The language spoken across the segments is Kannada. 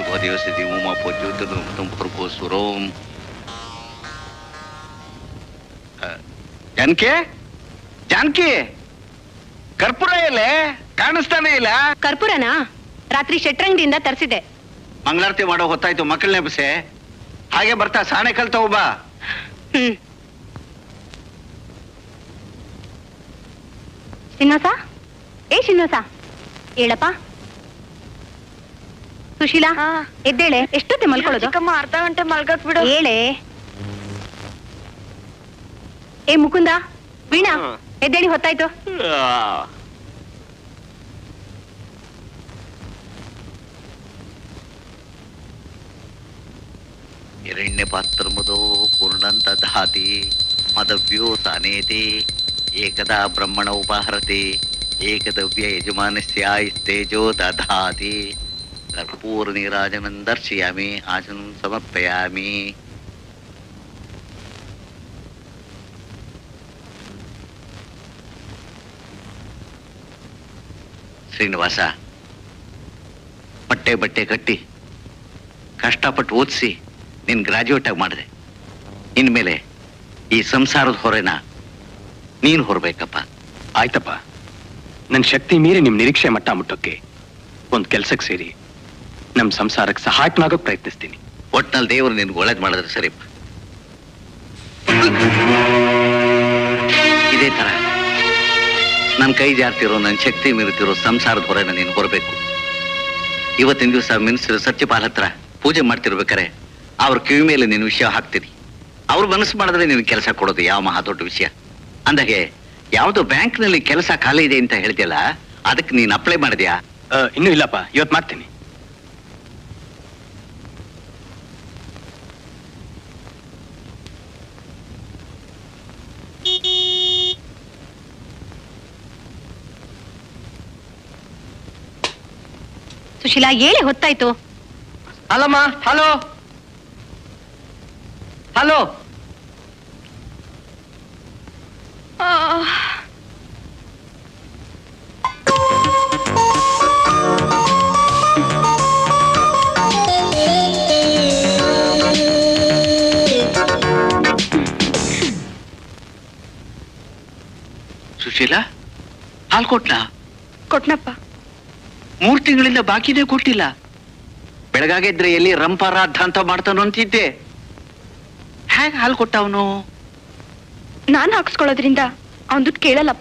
ಭೋದಿವಸತಿ ಉಮಾ ಪೊಜ್ಜುತ್ತಲು ತುಂಪುರ್ಗು ಸುರೋಂ ಜಾನಕಿ ಜಾನಕಿ ಕರ್ಪೂರ ಎಲೆ ಕಾಣಿಸ್ತಾನೆ ಇಲ್ಲ ಕರ್ಪೂರನಾ ರಾತ್ರಿ ಶೆಟ್ರಂಗಡಿಯಿಂದ ತರಿಸಿದೆ ಮಂಗಳಾರತಿ ಮಾಡೋ ಹೊತ್ತಾಯ್ತು ಮಕ್ಕಳನ್ನೇ ಬಸೆ ಹಾಗೆ ಬರ್ತಾ ಸಾಣೆ ಕಲ್ತ ಒಬ್ಬ ಹ್ಮ್ ಶ್ರೀನಿವಾಸ ಏ ಶ್ರೀನಿವಾಸ ಹೇಳಪ್ಪ ಸುಶೀಲಾ ಎದ್ದೇಳೆ ಎಷ್ಟೊತ್ತೆ ಮಲ್ಕೊಳ್ಳೋದು ಚಿಕ್ಕಮ್ಮ ಅರ್ಧ ಗಂಟೆ ಮಲ್ಗಕ್ ಬಿಡು ಹೇಳೆ ಏ ಮುಕುಂದ ವೀಣಾ ಎದ್ದೇಳಿ ಹೊತ್ತಾಯ್ತು ಹಿರಣ್ಯ ಪಾತ್ರಮದೋ ಪೂರ್ಣಂತ ದಹಾತಿ ಮದವ್ಯೋ ತಾನೇತಿ ಏಕದಾ ಬ್ರಹ್ಮಣ ಉಪಹರತಿ ಏಕದವ್ಯ ಯಜಮಾನಸ್ಯ ತೇಜೋ ದಧಾತಿ ಕರ್ಪೂರ ನೀರಾಜನಂ ದರ್ಶಯಾಮಿ ಆಸನಂ ಸಮರ್ಪಯಾಮಿ ಶ್ರೀನಿವಾಸ ಬಟ್ಟೆ ಬಟ್ಟೆ ಕಟ್ಟಿ ಕಷ್ಟಪಟ್ಟು ಓದಿಸಿ ನೀನು ಗ್ರಾಜ್ಯುಯೇಟ್ ಆಗಿ ಮಾಡಿದೆ ಇನ್ಮೇಲೆ ಈ ಸಂಸಾರದ ಹೊರೆನ ನೀನು ಹೊರಬೇಕಪ್ಪ ಆಯ್ತಪ್ಪ ನನ್ನ ಶಕ್ತಿ ಮೀರಿ ನಿಮ್ ನಿರೀಕ್ಷೆ ಮಟ್ಟ ಮುಟ್ಟೋಕೆ ಒಂದ್ ಕೆಲ್ಸಕ್ಕೆ ಸೇರಿ ನಮ್ ಸಂಸಾರಕ್ಕೆ ಸಹಾಯಕನಾಗೋಕ್ ಪ್ರಯತ್ನಿಸ್ತೀನಿ ಒಟ್ನಲ್ಲಿ ದೇವರು ನಿನ್ಗೆ ಒಳ್ಳೇದು ಮಾಡಿದ್ರೆ ಸರಿಪ್ಪ ಇದೇ ತರ ನನ್ನ ಕೈ ಜಾರ್ತಿರೋ ನನ್ನ ಶಕ್ತಿ ಮೀರುತ್ತಿರೋ ಸಂಸಾರದ ಹೊರೆನ ನೀನು ಹೊರಬೇಕು ಇವತ್ತಿನ ದಿವಸ ಮಿನಿಸ್ಟರ್ ಸತ್ಯಪಾಲ್ ಹತ್ರ ಪೂಜೆ ಮಾಡ್ತಿರ್ಬೇಕಾರೆ ಅವ್ರ ಕಿವಿ ಮೇಲೆ ನಿನ್ನ ವಿಷಯ ಹಾಕ್ತೀನಿ ಅವ್ರು ಮನಸ್ಸು ಮಾಡಿದ್ರೆ ನಿನ್ ಕೆಲಸ ಕೊಡೋದು ಯಾವ ಮಹಾ ದೊಡ್ಡ ವಿಷಯ ಅಂದಾಗೆ ಯಾವ್ದೋ ಬ್ಯಾಂಕ್ನಲ್ಲಿ ಕೆಲಸ ಖಾಲಿ ಇದೆ ಅಂತ ಹೇಳ್ತಿಯಲ್ಲ ಅದಕ್ಕೆ ನೀನು ಅಪ್ಲೈ ಮಾಡಿದ್ಯಾ ಆ, ಇನ್ನೂ ಇಲ್ಲಪ್ಪ ಇವತ್ತು ಮಾಡ್ತೀನಿ ಸುಶೀಲಾ ಹೇಳೆ ಹೊತ್ತಾಯ್ತು ಅಲ್ಲಮ್ಮ ಹಲೋ ಹಲೋ ಸುಶೀಲಾ ಹಾಲ್ ಕೊಟ್ನಾ ಕೊಟ್ನಪ್ಪ ಮೂರ್ ತಿಂಗಳಿಂದ ಬಾಕಿನೇ ಕೊಟ್ಟಿಲ್ಲ ಬೆಳಗಾಗಿದ್ರೆ ಎಲ್ಲಿ ರಂಪಾರಾಧ ಅಂತ ಮಾಡ್ತಾನೋ ಅಂತಿದ್ದೆ ಹೇಗೆ ಹಾಲು ಕೊಟ್ಟ ಅವನು ನಾನ್ ಹಾಕ್ಸ್ಕೊಳ್ಳೋದ್ರಿಂದ ಅವ್ನ್ ದುಡ್ಡು ಕೇಳಲ್ಲಪ್ಪ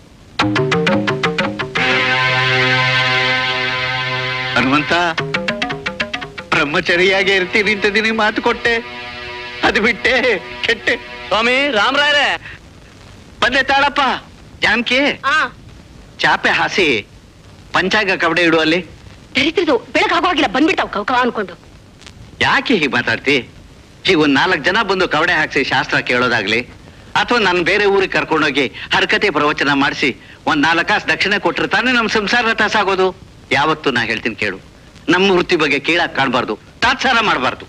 ಹನುಮಂತ ಬ್ರಹ್ಮಚರಿಯಾಗಿ ಇರ್ತೀನಿ ಅಂತ ನಿನಗೆ ಮಾತು ಕೊಟ್ಟೆ ಅದು ಬಿಟ್ಟೆ ಕೆಟ್ಟೆ ಸ್ವಾಮಿ ರಾಮರಾಯರೇ ಬಂದೆ ತಾಳಪ್ಪ ಜಾನಕಿ ಆ ಚಾಪೆ ಹಾಸಿ ಪಂಚಾಂಗ ಕಬಡೆ ಇಡು ಅಲ್ಲಿ ದರಿದ್ರದು ಬೆಳಗಾಗೋಗಿಲ್ಲ ಬಂದ್ಬಿಡ್ತಾವ್ ಕವ್ ಕವ ಅನ್ಕೊಂಡು ಯಾಕೆ ಹೀಗೆ ಮಾತಾಡ್ತಿ ಈಗ ಒಂದ್ ನಾಲ್ಕು ಜನ ಬಂದು ಕವಡೆ ಹಾಕ್ಸಿ ಶಾಸ್ತ್ರ ಕೇಳೋದಾಗ್ಲಿ ಅಥವಾ ನಾನು ಬೇರೆ ಊರಿಗೆ ಕರ್ಕೊಂಡೋಗಿ ಹರಕತೆ ಪ್ರವಚನ ಮಾಡಿಸಿ ಒಂದ್ ನಾಲ್ಕು ಕಾಸು ದಕ್ಷಿಣೆ ಕೊಟ್ರೆ ತಾನೇ ನಮ್ಮ ಸಂಸಾರ ತಾಸಾಗೋದು ಯಾವತ್ತು ನಾ ಹೇಳ್ತೀನಿ ಕೇಳು ನಮ್ಮ ವೃತ್ತಿ ಬಗ್ಗೆ ಕೀಳಾಕ್ ಕಾಣಬಾರ್ದು ತಾತ್ಸಾರ ಮಾಡಬಾರ್ದು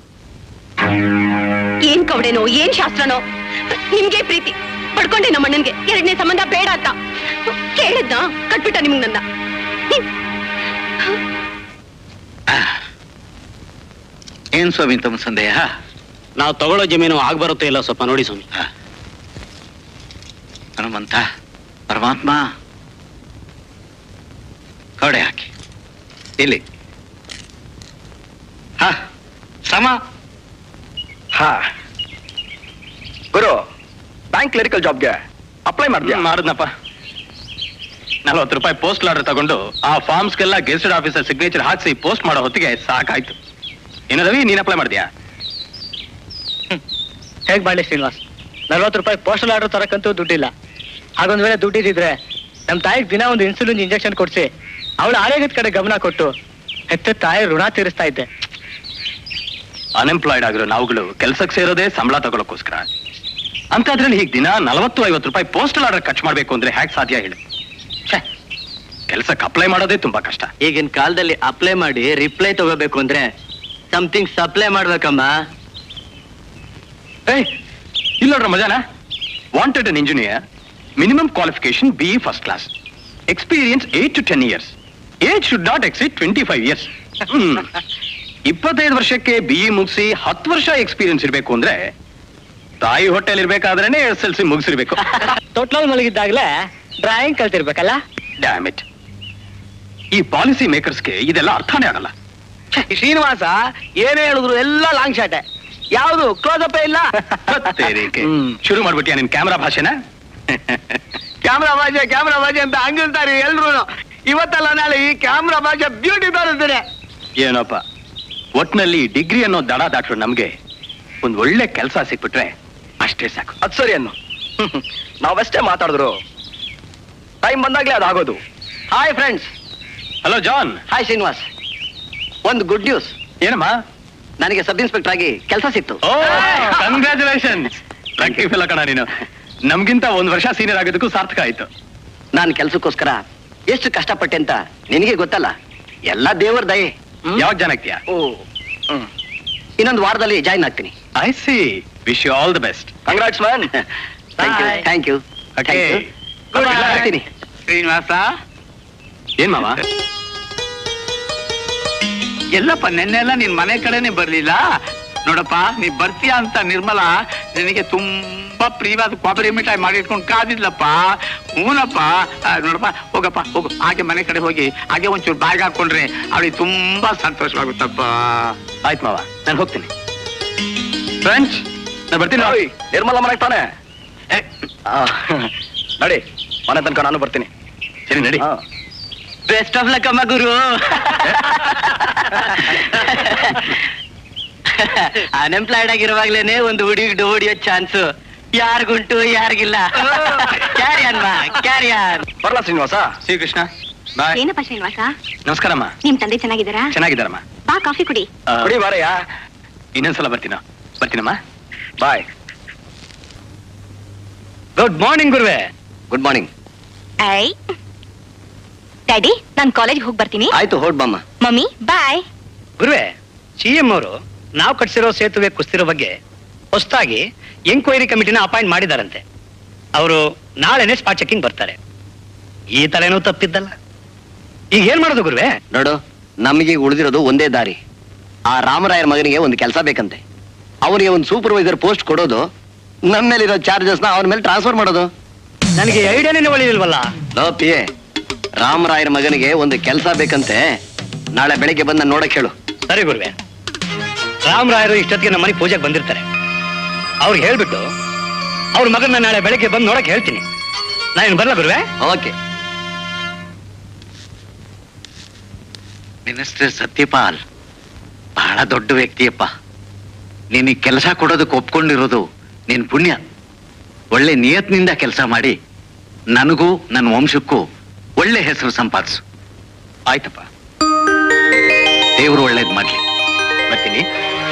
ಏನ್ ಕವಡೆನೋ ಏನ್ ಶಾಸ್ತ್ರನೋ ನಿಮ್ಗೆ ಪ್ರೀತಿ ಪಡ್ಕೊಂಡೆ ನಮ್ಮ ಅಣ್ಣನ್ಗೆ ಎರಡನೇ ಸಂಬಂಧ ಬೇಡ ಅಂತ ಕೇಳಿದ್ನ ಕಟ್ಬಿಟ್ಟ ನಿಮ್ಗ್ ನನ್ನ ಹ್ಮ್. ಏನ್ ಸ್ವಾಮಿ ತಮ್ಮ ಸಂದೇಹ ನಾವು ತಗೊಳ್ಳೋ ಜಮೀನು ಆಗ್ ಬರುತ್ತೋ ಇಲ್ಲ ಸ್ವಲ್ಪ ನೋಡಿ ಸ್ವಾಮಿ ಆ. ಹನುಮಂತ ಪರಮಾತ್ಮ ಕವಡೆ ಹಾಕಿ ಇಲ್ಲಿ ಹ ಸಮ ಹಾ ಗುರು ಬ್ಯಾಂಕ್ ಕ್ಲರಿಕಲ್ ಜಾಬ್ಗೆ ಅಪ್ಲೈ ಮಾಡಿದ್ಯಾ ಮಾಡಿದ್ನಪ್ಪ ನಲ್ವತ್ತು ರೂಪಾಯಿ ಪೋಸ್ಟ್ ಆರ್ಡರ್ ತಗೊಂಡು ಆ ಫಾರ್ಮ್ಸ್ಗೆಲ್ಲ ಗೆಸ್ಟೆಡ್ ಆಫೀಸರ್ ಸಿಗ್ನೇಚರ್ ಹಾಕ್ಸಿ ಪೋಸ್ಟ್ ಮಾಡೋ ಹೊತ್ತಿಗೆ ಸಾಕಾಯ್ತು ಏನು ರವಿ ನೀನ್ ಅಪ್ಲೈ ಮಾಡಿದ್ಯಾ ಹೇಗ್ ಮಾಡ್ಲಿ ಶ್ರೀನಿವಾಸ್ ನಲ್ವತ್ತು ರೂಪಾಯಿ ಪೋಸ್ಟಲ್ ಆರ್ಡರ್ ತರಕ್ಕಂತೂ ದುಡ್ಡಿಲ್ಲ ಹಾಗೊಂದ್ ವೇಳೆ ದುಡ್ಡಿದ್ರೆ ನಮ್ ತಾಯಿಗೆ ದಿನ ಒಂದು ಇನ್ಸುಲಿನ್ ಇಂಜೆಕ್ಷನ್ ಕೊಡ್ಸಿ ಅವಳ ಆರೋಗ್ಯದ ಕಡೆ ಗಮನ ಕೊಟ್ಟು ಹೆತ್ತ ತಾಯಿ ಋಣ ತೀರಿಸ್ತಾ ಇದ್ದೆ ಅನ್ಎಂಪ್ಲಾಯ್ಡ್ ಆಗಿರೋ ನಾವುಗಳು ಕೆಲ್ಸಕ್ಕೆ ಸೇರೋದೇ ಸಂಬಳ ತಗೊಳಕ್ಕೋಸ್ಕರ ಅಂತದ್ರಲ್ಲಿ ಹೀಗೆ ದಿನ ನಲವತ್ತು ಐವತ್ತು ರೂಪಾಯಿ ಪೋಸ್ಟಲ್ ಆರ್ಡರ್ ಖರ್ಚು ಮಾಡ್ಬೇಕು ಅಂದ್ರೆ ಹೇಗೆ ಸಾಧ್ಯ ಹೇಳಿ ಕೆಲ್ಸಕ್ಕೆ ಅಪ್ಲೈ ಮಾಡೋದೇ ತುಂಬಾ ಕಷ್ಟ ಈಗಿನ ಕಾಲದಲ್ಲಿ ಅಪ್ಲೈ ಮಾಡಿ ರಿಪ್ಲೈ ತಗೋಬೇಕು ಅಂದ್ರೆ ಸಮಥಿಂಗ್ ಸಪ್ಲೈ ಮಾಡ್ಬೇಕಮ್ಮ ಏಯ್ ಇಲ್ಲ ನೋಡ್ರ ಮಜಾನ wanted an engineer minimum qualification B first class experience eight to ten years age should not exceed twenty five years ಇಪ್ಪತ್ತೈದು ವರ್ಷಕ್ಕೆ ಬಿ ಇ ಮುಗಿಸಿ ಹತ್ತು ವರ್ಷ ಎಕ್ಸ್ಪೀರಿಯನ್ಸ್ ಇರಬೇಕು ಅಂದ್ರೆ ತಾಯಿ ಹೊಟ್ಟೆಲ್ ಇರ್ಬೇಕಾದ್ರೇನೆ ಎಸ್ ಎಲ್ ಸಿ ಮುಗಿಸಿರ್ಬೇಕು ತೊಟ್ಲಲ್ಲಿ ಮಲಗಿದ್ದಾಗ್ಲೇ ಡ್ರಾಯಿಂಗ್ ಕಲ್ತಿರ್ಬೇಕಲ್ಲ ಡ್ಯಾಮ್ ಇಟ್ ಈ ಪಾಲಿಸಿ ಮೇಕರ್ಸ್ಗೆ ಇದೆಲ್ಲ ಅರ್ಥನೇ ಆಗಲ್ಲ ಶ್ರೀನಿವಾಸ ಏನೇ ಹೇಳಿದ್ರು ಎಲ್ಲ ಲಾಂಗ್ ಶಾಟೆ ಯಾವುದು ಕ್ಲೋಸ್ ಅಪ್ ಇಲ್ಲ ತೇರಿಕೆ. ಹ್ಮ್. ಶುರು ಮಾಡ್ಬಿಟ್ಟಿಯಾ ನಿನ್ ಕ್ಯಾಮ್ರಾ ಭಾಷೆನ ಕ್ಯಾಮ್ರಾ ಭಾಷೆ ಕ್ಯಾಮ್ರಾ ಭಾಷೆ ಅಂತ ಹಂಗಿರ್ತಾರೆ ಎಲ್ರು ಇವತ್ತಲ್ಲ ನಾಳೆ ಈ ಕ್ಯಾಮ್ರಾ ಭಾಷೆ ಬ್ಯೂಟಿ ತೋರಿಸ್ತಾರೆ ಏನಪ್ಪ ಒಟ್ನಲ್ಲಿ ಡಿಗ್ರಿ ಅನ್ನೋ ದಡ ದಾಟ್ರು ನಮ್ಗೆ ಒಂದ್ ಒಳ್ಳೆ ಕೆಲಸ ಸಿಕ್ಬಿಟ್ರೆ ಅಷ್ಟೇ ಸಾಕು ಅದ್ ಸರಿ ಅನ್ನು ನಾವಷ್ಟೇ ಮಾತಾಡಿದ್ರು ಟೈಮ್ ಬಂದಾಗ್ಲೇ ಅದಾಗೋದು hi friends hello John hi Srinivas ಒಂದು ಗುಡ್ ನ್ಯೂಸ್ ಏನಮ್ಮ ನನಗೆ ಸಬ್ ಇನ್ಸ್ಪೆಕ್ಟರ್ ಆಗಿ ಕೆಲಸ ಸಿಕ್ತು ಓ ಕಂಗ್ರ್ಯಾಚುಲೇಷನ್ ಲಕ್ಕಿ ಫಿಲ್ಲ ಕಣ ನೀನು ನಮ್ಗಿಂತ ಒಂದ್ ವರ್ಷ ಸೀನಿಯರ್ ಆಗೋದಕ್ಕೂ ಸಾರ್ಥಕ ಆಯ್ತು ನಾನು ಕೆಲಸಕ್ಕೋಸ್ಕರ ಎಷ್ಟು ಕಷ್ಟಪಟ್ಟೆ ಅಂತ ನಿನಗೆ ಗೊತ್ತಲ್ಲ ಎಲ್ಲ ದೇವರ ದಯೆ ಯಾವಾಗ ಜಾನ್ ಆಗ್ತೀಯಾ ಓ ಇನ್ನೊಂದು ವಾರದಲ್ಲಿ ಜಾಯಿನ್ ಆಗ್ತೀನಿ I see wish you all the best congrats man thank you Bye. Thank you Okay. ಬರ್ತೀನಿ ಶ್ರೀನಿವಾಸ ಏನ್ ಮಾವ ಎಲ್ಲಪ್ಪ ನೆನ್ನೆಲ್ಲ ನಿನ್ ಮನೆ ಕಡೆನೆ ಬರ್ಲಿಲ್ಲ ನೋಡಪ್ಪ ನೀ ಬರ್ತೀಯ ಅಂತ ನಿರ್ಮಲಾ ನಿನಗೆ ತುಂಬಾ ಪ್ರಿಯವಾದ ಕೊಬ್ಬರಿ ಮಿಠಾಯಿ ಮಾಡಿಟ್ಕೊಂಡು ಕಾದಿದ್ಲಪ್ಪ ಹೂನಪ್ಪ ಆ, ನೋಡಪ್ಪ ಹೋಗಪ್ಪ ಹೋಗು ಹಾಗೆ ಮನೆ ಕಡೆ ಹೋಗಿ ಹಾಗೆ ಒಂಚೂರು ಬಾಯಿಗೆ ಹಾಕೊಂಡ್ರೆ ಅವಳಿಗೆ ತುಂಬಾ ಸಂತೋಷವಾಗುತ್ತಪ್ಪ ಆಯ್ತು ಮಾವ ನಾನು ಹೋಗ್ತೀನಿ ಫ್ರೆಂಡ್ಸ್ ನಾನು ಬರ್ತೀನಿ ಓಯ್, ನಿರ್ಮಲ ಮನೆಗೆ ತಾನೆ ನಡಿ ಮನೆ ತನಕ ನಾನು ಬರ್ತೀನಿ ಸರಿ ನಡಿ ಬೆಸ್ಟ್ ಆಫ್ ಲಕ್ ಅಮ್ಮ ಗುರು ಅನ್ಎಂಪ್ಲಾಯ್ಡ್ ಆಗಿರುವಾಗ್ಲೇನೆ ಒಂದು ಹುಡುಗಿ ಹೊಡಿಯೋ ಚಾನ್ಸ್ ಯಾರಿಗುಂಟು ಯಾರಿಗಿಲ್ಲ ಕ್ಯಾರಿ ಅನ್ಮಾ ಕ್ಯಾರಿ ಆನ್ ಬರ್ಲಾ ಶ್ರೀನಿವಾಸ ಶ್ರೀ ಕೃಷ್ಣ ಬಾಯ್ ಏನಪ್ಪ ಶ್ರೀನಿವಾಸ ನಮಸ್ಕಾರಮ್ಮ ನಿಮ್ ತಂದೆ ಚೆನ್ನಾಗಿದ್ದಾರಾ ಚೆನ್ನಾಗಿದ್ದಾರಮ್ಮ ಬಾ ಕಾಫಿ ಕುಡಿ ಆ, ಕುಡಿ ಬಾರಯ್ಯ ಇನ್ನೊಂದ್ಸಲ ಬರ್ತೀನ ಬರ್ತೀನಮ್ಮ ಬಾಯ್ ಗುಡ್ ಮಾರ್ನಿಂಗ್ ಗುರುವೆ ಗುಡ್ ಮಾರ್ನಿಂಗ್ ಐ ಡ್ಯಾಡಿ ನಾನ್ ಕಾಲೇಜ್ ಹೋಗಿ ಬರ್ತೀನಿ ಆಯ್ತು ಹೊಡ್ ಬಮ್ಮ ಮಮ್ಮಿ ಬಾಯ್ ಗುರುವೆ ಸಿ ಎಂ ಅವರು ನಾವು ಕಟ್ಸಿರೋ ಸೇತುವೆ ಕುಸ್ತಿರೋ ಬಗ್ಗೆ ಹೊಸದಾಗಿ ಎಂಕ್ವೈರಿ ಕಮಿಟಿನ ಅಪಾಯಿಂಟ್ ಮಾಡಿದಾರಂತೆ ಅವರು ನಾಳೆನೆ ಸ್ಪಾಟ್ ಚೆಕಿಂಗ್ ಬರ್ತಾರೆ ಈ ತಲೆನೂ ತಪ್ಪಿದ್ದಲ್ಲ ಈಗ ಏನ್ ಮಾಡೋದು ಗುರುವೆ ನೋಡು ನಮಗೆ ಉಳಿದಿರೋದು ಒಂದೇ ದಾರಿ ಆ ರಾಮರಾಯರ ಮಗನಿಗೆ ಒಂದು ಕೆಲಸ ಬೇಕಂತೆ ಅವನಿಗೆ ಒಂದು ಸೂಪರ್ವೈಸರ್ ಪೋಸ್ಟ್ ಕೊಡೋದು ನಮ್ಮ ಮೇಲಿರೋ ಚಾರ್ಜಸ್ನ ಅವನ ಮೇಲೆ ಟ್ರಾನ್ಸ್ಫರ್ ಮಾಡೋದು ನನಗೆ ಐಡಿಯಾನೇ ಒಳ್ಳೆಯಿಲ್ವಲ್ಲ ಲೋ ಪಿ ಎ ರಾಮರಾಯರ ಮಗನಿಗೆ ಒಂದು ಕೆಲಸ ಬೇಕಂತೆ ನಾಳೆ ಬೆಳಿಗ್ಗೆ ಬಂದು ನಾನು ನೋಡಕ್ ಹೇಳು ಸರಿ ಗುರುವೆ ರಾಮರಾಯರು ಇಷ್ಟೊತ್ತಿಗೆ ನಮ್ಮ ಮನೆ ಪೂಜೆಗೆ ಬಂದಿರ್ತಾರೆ ಅವ್ರಿಗೆ ಹೇಳ್ಬಿಟ್ಟು ಅವ್ರ ಮಗನ ನಾಳೆ ಬೆಳಗ್ಗೆ ಬಂದು ನೋಡಕ್ ಹೇಳ್ತೀನಿ ನಾನು ಬರಲ್ಲ ಗುರುವೆ ಓಕೆ ಮಿನಿಸ್ಟರ್ ಸತ್ಯಪಾಲ್ ಬಹಳ ದೊಡ್ಡ ವ್ಯಕ್ತಿಯಪ್ಪ ನಿನಗೆ ಕೆಲಸ ಕೊಡೋದಕ್ಕೆ ಒಪ್ಕೊಂಡಿರೋದು ನಿನ್ ಪುಣ್ಯ ಒಳ್ಳೆ ನಿಯತ್ನಿಂದ ಕೆಲಸ ಮಾಡಿ ನನಗೂ ನನ್ನ ವಂಶಕ್ಕೂ ಒಳ್ಳೆ ಹೆಸರು ಸಂಪಾದಿಸು ಆಯ್ತಪ್ಪ ದೇವರು ಒಳ್ಳೇದ್ ಮಾಡ್ಲಿ ಬರ್ತೀನಿ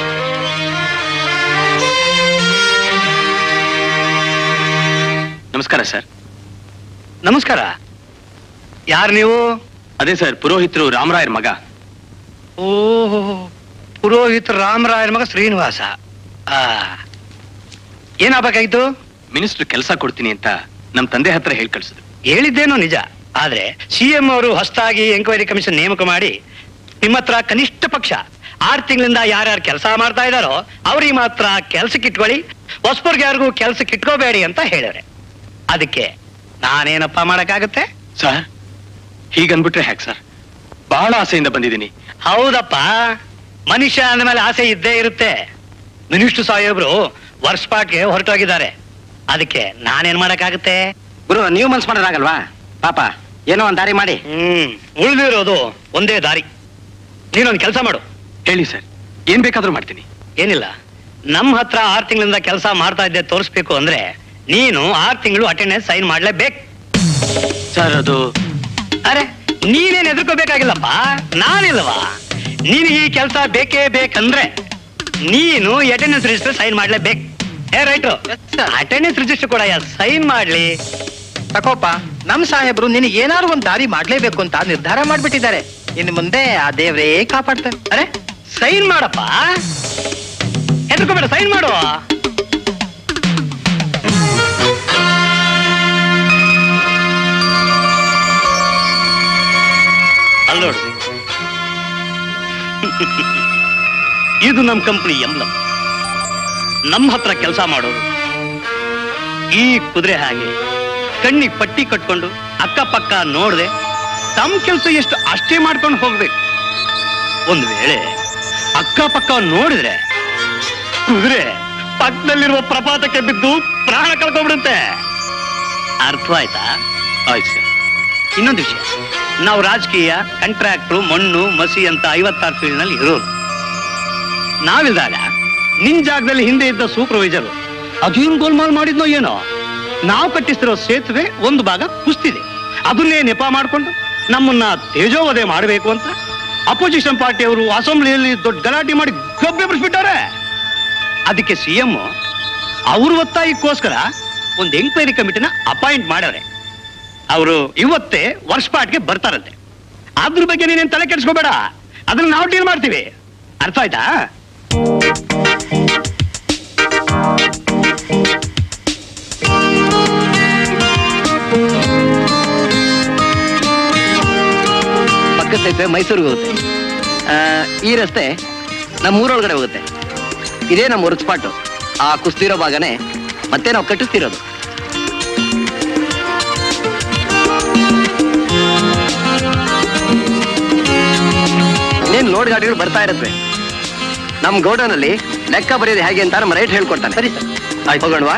ನಮಸ್ಕಾರ ಸರ್ ನಮಸ್ಕಾರ ಯಾರು ನೀವು ಅದೇ ಸರ್ ಪುರೋಹಿತರು ರಾಮರಾಯರ್ ಮಗ ಓಹೋ ಪುರೋಹಿತ ರಾಮರಾಯರ ಮಗ ಶ್ರೀನಿವಾಸ ಆ ಏನಾಗಬೇಕಾಗಿತ್ತು ಮಿನಿಸ್ಟರ್ ಕೆಲಸ ಕೊಡ್ತೀನಿ ಅಂತ ನಮ್ ತಂದೆ ಹತ್ರ ಹೇಳಿ ಕಳ್ಸಿದ್ರು ಹೇಳಿದ್ದೇನೋ ನಿಜ ಆದ್ರೆ ಸಿ ಎಂ ಅವರು ಹೊಸದಾಗಿ ಎಂಕ್ವೈರಿ ಕಮಿಷನ್ ನೇಮಕ ಮಾಡಿ ನಿಮ್ಮ ಹತ್ರ ಕನಿಷ್ಠ ಪಕ್ಷ ಆರು ತಿಂಗಳಿಂದ ಯಾರ್ಯಾರು ಕೆಲಸ ಮಾಡ್ತಾ ಇದಾರೋ ಅವ್ರಿಗೆ ಮಾತ್ರ ಕೆಲ್ಸಕ್ಕೆ ಇಟ್ಕೊಳ್ಳಿ ಹೊಸಬರ್ಗೆ ಯಾರಿಗೂ ಕೆಲ್ಸಕ್ಕೆ ಇಟ್ಕೋಬೇಡಿ ಅಂತ ಹೇಳಿದ್ರೆ ಅದಕ್ಕೆ ನಾನೇನಪ್ಪ ಮಾಡಕ್ಕಾಗತ್ತೆ ಸರ್ ಹೀಗನ್ಬಿಟ್ರೆ ಹ್ಯಾಕ್ ಸರ್ ಬಹಳ ಆಸೆಯಿಂದ ಬಂದಿದ್ದೀನಿ ಹೌದಪ್ಪ ಮನುಷ್ಯ ಅಂದಮೇಲೆ ಆಸೆ ಇದ್ದೇ ಇರುತ್ತೆ ಮಿನಿಸ್ಟರ್ ಸಾಹೇಬ್ರು ವರ್ಸ್ಪಾಟ್ಗೆ ಹೊರಟೋಗಿದ್ದಾರೆ ಅದಕ್ಕೆ ನಾನೇನ್ ಮಾಡಕ್ಕಾಗತ್ತೆ ಗುರು ನೀವು ಮನ್ಸ್ ಮಾಡೋದಾಗಲ್ವಾ ಪಾಪ ಏನೋ ಒಂದು ದಾರಿ ಮಾಡಿ ಹ್ಮ್ ಉಳಿದಿರೋದು ಒಂದೇ ದಾರಿ ನೀನೊಂದು ಕೆಲಸ ಮಾಡು ಹೇಳಿ ಸರ್ ಏನ್ ಬೇಕಾದ್ರೂ ಮಾಡ್ತೀನಿ ಏನಿಲ್ಲ ನಮ್ಮ ಹತ್ರ ಆರು ತಿಂಗಳಿಂದ ಕೆಲಸ ಮಾಡ್ತಾ ಇದ್ದೆ ತೋರಿಸ್ಬೇಕು ಅಂದ್ರೆ ನೀನು ಆರು ತಿಂಗಳು ಅಟೆಂಡೆನ್ಸ್ ಸೈನ್ ಮಾಡ್ಲೇಬೇಕು ಸರ್ ಅದು ಅರೆ ನೀನೇನ್ ಎದುರ್ಕೋಬೇಕಾಗಿಲ್ಲಪ್ಪ ನಾನಿಲ್ವಾ ನೀನು ಈ ಕೆಲಸ ಬೇಕೇ ಬೇಕಂದ್ರೆ ನೀನು ಅಟೆಂಡೆನ್ಸ್ ರಿಜಿಸ್ಟರ್ ಸೈನ್ ಮಾಡ್ಲೇಬೇಕು ಏ ರೈಟು ಅಟೆಂಡೆನ್ಸ್ ರಿಜಿಸ್ಟರ್ ಕೂಡ ಸೈನ್ ಮಾಡ್ಲಿ ತಕೋಪ ನಮ್ ಸಾಹೇಬ್ರು ನಿನಗೆ ಏನಾದ್ರು ಒಂದ್ ದಾರಿ ಮಾಡ್ಲೇಬೇಕು ಅಂತ ನಿರ್ಧಾರ ಮಾಡ್ಬಿಟ್ಟಿದ್ದಾರೆ ಇನ್ನು ಮುಂದೆ ಆ ದೇವ್ರೇ ಕಾಪಾಡ್ತಾರೆ ಅರೆ ಸೈನ್ ಮಾಡಪ್ಪ ಹೆದರ್ಕೋಬೇಡ ಸೈನ್ ಮಾಡು ಅಲ್ಲಿ ನೋಡು ಇದು ನಮ್ಮ ಕಂಪನಿ ಎಂಬ್ಲಮ್ ನಮ್ಮ ಹತ್ರ ಕೆಲಸ ಮಾಡೋರು ಈ ಕುದುರೆ ಹಾಗೆ ಕಣ್ಣಿಗೆ ಪಟ್ಟಿ ಕಟ್ಕೊಂಡು ಅಕ್ಕಪಕ್ಕ ನೋಡ್ದೆ ತಮ್ಮ ಕೆಲಸ ಎಷ್ಟು ಅಷ್ಟೇ ಮಾಡ್ಕೊಂಡು ಹೋಗ್ಬೇಕು ಒಂದು ವೇಳೆ ಅಕ್ಕಪಕ್ಕ ನೋಡಿದ್ರೆ ಕುದುರೆ ಪಕ್ಕದಲ್ಲಿರುವ ಪ್ರಪಾತಕ್ಕೆ ಬಿದ್ದು ಪ್ರಾಣ ಕಳ್ಕೊಂಡ್ಬಿಡುತ್ತೆ ಅರ್ಥವಾಯ್ತಾ ಆಯ್ತು ಸರ್ ಇನ್ನೊಂದು ವಿಷಯ ನಾವು ರಾಜಕೀಯ ಕಾಂಟ್ರಾಕ್ಟ್ರು ಮಣ್ಣು ಮಸಿ ಅಂತ ಐವತ್ತಾರು ಫೀಲ್ಡ್ನಲ್ಲಿ ಇರೋರು ನಾವಿಲ್ದಾಗ ನಿನ್ ಜಾಗದಲ್ಲಿ ಹಿಂದೆ ಇದ್ದ ಸೂಪರ್ವೈಸರ್ ಅದೇನು ಗೋಲ್ಮಾಲ್ ಮಾಡಿದ್ನೋ ಏನೋ ನಾವು ಕಟ್ಟಿಸ್ತಿರೋ ಸೇತುವೆ ಒಂದು ಭಾಗ ಕುಸ್ತಿದೆ ಅದನ್ನೇ ನೆಪ ಮಾಡಿಕೊಂಡು ನಮ್ಮನ್ನ ತೇಜೋವಧೆ ಮಾಡಬೇಕು ಅಂತ ಅಪೋಸಿಷನ್ ಪಾರ್ಟಿಯವರು ಅಸೆಂಬ್ಲಿಯಲ್ಲಿ ದೊಡ್ಡ ಗಲಾಟೆ ಮಾಡಿ ಗಬ್ಬೆ ಬಿಡಿಸ್ಬಿಟ್ಟಾರೆ ಅದಕ್ಕೆ ಸಿಎಂ ಅವ್ರ ಒತ್ತಾಯಕ್ಕೋಸ್ಕರ ಒಂದು ಎಂಕ್ವೈರಿ ಕಮಿಟಿನ ಅಪಾಯಿಂಟ್ ಮಾಡ್ಯಾರೆ ಅವರು ಇವತ್ತೇ ವರ್ಷಪಾಟ್ಗೆ ಬರ್ತಾರಂತೆ ಅದ್ರ ಬಗ್ಗೆ ನೀನೇನ್ ತಲೆ ಕೆಡಿಸ್ಕೋಬೇಡ ಅದನ್ನ ನಾವು ಡೀಲ್ ಮಾಡ್ತೀವಿ ಅರ್ಥ ಆಯ್ತಾ ಪಕ್ಕದ ಸೇತುವೆ ಮೈಸೂರಿಗೆ ಹೋಗುತ್ತೆ ಆ, ಈ ರಸ್ತೆ ನಮ್ಮ ಊರೊಳಗಡೆ ಹೋಗುತ್ತೆ ಇದೇ ನಮ್ಮ ವರ್ಕ್ ಸ್ಪಾಟು ಆ ಕುಸ್ತಿರೋ ಭಾಗನೇ ಮತ್ತೆ ನಾವು ಕಟ್ಟಿಸ್ತಿರೋದು ಇನ್ನೇನು ಲೋಡ್ ಗಾಡಿಗಳು ಬರ್ತಾ ಇರತ್ವೆ ನಮ್ಮ ಗೋಡನಲ್ಲಿ ಲೆಕ್ಕ ಬರೆಯೋದು ಹೇಗೆ ಅಂತ ನಮ್ಮ ರೈಟ್ ಹೇಳ್ಕೊಡ್ತಾನೆ ಸರಿ ಸರ್ ಆಯ್ತು ಹೋಗೋಣವಾ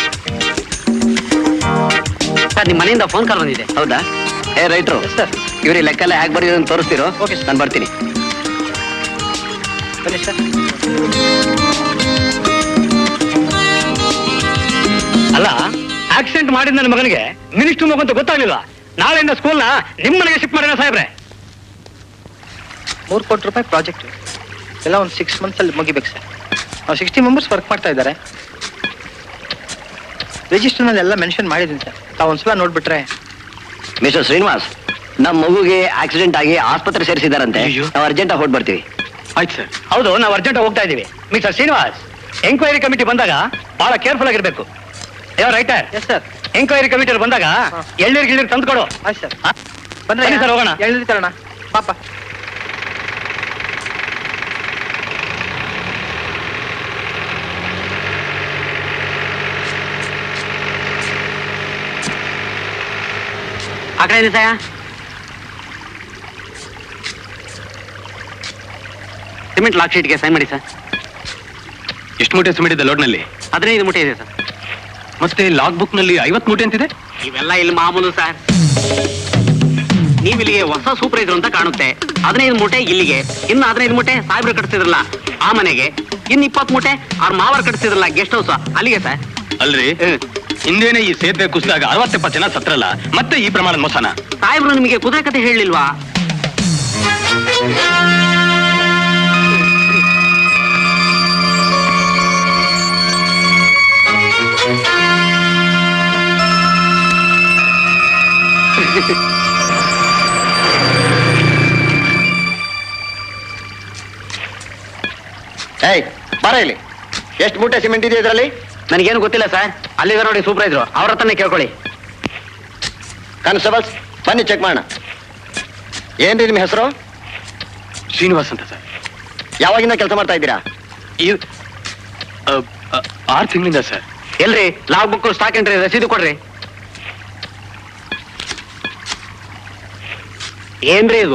ಸರ್ ನಿಮ್ಮ ಮನೆಯಿಂದ ಫೋನ್ ಕಾಲ್ ಬಂದಿದೆ ಹೌದಾ ಏ ರೈಟ್ರು ಸರ್ ಇವ್ರಿಗೆ ಲೆಕ್ಕ ಎಲ್ಲ ಹೇಗೆ ಬರೆಯೋದು ಅಂತ ತೋರಿಸ್ತಿರೋ ಓಕೆ ನಾನು ಬರ್ತೀನಿ ಬನ್ನಿ ಸರ್ ಅಲ್ಲ ಆಕ್ಸಿಡೆಂಟ್ ಮಾಡಿದ ನನ್ನ ಮಗನಿಗೆ ಮಿನಿಸ್ಟರ್ ಮಗು ಅಂತ ಗೊತ್ತಾಗ್ಲಿಲ್ಲ ನಾಳೆಯಿಂದ ಸ್ಕೂಲ್ನ ನಿಮ್ಮ ಮನೆಗೆ ಶಿಫ್ಟ್ ಮಾಡೋಣ ಸಾಹೇಬ್ರೆ ಮೂರು ಕೋಟಿ ರೂಪಾಯಿ ಪ್ರಾಜೆಕ್ಟ್ ಎಲ್ಲ ಒಂದು ಸಿಕ್ಸ್ ಮಂತ್ಸ್ ಅಲ್ಲಿ ಮುಗಿಬೇಕು ಸರ್ ನಾವು ಸಿಕ್ಸ್ಟಿ ಮೆಂಬರ್ಸ್ ವರ್ಕ್ ಮಾಡ್ತಾ ಇದ್ದಾರೆ ರಿಜಿಸ್ಟರ್ನಲ್ಲಿ ಎಲ್ಲ ಮೆನ್ಷನ್ ಮಾಡಿದ್ದೀನಿ ಸರ್ ತಾವು ಒಂದ್ಸಲ ನೋಡ್ಬಿಟ್ರೆ ಮಿಸ್ಟರ್ ಶ್ರೀನಿವಾಸ್ ನಮ್ಮ ಮಗುಗೆ ಆಕ್ಸಿಡೆಂಟ್ ಆಗಿ ಆಸ್ಪತ್ರೆ ಸೇರಿಸಿದಾರಂತೆ ಅಯ್ಯೋ. ನಾವು ಅರ್ಜೆಂಟ್ ಹೊಡ್ ಬರ್ತೀವಿ ಆಯ್ತು ಸರ್ ಹೌದು ನಾವು ಅರ್ಜೆಂಟ್ ಹೋಗ್ತಾ ಇದೀವಿ ಮಿಸ್ಟರ್ ಶ್ರೀನಿವಾಸ್ ಎಂಕ್ವೈರಿ ಕಮಿಟಿ ಬಂದಾಗ ಬಹಳ ಕೇರ್ಫುಲ್ ಆಗಿರ್ಬೇಕು ಯಾವ writer yes sir enquiry committee ಬಂದಾಗ ಹಾ. ಎಳ್ಳೀರ್ ಗಿಳ್ಳೀರ್ ತಂದು ಕೊಡು ಆಯ್ತು ಸರ್ ಹಾ? ಬಂದ್ರೆ ಬನ್ನಿ ಸರ್, ಹೋಗೋಣ. ಎಳ್ದಿರ್ತಾರಣ ಪಾಪ ಆ ಕಡೆ ಇದೆ ಸಯ ಸಿಮೆಂಟ್ ಲಾಕ್ ಶೀಟ್ಗೆ ಸೈನ್ ಮಾಡಿ ಸರ್ ಎಷ್ಟು ಮೂಟೆ ಸಿಮೆಂಟ್ ಇದೆ ಲೋಡ್ನಲ್ಲಿ ಹದಿನೈದು ಮುಟೆ ಇದೆ ಸರ್ ಮತ್ತೆ ಲಾಗ್ ಬುಕ್ ನಲ್ಲಿ ಐವತ್ ಮೂಟೆ ಅಂತಿದೆ ಇವೆಲ್ಲ ಇಲ್ಲಿ ಮಾಮೂಲು ಸರ್ ನೀವು ಇಲ್ಲಿಗೆ ಹೊಸ ಸೂಪರ್ವೈಸರ್ ಅಂತ ಕಾಣುತ್ತೆ ಹದಿನೈದು ಮೂಟೆ ಇಲ್ಲಿಗೆ ಇನ್ನು ಹದಿನೈದು ಮೂಟೆ ಸಾಹೇಬ್ರು ಕಟ್ಸಿದ್ರಲ್ಲ ಆ ಮನೆಗೆ ಇನ್ನು ಇಪ್ಪತ್ತು ಮೂಟೆ ಅವ್ರ ಮಾವರ್ ಕಟ್ಸಿದ್ರಲ್ಲ ಗೆಸ್ಟ್ ಹೌಸ್ ಅಲ್ಲಿಗೆ ಸರ್ ಅಲ್ರಿ ಹಿಂದೇನೆ ಈ ಸೇತುವೆ ಕುಸಿದಾಗ ಅರವತ್ತೆಪ್ಪತ್ತು ಜನ ಸತ್ರಲ್ಲ ಮತ್ತೆ ಈ ಪ್ರಮಾಣದ ಮೋಸನ ಸಾಹೇಬ್ರು ನಿಮಗೆ ಕುದುರೆ ಕತೆ ಹೇಳಲಿಲ್ವಾ ಏಯ್ ಬರ ಇಲ್ಲಿ ಎಷ್ಟು ಮೂಟೆ ಸಿಮೆಂಟ್ ಇದೆ ಇದರಲ್ಲಿ ನನಗೇನು ಗೊತ್ತಿಲ್ಲ ಸರ್ ಅಲ್ಲಿಗೆ ನೋಡಿ ಸೂಪರ್ವೈಸರು ಅವ್ರ ಹತ್ರನೇ ಕೇಳ್ಕೊಳ್ಳಿ ಕಾನ್ಸ್ಟೇಬಲ್ಸ್ ಬನ್ನಿ ಚೆಕ್ ಮಾಡೋಣ ಏನ್ರಿ ನಿಮ್ಮ ಹೆಸರು ಶ್ರೀನಿವಾಸ್ ಅಂತ ಸರ್ ಯಾವಾಗಿಂದ ಕೆಲಸ ಮಾಡ್ತಾ ಇದ್ದೀರಾ ಈ ಅ, ಅ, ಆರು ತಿಂಗಳಿಂದ ಸರ್ ಎಲ್ರಿ ಲಾಗ್ ಬುಕ್ ಸ್ಟಾಕ್ ಎಂಟ್ರಿ ರಸೀದು ಕೊಡ್ರಿ ಏನ್ರಿ ಇದು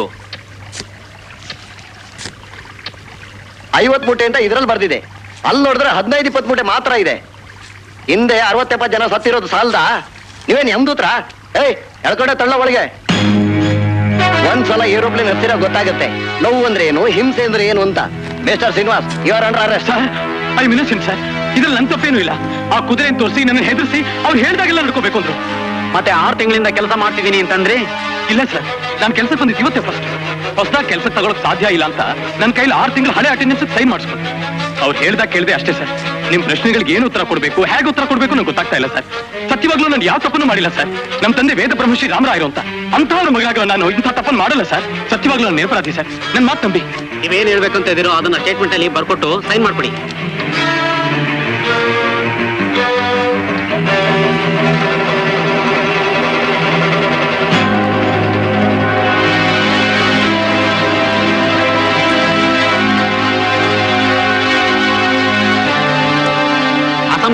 ಐವತ್ ಮೂಟೆ ಅಂತ ಇದ್ರಲ್ಲಿ ಬರ್ದಿದೆ ಅಲ್ಲಿ ನೋಡಿದ್ರೆ ಹದಿನೈದು ಇಪ್ಪತ್ತು ಮೂಟೆ ಮಾತ್ರ ಇದೆ ಹಿಂದೆ ಅರವತ್ತೆಪ್ಪತ್ತು ಜನ ಸತ್ತಿರೋದು ಸಾಲದ ನೀವೇನ್ ಎಮ್ದೂತ್ರ ಏಯ್ ಎಳ್ಕೊಂಡೆ ತಳ್ಳ ಒಳಗೆ ಒಂದ್ಸಲ ಏರೋಪ್ಲೇನ್ ಹತ್ತಿರ ಗೊತ್ತಾಗುತ್ತೆ ನೋವು ಅಂದ್ರೆ ಏನು ಹಿಂಸೆ ಅಂದ್ರೆ ಏನು ಅಂತ ಮಿಸ್ಟರ್ ಶ್ರೀನಿವಾಸ್ ಇವರ್ ಅಂಡರ್ ಅರೆಸ್ಟ್ ಸರ್ ಐ ಮಿನಸಿನ್ ಸರ್ ಇದ್ರಲ್ಲಿ ನನ್ನ ತಪ್ಪೇನು ಇಲ್ಲ ಆ ಕುದುರೆ ತೋರಿಸಿ ನನ್ನ ಹೆದರ್ಸಿ ಅವ್ರು ಹೇಳ್ದಾಗೆಲ್ಲ ನಡ್ಕೋಬೇಕು ಅಂದ್ರು ಮತ್ತೆ ಆರು ತಿಂಗಳಿಂದ ಕೆಲಸ ಮಾಡ್ತಿದ್ದೀನಿ ಅಂತಂದ್ರಿ ಇಲ್ಲ ಸರ್ ನಾನು ಕೆಲಸಕ್ಕೆ ಬಂದಿದ್ದು ಇವತ್ತೇ ಫಸ್ಟ್ ಹೊಸದಾಗಿ ಕೆಲಸ ತಗೊಳಕ್ ಸಾಧ್ಯ ಇಲ್ಲ ಅಂತ ನನ್ನ ಕೈಲಿ ಆರು ತಿಂಗಳು ಹಳೆ ಅಟೆಂಡೆನ್ಸ್ ಸೈನ್ ಮಾಡಿಸ್ಕೊಂಡು ಅವ್ರು ಹೇಳ್ದಾಗ ಕೇಳಿದೆ ಅಷ್ಟೇ ಸರ್ ನಿಮ್ ಪ್ರಶ್ನೆಗಳಿಗೆ ಏನು ಉತ್ತರ ಕೊಡಬೇಕು ಹೇಗೆ ಉತ್ತರ ಕೊಡಬೇಕು ನಂಗೆ ಗೊತ್ತಾಗ್ತಾ ಇಲ್ಲ ಸರ್ ಸತ್ಯವಾಗ್ಲೂ ನಾನು ಯಾವ ತಪ್ಪನ್ನು ಮಾಡಿಲ್ಲ ಸರ್ ನಮ್ಮ ತಂದೆ ವೇದ ಬ್ರಹ್ಮಶ್ರೀ ರಾಮರಾಯರು ಅಂತ ಅಂತವ್ರ ಮಗಾಗ ನಾನು ಇಂಥ ತಪ್ಪನ್ನು ಮಾಡಲ್ಲ ಸರ್ ಸತ್ಯವಾಗ್ಲೂ ನಾನು ನಿರಪರಾಧಿ ಸರ್ ನನ್ನ ಮಾತು ನಂಬಿ ನೀವೇನ್ ಹೇಳ್ಬೇಕು ಅಂತ ಇದ್ದೀರೋ ಅದನ್ನ ಸ್ಟೇಟ್ಮೆಂಟ್ ಅಲ್ಲಿ ಬರ್ಕೊಟ್ಟು ಸೈನ್ ಮಾಡ್ಬಿಡಿ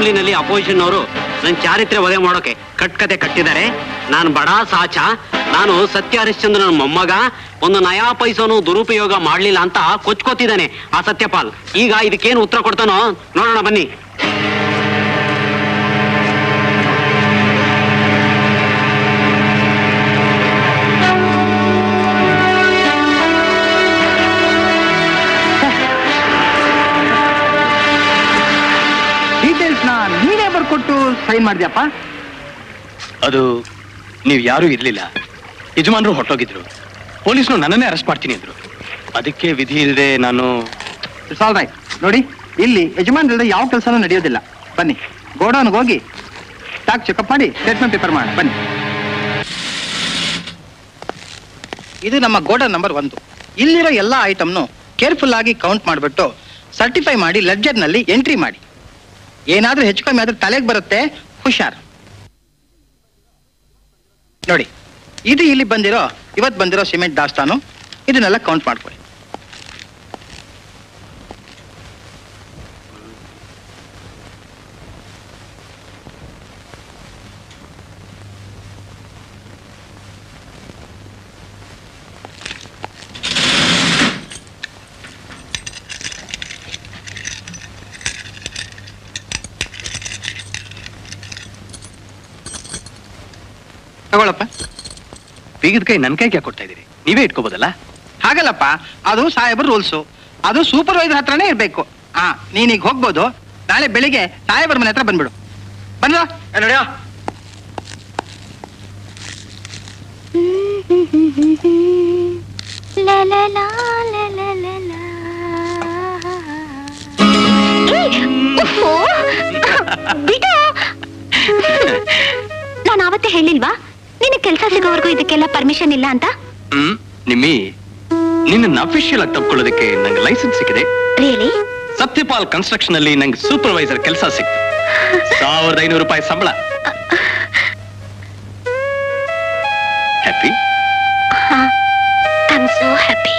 ಅಸೆಂಬ್ಲಿನಲ್ಲಿ ಅಪೋಸಿಷನ್ ಅವರು ನನ್ನ ಚಾರಿತ್ರ್ಯ ವಧೆ ಮಾಡೋಕೆ ಕಟ್ಕತೆ ಕಟ್ಟಿದ್ದಾರೆ ನಾನು ಬಡ ಸಾಚ ನಾನು ಸತ್ಯ ಹರಿಶ್ಚಂದ್ರನ ಮೊಮ್ಮಗ ಒಂದು ನಯಾ ಪೈಸನು ದುರುಪಯೋಗ ಮಾಡ್ಲಿಲ್ಲ ಅಂತ ಕೊಚ್ಕೋತಿದ್ದಾನೆ ಆ ಸತ್ಯಪಾಲ್ ಈಗ ಇದಕ್ಕೇನು ಉತ್ತರ ಕೊಡ್ತಾನೋ ನೋಡೋಣ ಬನ್ನಿ ಡೀಟೇಲ್ಸ್ ನ ನೀನೇ ಬರ್ಕೊಟ್ಟು ಸೈನ್ ಮಾಡಿದ್ಯಪ್ಪ ಅದು ನೀವು ಯಾರೂ ಇರ್ಲಿಲ್ಲ ಯಜಮಾನರು ಹೊರಟೋಗಿದ್ರು ಪೊಲೀಸ್ನು ನನ್ನನ್ನೇ ಅರೆಸ್ಟ್ ಮಾಡ್ತೀನಿ ಅಂದ್ರು ಅದಕ್ಕೆ ವಿಧಿ ಇಲ್ಲದೆ ನಾನು ಇಟ್ಸ್ ಆಲ್ ರೈಟ್ ನೋಡಿ ಇಲ್ಲಿ ಯಜಮಾನ್ರಲ್ಲದೆ ಯಾವ ಕೆಲಸನೂ ನಡೆಯೋದಿಲ್ಲ ಬನ್ನಿ ಗೋಡೌನ್ಗೆ ಹೋಗಿ ಸ್ಟಾಕ್ ಚೆಕಪ್ ಮಾಡಿ ಸ್ಟೇಟ್ಮೆಂಟ್ ಪೇಪರ್ ಮಾಡೋಣ ಬನ್ನಿ ಇದು ನಮ್ಮ ಗೋಡೌನ್ ನಂಬರ್ ಒಂದು ಇಲ್ಲಿರೋ ಎಲ್ಲ ಐಟಮ್ನು ಕೇರ್ಫುಲ್ ಆಗಿ ಕೌಂಟ್ ಮಾಡಿಬಿಟ್ಟು ಸರ್ಟಿಫೈ ಮಾಡಿ ಲೆಡ್ಜರ್ನಲ್ಲಿ ಎಂಟ್ರಿ ಮಾಡಿ ಏನಾದ್ರೂ ಹೆಚ್ಚು ಕಮ್ಮಿ ಆದ್ರೆ ತಲೆಗೆ ಬರುತ್ತೆ ಹುಷಾರ್ ನೋಡಿ ಇದು ಇಲ್ಲಿ ಬಂದಿರೋ ಇವತ್ತು ಬಂದಿರೋ ಸಿಮೆಂಟ್ ದಾಸ್ತಾನು ಇದನ್ನೆಲ್ಲ ಕೌಂಟ್ ಮಾಡ್ಕೊಳ್ಳಿ ತಗೊಳಪ್ಪ ಬೀಗದ ಕೈ ನನ್ನ ಕೈಗೆ ಯಾಕೆ ಕೊಡ್ತಾ ಇದ್ದೀರಿ ನೀವೇ ಇಟ್ಕೋಬೋದಲ್ಲ ಹಾಗಲ್ಲಪ್ಪ ಅದು ಸಾಹೇಬರ್ ರೂಲ್ಸು ಅದು ಸೂಪರ್ವೈಸರ್ ಹತ್ರನೇ ಇರ್ಬೇಕು ಹಾ ನೀನೀಗ ಹೋಗ್ಬೋದು ನಾಳೆ ಬೆಳಿಗ್ಗೆ ಸಾಹೇಬರ್ ಮನೆ ಹತ್ರ ಬಂದ್ಬಿಡು ಬಂದ್ರ ನಡೆಯೋ ನಾನು ಆವತ್ತೇ ಹೇಳಿಲ್ವಾ ನಿನ್ನ ಕೆಲಸ ಸಿಗೋವರೆಗೂ ಇದಕ್ಕೆಲ್ಲ ಪರ್ಮಿಷನ್ ಇಲ್ಲ ಅಂತ ಹ್ಮ್ ನಿಮ್ಮಿ ನಿನ್ನ ಅಫಿಷಿಯಲ್ ಆಗಿ ತಪ್ಕೊಳ್ಳೋದಕ್ಕೆ ನಂಗೆ ಲೈಸೆನ್ಸ್ ಸಿಕ್ಕಿದೆ ರಿಯಲಿ ಸತ್ಯಪಾಲ್ ಕನ್ಸ್ಟ್ರಕ್ಷನ್ ಅಲ್ಲಿ ನಂಗೆ ಸೂಪರ್ವೈಸರ್ ಕೆಲಸ ಸಿಕ್ತು ಸಾವಿರದ ಐನೂರು ರೂಪಾಯಿ ಸಂಬಳ happy I am so happy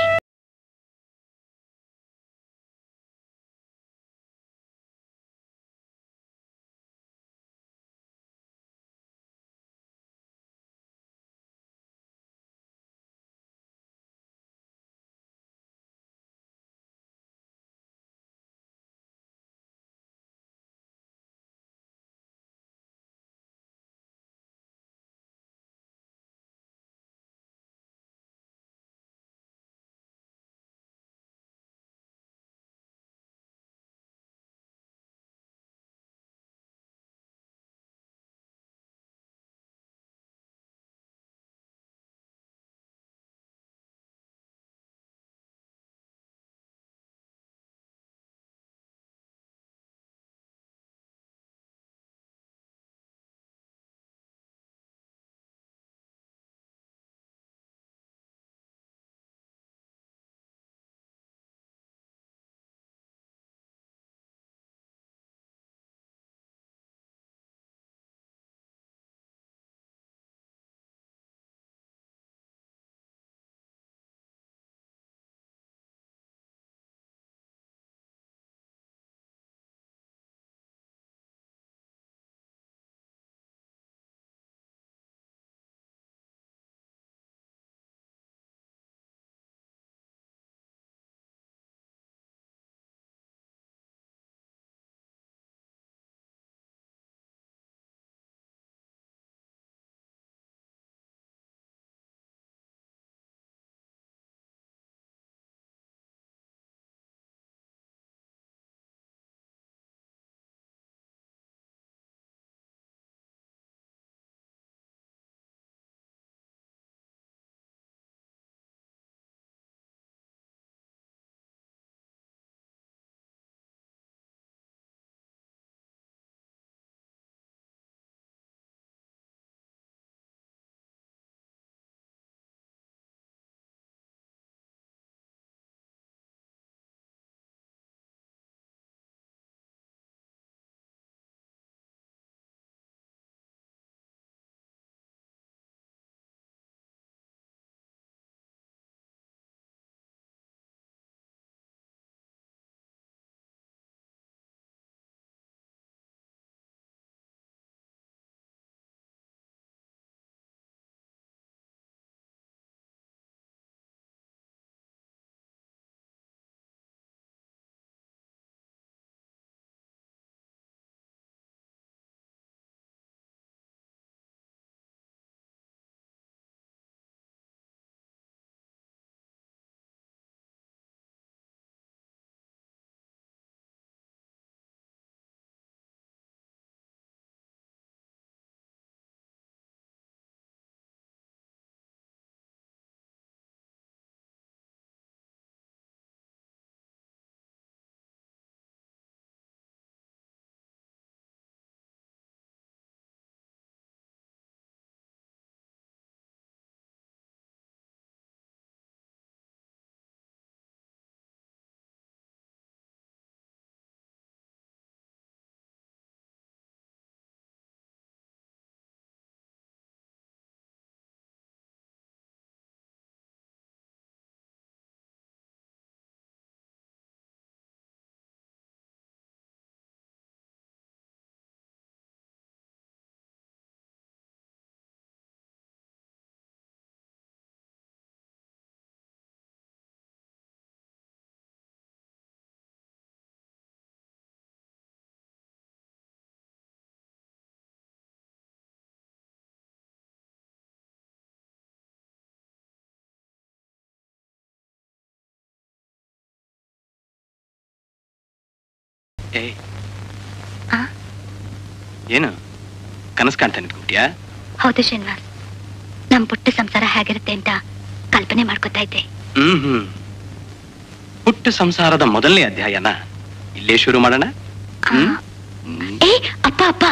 ಏಯ್ ಆ? ಏನು ಕನಸು ಕಾಣ್ತಾ ನಿಂತ್ಕೊಂಡ್ಯಾ ಹೌದು ಶ್ರೀನಿವಾಸ್ ನಮ್ ಪುಟ್ಟ ಸಂಸಾರ ಹೇಗಿರುತ್ತೆ ಅಂತ ಕಲ್ಪನೆ ಮಾಡ್ಕೊತಾ ಇದ್ದೆ ಹ್ಮ್ ಹ್ಮ್ ಪುಟ್ಟ ಸಂಸಾರದ ಮೊದಲನೇ ಅಧ್ಯಾಯನ ಇಲ್ಲೇ ಶುರು ಮಾಡೋಣ ಆ, ಏ ಅಪ್ಪ ಅಪ್ಪ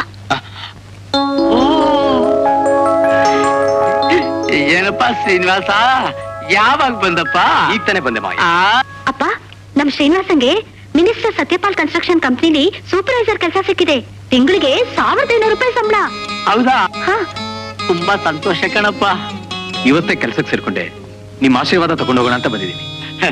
ಏನಪ್ಪ ಶ್ರೀನಿವಾಸ ಯಾವಾಗ ಬಂದಪ್ಪ ಈಗ ತಾನೇ ಬಂದೆ ಮಾಯ ಅಪ್ಪ ನಮ್ ಶ್ರೀನಿವಾಸಂಗೆ ಮಿನಿಸ್ಟರ್ ಸತ್ಯಪಾಲ್ ಕನ್ಸ್ಟ್ರಕ್ಷನ್ ಕಂಪ್ನಿಲಿ ಸೂಪರ್ವೈಸರ್ ಕೆಲಸ ಸಿಕ್ಕಿದೆ ತಿಂಗಳಿಗೆ ಸಾವಿರದ ಐನೂರು ರೂಪಾಯಿ ಸಂಬಳ ಹೌದಾ ಹಾ ತುಂಬಾ ಸಂತೋಷ ಕಣಪ್ಪ ಇವತ್ತೇ ಕೆಲ್ಸಕ್ಕೆ ಸೇರ್ಕೊಂಡೆ ನಿಮ್ಮ ಆಶೀರ್ವಾದ ತಗೊಂಡು ಹೋಗೋಣ ಅಂತ ಬಂದಿದ್ದೀನಿ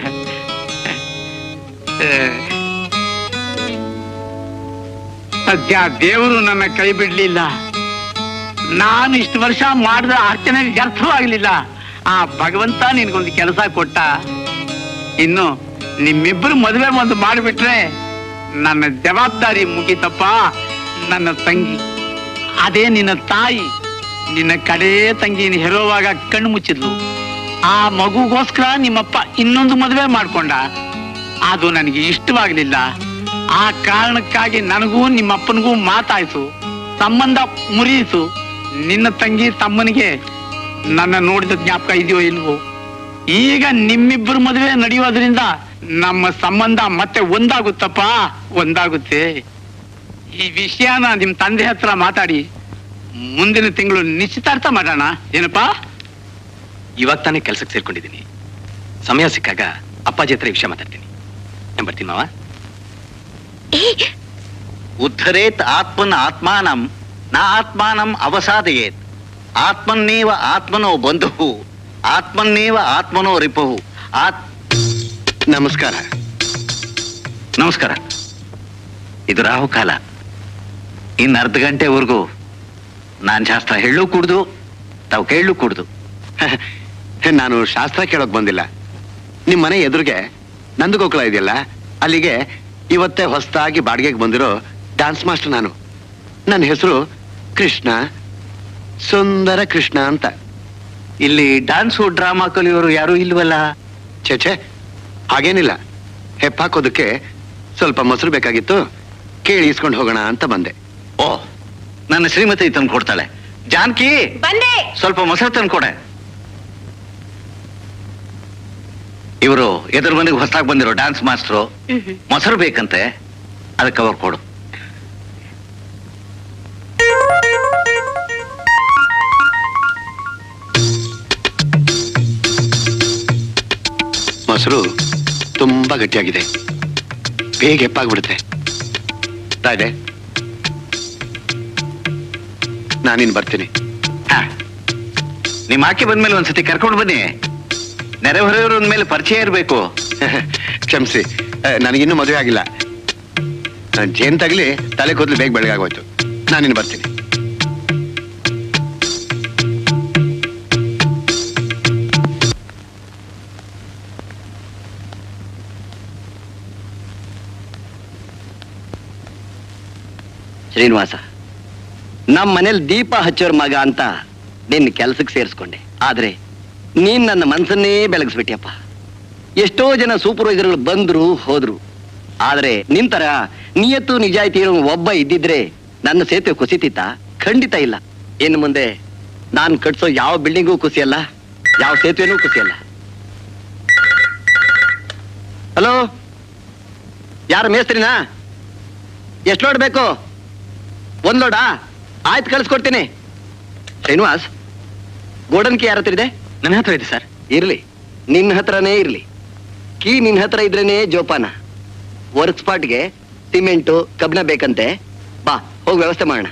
ಸದ್ಯ ದೇವರು ನನ್ನ ಕೈ ಬಿಡ್ಲಿಲ್ಲ ನಾನು ಇಷ್ಟು ವರ್ಷ ಮಾಡಿದ ಅರ್ಚನೆ ವ್ಯರ್ಥವಾಗ್ಲಿಲ್ಲ ಆ ಭಗವಂತ ನಿನ್ಗೊಂದು ಕೆಲಸ ಕೊಟ್ಟ ಇನ್ನು ನಿಮ್ಮಿಬ್ಬರು ಮದುವೆ ಒಂದು ಮಾಡಿಬಿಟ್ರೆ ನನ್ನ ಜವಾಬ್ದಾರಿ ಮುಗೀತಪ್ಪ ನನ್ನ ತಂಗಿ ಅದೇ ನಿನ್ನ ತಾಯಿ ನಿನ್ನ ಕಡೇ ತಂಗಿನ ಹೆರೋವಾಗ ಕಣ್ಣು ಮುಚ್ಚಿದ್ಲು ಆ ಮಗುಗೋಸ್ಕರ ನಿಮ್ಮಪ್ಪ ಇನ್ನೊಂದು ಮದುವೆ ಮಾಡ್ಕೊಂಡ ಅದು ನನಗೆ ಇಷ್ಟವಾಗ್ಲಿಲ್ಲ ಆ ಕಾರಣಕ್ಕಾಗಿ ನನಗೂ ನಿಮ್ಮಪ್ಪನಿಗೂ ಮಾತಾಯ್ತು ಸಂಬಂಧ ಮುರಿಯಿತು ನಿನ್ನ ತಂಗಿ ತಮ್ಮನಿಗೆ ನನ್ನ ನೋಡಿದ ಜ್ಞಾಪಕ ಇದೆಯೋ ಇಲ್ವೋ ಈಗ ನಿಮ್ಮಿಬ್ಬರು ಮದುವೆ ನಡೆಯೋದ್ರಿಂದ ನಮ್ಮ ಸಂಬಂಧ ಮತ್ತೆ ಒಂದಾಗುತ್ತಪ್ಪ ಒಂದಾಗುತ್ತೆ ಈ ವಿಷಯನ ನಿಮ್ ತಂದೆ ಹತ್ರ ಮಾತಾಡಿ ಮುಂದಿನ ತಿಂಗಳು ನಿಶ್ಚಿತಾರ್ಥ ಮಾಡೋಣ ಏನಪ್ಪಾ ಇವಾಗ ತಾನೇ ಕೆಲ್ಸಕ್ಕೆ ಸೇರ್ಕೊಂಡಿದ್ದೀನಿ ಸಮಯ ಸಿಕ್ಕಾಗ ಅಪ್ಪಾಜಿ ಹತ್ರ ಈ ವಿಷಯ ಮಾತಾಡ್ತೀನಿ ನಾನು ಬರ್ತೀನಿ ಮಾವ ಉದ್ಧರೇತ್ ಆತ್ಮನ ಆತ್ಮಾನಂ ನಾ ಆತ್ಮಾನಂ ಅವಸಾದಯೇತ್ ಆತ್ಮನ್ನೇವ ಆತ್ಮನೋ ಬಂಧು ಆತ್ಮನ್ನೇವ ಆತ್ಮನೋ ರಿಪುಹು ಆತ್ ನಮಸ್ಕಾರ ನಮಸ್ಕಾರ ಇದು ರಾಹುಕಾಲ ಇನ್ನು ಅರ್ಧ ಗಂಟೆವರೆಗೂ ನಾನು ಶಾಸ್ತ್ರ ಹೇಳು ಕುಡ್ದು ತಾವು ಕೇಳಲು ಕುಡ್ದು ನಾನು ಶಾಸ್ತ್ರ ಕೇಳೋಕ್ ಬಂದಿಲ್ಲ ನಿಮ್ ಮನೆ ಎದುರಿಗೆ ನಂದಗೋಕುಲ ಇದೆಯಲ್ಲ ಅಲ್ಲಿಗೆ ಇವತ್ತೇ ಹೊಸದಾಗಿ ಬಾಡಿಗೆಗೆ ಬಂದಿರೋ ಡ್ಯಾನ್ಸ್ ಮಾಸ್ಟರ್ ನಾನು ನನ್ನ ಹೆಸರು ಕೃಷ್ಣ ಸುಂದರ ಕೃಷ್ಣ ಅಂತ ಇಲ್ಲಿ ಡ್ಯಾನ್ಸು ಡ್ರಾಮಾ ಕಲಿಯೋರು ಯಾರೂ ಇಲ್ವಲ್ಲ ಛೇ ಛೇ ಹಾಗೇನಿಲ್ಲ ಹೆಪ್ಪಾಕೋದಕ್ಕೆ ಸ್ವಲ್ಪ ಮೊಸರು ಬೇಕಾಗಿತ್ತು ಕೇಳಿ ಇಸ್ಕೊಂಡು ಹೋಗೋಣ ಅಂತ ಬಂದೆ ಓ ನನ್ನ ಶ್ರೀಮತಿ ತಂದು ಕೊಡ್ತಾಳೆ ಜಾನಕಿ ಬಂದೆ ಸ್ವಲ್ಪ ಮೊಸರು ತಂದು ಕೊಡೆ ಇವರು ಎದುರು ಮನೆಗೆ ಹೊಸದಾಗಿ ಬಂದಿರೋ ಡ್ಯಾನ್ಸ್ ಮಾಸ್ಟ್ರು ಮೊಸರು ಬೇಕಂತೆ ಅದಕ್ಕೆ ಅವ್ರು ಕೊಡು ಮೊಸರು ತುಂಬಾ ಗಟ್ಟಿಯಾಗಿದೆ ಬೇಗ ಹೆಪ್ಪಾಗ್ಬಿಡುತ್ತೆ ರಾಯ್ದೆ ನಾನಿನ್ ಬರ್ತೀನಿ ಹಾ. ನಿಮ್ಮ ಆಕೆ ಬಂದ್ಮೇಲೆ ಒಂದ್ಸತಿ ಕರ್ಕೊಂಡು ಬನ್ನಿ ನೆರೆಹೊರೆಯವ್ರ ಮೇಲೆ ಪರಿಚಯ ಇರಬೇಕು ಕ್ಷಮಿಸಿ ನನಗಿನ್ನೂ ಮದುವೆ ಆಗಿಲ್ಲ ಆ, ಜೇನ್ ತಗಲಿ ತಲೆ ಕೂದಲು ಬೇಗ ಬೆಳಗಾಗೋಯ್ತು ನಾನಿನ್ ಬರ್ತೀನಿ ಶ್ರೀನಿವಾಸ ನಮ್ಮ ಮನೇಲಿ ದೀಪ ಹಚ್ಚೋರ್ ಮಗ ಅಂತ ನಿನ್ನ ಕೆಲ್ಸಕ್ಕೆ ಸೇರಿಸ್ಕೊಂಡೆ ಆದ್ರೆ ನೀನ್ ನನ್ನ ಮನ್ಸನ್ನೇ ಬೆಳಗಿಸ್ಬಿಟ್ಟಿಯಪ್ಪ ಎಷ್ಟೋ ಜನ ಸೂಪರ್ವೈಸರ್ಗಳು ಬಂದ್ರು ಹೋದ್ರು ಆದ್ರೆ ನಿಂತರ ನಿಯತ್ತು ನಿಜಾಯಿತಿ ಇರೋ ಒಬ್ಬ ಇದ್ದಿದ್ರೆ ನನ್ನ ಸೇತುವೆ ಕುಸಿತಿತ್ತ ಖಂಡಿತ ಇಲ್ಲ ಇನ್ನು ಮುಂದೆ ನಾನು ಕಟ್ಸೋ ಯಾವ ಬಿಲ್ಡಿಂಗೂ ಕುಸಿಯಲ್ಲ ಯಾವ ಸೇತುವೆನೂ ಕುಸಿಯಲ್ಲ ಹಲೋ ಯಾರು ಮೇಸ್ತ್ರಿನಾ ಎಷ್ಟು ಲೋಡ್ ಬೇಕು ಒಂದ್ ಲೋಡಾ ಆಯ್ತು ಕಳ್ಸ್ಕೊಡ್ತೀನಿ ಶ್ರೀನಿವಾಸ್ ಗೋಡನ್ ಕಿ ಯಾರ ಹತ್ರ ಇದೆ ನನ್ನ ಹತ್ರ ಇದೆ ಸರ್ ಇರ್ಲಿ ನಿನ್ನ ಹತ್ರನೇ ಇರ್ಲಿ ಕೀ ನಿನ್ನ ಹತ್ರ ಇದ್ರೇನೆ ಜೋಪಾನ ವರ್ಕ್ ಸ್ಪಾಟ್ಗೆ ಸಿಮೆಂಟು ಕಬ್ಬಿಣ ಬೇಕಂತೆ ಬಾ ಹೋಗಿ ವ್ಯವಸ್ಥೆ ಮಾಡೋಣ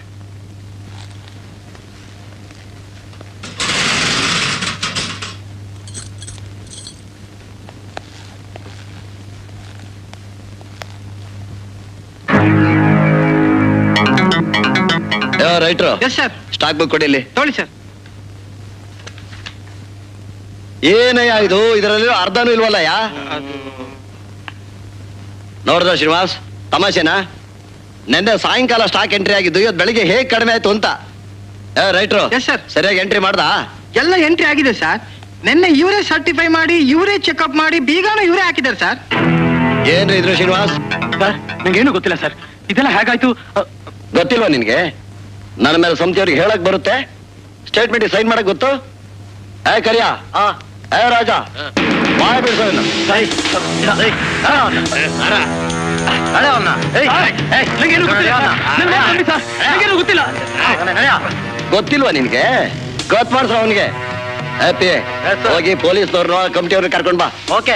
writer yes sir stock book ಕೊಡಿ ಇಲ್ಲಿ ತೊಳಿ ಸರ್ ಏನಯ್ಯ ಇದು ಇದರಲ್ಲಿ ಅರ್ಧನೂ ಇಲ್ವಲ್ಲ ಯಾ ನೋಡ್ದ ಶ್ರೀನಿವಾಸ್ ತಮಾಷೆನಾ ನೆನ್ನೆ ಸಾಯಂಕಾಲ ಸ್ಟಾಕ್ ಎಂಟ್ರಿ ಆಗಿದ್ದು ಇವತ್ತು ಬೆಳಿಗ್ಗೆ ಹೇಗೆ ಕಡಿಮೆ ಆಯ್ತು ಅಂತ ಏ ರೈಟ್ರು Yes, sir. ಸರಿಯಾಗಿ ಎಂಟ್ರಿ ಮಾಡ್ದಾ ಎಲ್ಲ ಎಂಟ್ರಿ ಆಗಿದೆ ಸರ್ ನಿನ್ನೆ ಇವರೇ ಸರ್ಟಿಫೈ ಮಾಡಿ ಇವರೇ ಚೆಕಪ್ ಮಾಡಿ ಬೀಗಾನು ಇವರೇ ಹಾಕಿದ್ದಾರೆ ಸರ್ ಏನ್ರಿ ಇದ್ರು ಶ್ರೀನಿವಾಸ್ ಸರ್ ನಂಗೇನು ಗೊತ್ತಿಲ್ಲ ಸರ್ ಇದೆಲ್ಲ ಹೇಗಾಯ್ತು ಅ, ಗೊತ್ತಿಲ್ವಾ ನಿನ್ಗೆ ನನ್ನ ಮೇಲೆ ಸಂತಿಯವ್ರಿಗೆ ಹೇಳಕ್ ಬರುತ್ತೆ ಸ್ಟೇಟ್ಮೆಂಟ್ ಸೈನ್ ಮಾಡಕ್ ಗೊತ್ತು ಏ ಕರಿಯ ಏ ರಾಜ ಬಾಯ್ ಬಿಡ್ಸೋ ಇನ್ನು. ನಂಗೇನು ಗೊತ್ತಿಲ್ಲ ಸರ್. ನನ್ಗೇನು ಗೊತ್ತಿಲ್ಲ ಸರ್. ನಂಗೇನು ಗೊತ್ತಿಲ್ಲ ಗೊತ್ತಿಲ್ವಾ ನಿನ್ಗೆ ಗೊತ್ತು ಮಾಡ್ಸ್ರ ಅವನಿಗೆ ಹ್ಯಾಪಿ ಹೋಗಿ ಪೊಲೀಸ್ನವ್ರನ್ನ ಕಮಿಟಿಯವ್ರನ್ನ ಕರ್ಕೊಂಡ್ ಬಾ ಓಕೆ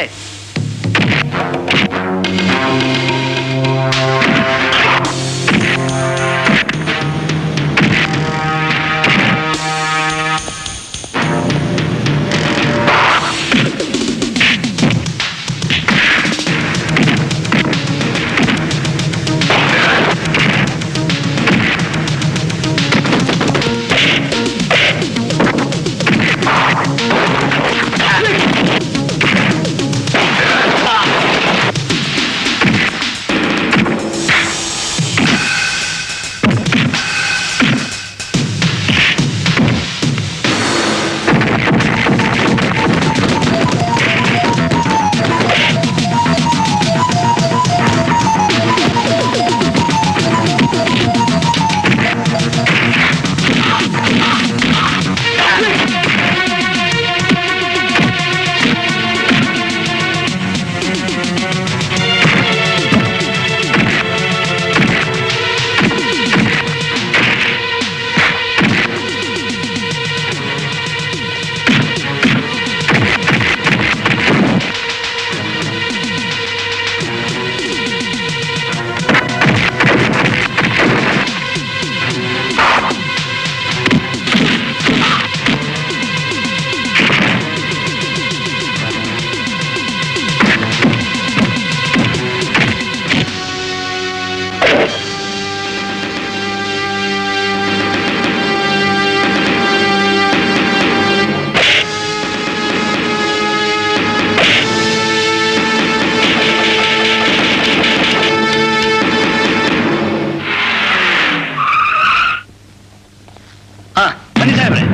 ಹಾ ಬನ್ನಿ ಸಾಹೇಬ್ರೆ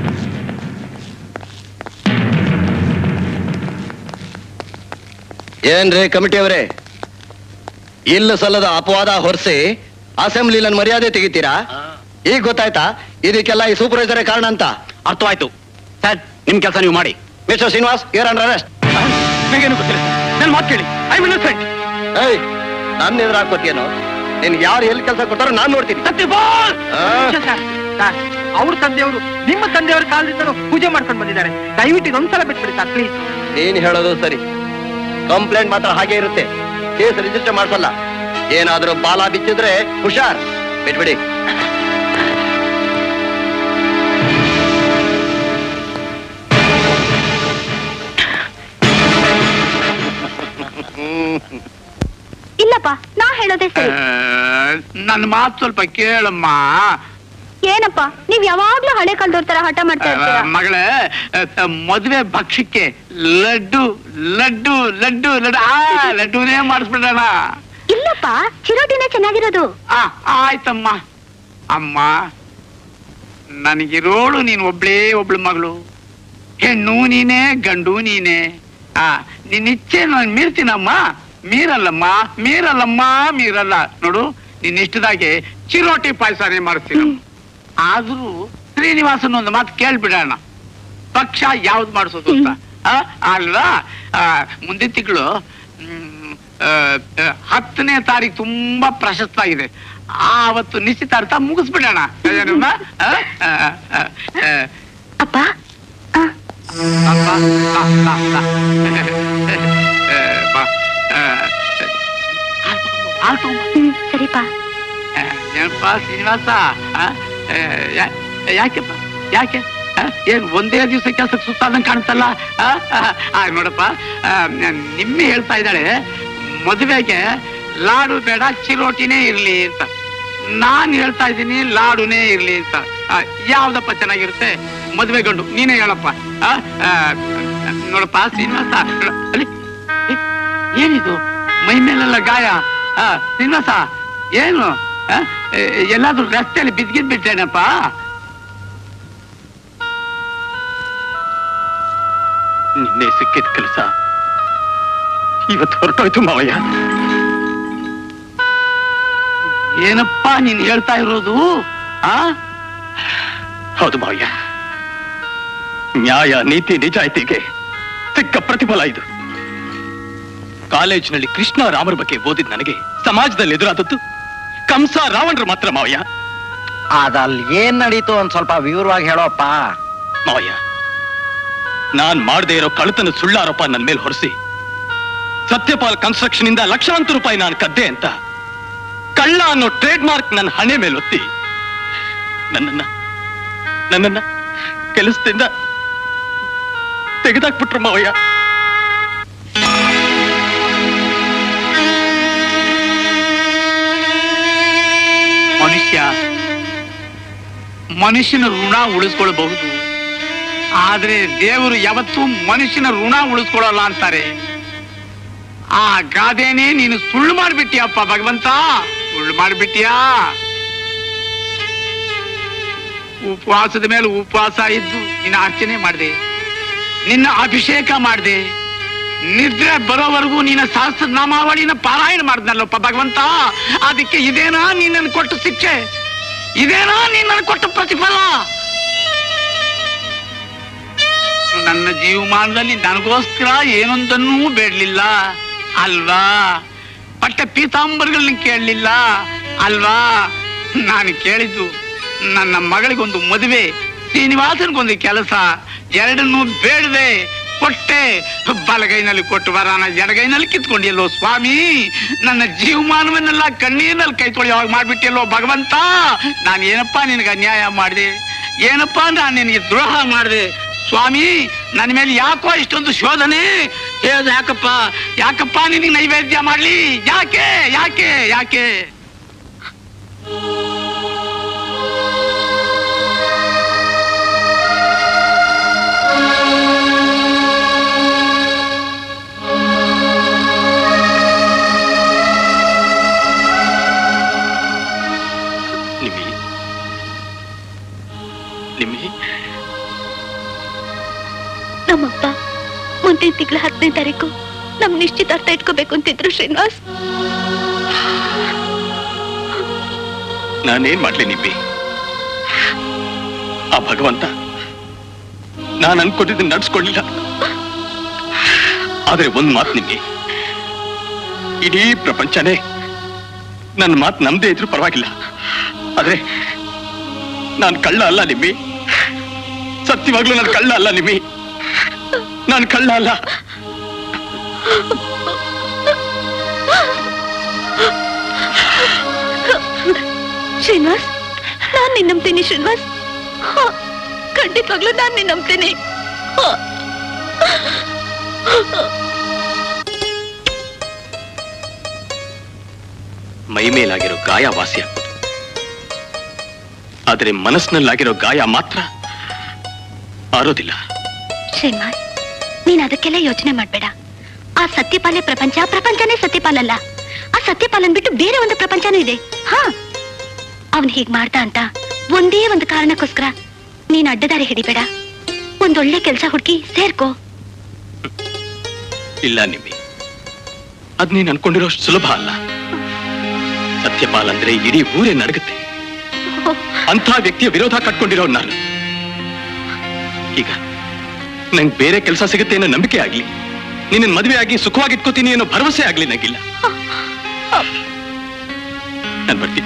ಏನ್ರಿ ಕಮಿಟಿ ಅವರೇ ಇಲ್ಲ ಸಲ್ಲದ ಅಪವಾದ ಹೊರಿಸಿ ಅಸೆಂಬ್ಲಿ ನನ್ನ ಮರ್ಯಾದೆ ತೆಗಿತೀರಾ ಈಗ ಗೊತ್ತಾಯ್ತಾ ಇದಕ್ಕೆಲ್ಲ ಈ ಸೂಪರ್ವೈಸರೇ ಕಾರಣ ಅಂತ ಅರ್ಥವಾಯ್ತು ಸರ್ ನಿಮ್ ಕೆಲಸ ನೀವು ಮಾಡಿ mister Srinivas are under arrest ನಂಗೇನು ಗೊತ್ತಿಲ್ಲ ನನ್ನ ಮಾತು ಕೇಳಿ ಐ ವಿಲ್ ಫ್ರೆಂಡ್ ಏಯ್ ನನ್ನ ಎದುರು ಹಾಕೋತಿಯೇನು ನಿನ್ಗೆ ಯಾರು ಎಲ್ಲಿ ಕೆಲಸ ಕೊಡ್ತಾರೋ ನಾನ್ ನೋಡ್ತೀನಿ ಆ? ಅವ್ರ ತಂದೆಯವರು ನಿಮ್ಮ ತಂದೆಯವರ ಕಾಲದಿಂದಲೂ ಪೂಜೆ ಮಾಡ್ಕೊಂಡು ಬಂದಿದ್ದಾರೆ ದಯವಿಟ್ಟು ಇದೊಂದ್ಸಲ ಬಿಟ್ಬಿಡಿ ಸರ್ ಪ್ಲೀಸ್ ನೀನ್ ಹೇಳೋದು ಸರಿ ಕಂಪ್ಲೇಂಟ್ ಮಾತ್ರ ಹಾಗೆ ಇರುತ್ತೆ ಕೇಸ್ ರಿಜಿಸ್ಟರ್ ಮಾಡ್ಸಲ್ಲ ಏನಾದ್ರೂ ಬಾಲ ಬಿಚ್ಚಿದ್ರೆ ಹುಷಾರ್ ಬಿಟ್ಬಿಡಿ ಇಲ್ಲಪ್ಪ ನಾ ಹೇಳೋದೇ ಸರಿ ನನ್ನ ಮಾತು ಸ್ವಲ್ಪ ಕೇಳಮ್ಮ ಏನಪ್ಪ ನೀವ್ ಯಾವಾಗ್ಲೂ ಹಳೆ ಕಾಲದವ್ರ ತರ ಹಠ ಮಾಡ್ತಾ ಇರ್ತೀರಾ ಮಗಳೇ ಮದುವೆ ಭಕ್ಷ್ಯಕ್ಕೆ ಲಡ್ಡು ಲಡ್ಡು ಲಡ್ಡು ಲಡ್ಡು ಆ ಲಡ್ಡುನೇ ಮಾಡಿಸ್ಬಿಡೋಣ ಇಲ್ಲಪ್ಪ ಚಿರೋಟಿನೇ ಚೆನ್ನಾಗಿರೋದು ಆ ಆಯ್ತಮ್ಮ ಅಮ್ಮ ನನಗಿರೋಳು ನೀನು ಒಬ್ಳೇ ಒಬ್ಳು ಮಗಳು ಹೆಣ್ಣು ನೀನೇ ಗಂಡು ನೀನೇ ಆ ನಿನ್ನ ಇಚ್ಛೆ ನಾನು ಮೀರ್ತೀನಮ್ಮ ಮೀರಲ್ಲಮ್ಮ ಮೀರಲ್ಲಮ್ಮ ಮೀರಲ್ಲ ನೋಡು ನಿನ್ನ ಇಷ್ಟದಾಗೆ ಚಿರೋಟಿ ಪಾಯಸನೇ ಮಾಡಿಸ್ತೀನಿ ಆದ್ರೂ ಶ್ರೀನಿವಾಸನ್ ಒಂದು ಮಾತು ಕೇಳ್ಬಿಡೋಣ ಪಕ್ಷ ಯಾವ್ದು ಮಾಡಿಸೋದು ಅಂತ ಆ, ಅಲ್ವಾ ಆ, ಮುಂದಿನ ತಿಂಗಳು ಹತ್ತನೇ ತಾರೀಕು ತುಂಬಾ ಪ್ರಶಸ್ತ ಆಗಿದೆ ಆವತ್ತು ನಿಶ್ಚಿತಾರ್ಥ ಮುಗಿಸ್ಬಿಡೋಣ ಏನಮ್ಮ? ಆ, ಆ, ಆ, ಆ, ಅಪ್ಪ ಆ, ಅಪ್ಪ, ಬಾ, ಬಾ, ಬಾ. ಆ, ಬಾ, ಆ, ಹಾಲ್ ತಗೊಂಬಾ. ಹ್ಮ್ ಸರಿಪಾ ಆ, ಏನಪ್ಪ ಶ್ರೀನಿವಾಸ ಆ? ಆ, ಯಾ- ಯಾಕೆಪ್ಪ ಯಾಕೆ ಆ? ಏನ್ ಒಂದೇ ದಿವಸ ಕೆಲ್ಸಕ್ಕೆ ಸುತ್ತಾದಂಗ್ ಕಾಣ್ತಲ್ಲ ಆ? ಆ, ಆ, ನೋಡಪ್ಪ ಆ, ನ- ನಿಮ್ಮೆ ಹೇಳ್ತಾ ಇದ್ದಾಳೆ ಮದುವೆಗೆ ಲಾಡು ಬೇಡ ಚಿರೋಟಿನೇ ಇರ್ಲಿ ಅಂತ ನಾನ್ ಹೇಳ್ತಾ ಇದ್ದೀನಿ ಲಾಡುನೇ ಇರ್ಲಿ ಅಂತ ಆ, ಯಾವ್ದಪ್ಪ ಚೆನ್ನಾಗಿರುತ್ತೆ ಮದುವೆ ಗಂಡು ನೀನೇ ಹೇಳಪ್ಪ ಆ? ಆ, ನೋಡಪ್ಪ ಶ್ರೀನಿವಾಸ ನೋಡು, ಅಲ್ಲಿ ಏ, ಏನಿದು ಮೈ ಮೇಲೆಲ್ಲ ಗಾಯ ಆ, ಶ್ರೀನಿವಾಸ ಏನು ಆ? ಎ- ಎಲ್ಲಾದ್ರೂ ರಸ್ತೆಯಲ್ಲಿ ಬಿದ್ಗಿದ್ ಬಿಟ್ಟೇನಪ್ಪ ನಿನ್ನೆ ಸಿಕ್ಕಿದ ಕೆಲಸ ಇವತ್ತು ಹೊರಟೋಯ್ತು ಮಾವಯ್ಯ ಏನಪ್ಪ ನೀನ್ ಹೇಳ್ತಾ ಇರೋದು ಆ ಹೌದು ಮಾವಯ್ಯ ನ್ಯಾಯ ನೀತಿ ನಿಜಾಯಿತಿಗೆ ಸಿಕ್ಕ ಪ್ರತಿಫಲ ಇದು ಕಾಲೇಜಿನಲ್ಲಿ ಕೃಷ್ಣ ರಾಮರ ಬಗ್ಗೆ ಓದಿದ ನನಗೆ ಸಮಾಜದಲ್ಲಿ ಎದುರಾದದ್ದು ಕಂಸ ರಾವಣರು ಮಾತ್ರ ಮಾವಯ್ಯ ಅದಲ್ಲಿ ಏನ್ ನಡೀತು ಒಂದ್ ಸ್ವಲ್ಪ ವಿವರವಾಗಿ ಹೇಳೋಪ್ಪ ಮಾವಯ್ಯ ನಾನ್ ಮಾಡದೇ ಇರೋ ಕಳ್ಳತನ ಸುಳ್ಳಾರೋಪ ನನ್ನ ಮೇಲೆ ಹೊರಿಸಿ ಸತ್ಯಪಾಲ್ ಕನ್ಸ್ಟ್ರಕ್ಷನ್ ಇಂದ ಲಕ್ಷಾಂತರ ರೂಪಾಯಿ ನಾನು ಕದ್ದೆ ಅಂತ ಕಳ್ಳ ಅನ್ನೋ ಟ್ರೇಡ್ ಮಾರ್ಕ್ ನನ್ನ ಹಣೆ ಮೇಲೆ ಒತ್ತಿ ನನ್ನನ್ನ ನನ್ನನ್ನ ಕೆಲಸದಿಂದ ತೆಗೆದಾಕ್ಬಿಟ್ರು ಮಾವಯ್ಯ ಮನುಷ್ಯ ಮನುಷ್ಯನ ಋಣ ಉಳಿಸ್ಕೊಳ್ಬಹುದು ಆದ್ರೆ ದೇವರು ಯಾವತ್ತೂ ಮನುಷ್ಯನ ಋಣ ಉಳಿಸ್ಕೊಳ್ಳಲ್ಲ ಅಂತಾರೆ ಆ ಗಾದೆನೇ ನೀನು ಸುಳ್ಳು ಮಾಡ್ಬಿಟ್ಟಿಯಪ್ಪ ಭಗವಂತ ಸುಳ್ಳು ಮಾಡ್ಬಿಟ್ಟಿಯಾ ಉಪವಾಸದ ಮೇಲೆ ಉಪವಾಸ ಇದ್ದು ನಿನ್ನ ಅರ್ಚನೆ ಮಾಡಿದೆ ನಿನ್ನ ಅಭಿಷೇಕ ಮಾಡಿದೆ ನಿದ್ರೆ ಬರೋವರೆಗೂ ನಿನ್ನ ಸಹಸ್ರ ನಾಮಾವಳಿನ ಪಾರಾಯಣ ಮಾಡಿದ್ನಲ್ಲಪ್ಪ ಭಗವಂತ ಅದಕ್ಕೆ ಇದೇನಾ ನೀನನ್ನು ಕೊಟ್ಟ ಶಿಕ್ಷೆ ಇದೇನಾ ನೀನನ್ನು ಕೊಟ್ಟ ಪ್ರತಿಫಲ ನನ್ನ ಜೀವಮಾನದಲ್ಲಿ ನನಗೋಸ್ಕರ ಏನೊಂದನ್ನೂ ಬೇಡಲಿಲ್ಲ ಅಲ್ವಾ ಪಟ್ಟ ಪೀತಾಂಬರಗಳನ್ನ ಕೇಳಲಿಲ್ಲ ಅಲ್ವಾ ನಾನು ಕೇಳಿದ್ದು ನನ್ನ ಮಗಳಿಗೊಂದು ಮದುವೆ ಶ್ರೀನಿವಾಸನಿಗೊಂದು ಕೆಲಸ ಎರಡನ್ನೂ ಬೇಡದೆ ಕೊಟ್ಟೆ ಬಲಗೈನಲ್ಲಿ ಕೊಟ್ಟು ಬರಾನ ಎಡಗೈನಲ್ಲಿ ಕಿತ್ಕೊಂಡಿಯಲ್ಲೋ ಸ್ವಾಮಿ ನನ್ನ ಜೀವಮಾನವನ್ನೆಲ್ಲ ಕಣ್ಣೀರಿನಲ್ಲಿ ಕೈ ತೊಳೆಯುವಾಗ ಮಾಡ್ಬಿಟ್ಟಿಯಲ್ಲೋ ಭಗವಂತ ನಾನು ಏನಪ್ಪಾ ನಿನಗೆ ಅನ್ಯಾಯ ಮಾಡಿದೆ ಏನಪ್ಪಾ ನಾನು ನಿನಗೆ ದ್ರೋಹ ಮಾಡಿದೆ ಸ್ವಾಮಿ ನನ್ನ ಮೇಲೆ ಯಾಕೋ ಇಷ್ಟೊಂದು ಶೋಧನೆ ಹೇಳೋದು ಯಾಕಪ್ಪ ಯಾಕಪ್ಪ ನಿನಗೆ ನೈವೇದ್ಯ ಮಾಡ್ಲಿ ಯಾಕೆ ಯಾಕೆ ಯಾಕೆ ನಿಮ್ಮಿ ನಿಮ್ಮಿ ನಮ್ಮಪ್ಪ ಮುಂದಿನ ತಿಂಗಳ ಹತ್ತನೇ ತಾರೀಕು ನಮ್ ನಿಶ್ಚಿತಾರ್ಥ ಇಟ್ಕೋಬೇಕು ಅಂತಿದ್ರು ಶ್ರೀನಿವಾಸ್ ನಾನೇನ್ ಮಾಡ್ಲಿ ನಿಮ್ಮಿ ಆ ಭಗವಂತ ನಾನು ಅನ್ಕೊಂಡಿದ್ದನ್ನ ನಡ್ಸ್ಕೊಳ್ಳಿಲ್ಲ ಆದ್ರೆ ಒಂದ್ ಮಾತು ನಿಮ್ಮಿ ಇಡೀ ಪ್ರಪಂಚನೇ ನನ್ನ ಮಾತು ನಮ್ದೇ ಇದ್ರೂ ಪರವಾಗಿಲ್ಲ ಆದ್ರೆ ನಾನು ಕಳ್ಳ ಅಲ್ಲ ನಿಮ್ಮಿ ಸತ್ಯವಾಗ್ಲೂ ನಾನು ಕಳ್ಳ ಅಲ್ಲ ನಿಮ್ಮಿ ನಾನು ಕಳ್ಳ ಅಲ್ಲ ಶ್ರೀನಿವಾಸ್ ನಾನ್ ನಿನ್ ನಂಬ್ತೀನಿ ಶ್ರೀನಿವಾಸ್ ಹ, ಖಂಡಿತವಾಗ್ಲೂ ನಾನ್ ನಿನ್ ನಂಬ್ತೀನಿ ಹ. ಮೈ ಮೇಲಾಗಿರೋ ಗಾಯ ವಾಸಿ ಆಗ್ಬೋದು ಆದರೆ ಮನಸ್ಸಿನಲ್ಲಾಗಿರೋ ಗಾಯ ಮಾತ್ರ ಆರೋದಿಲ್ಲ ಶ್ರೀನಿವಾಸ್ ನೀನ್ ಅದಕ್ಕೆಲ್ಲ ಯೋಚನೆ ಮಾಡ್ಬೇಡ ಆ ಸತ್ಯಪಾಲೆ ಪ್ರಪಂಚ ಪ್ರಪಂಚನೇ ಸತ್ಯಪಾಲಲ್ಲ ಆ ಸತ್ಯಪಾಲನ್ ಬಿಟ್ಟು ಬೇರೆ ಒಂದು ಪ್ರಪಂಚನೂ ಇದೆ ಹಾ ಅವನ್ ಹೀಗ್ ಮಾಡ್ದ ಅಂತ ಒಂದೇ ಒಂದು ಕಾರಣಕ್ಕೋಸ್ಕರ ನೀನ್ ಅಡ್ಡದಾರಿ ಹಿಡಿಬೇಡ ಒಂದೊಳ್ಳೆ ಕೆಲ್ಸ ಹುಡುಕಿ ಸೇರ್ಕೋ ಇಲ್ಲ ನಿಮ್ಮಿ ಅದ್ ನೀನ್ ಅನ್ಕೊಂಡಿರೋಷ್ಟು ಸುಲಭ ಅಲ್ಲ ಸತ್ಯಪಾಲ್ ಅಂದ್ರೆ ಇಡೀ ಊರೇ ನಡಗುತ್ತೆ ಅಂಥ ವ್ಯಕ್ತಿಯ ವಿರೋಧ ಕಟ್ಕೊಂಡಿರೋ ನಾನು ಈಗ ನಂಗೆ ಬೇರೆ ಕೆಲಸ ಸಿಗುತ್ತೆ ಅನ್ನೋ ನಂಬಿಕೆ ಆಗ್ಲಿ ನಿನ್ನ ಮದುವೆ ಆಗಿ ಸುಖವಾಗಿ ಇಟ್ಕೋತೀನಿ ಅನ್ನೋ ಭರವಸೆ ಆಗ್ಲಿ ನಂಗಿಲ್ಲ ನಾನು ಬರ್ತೀನಿ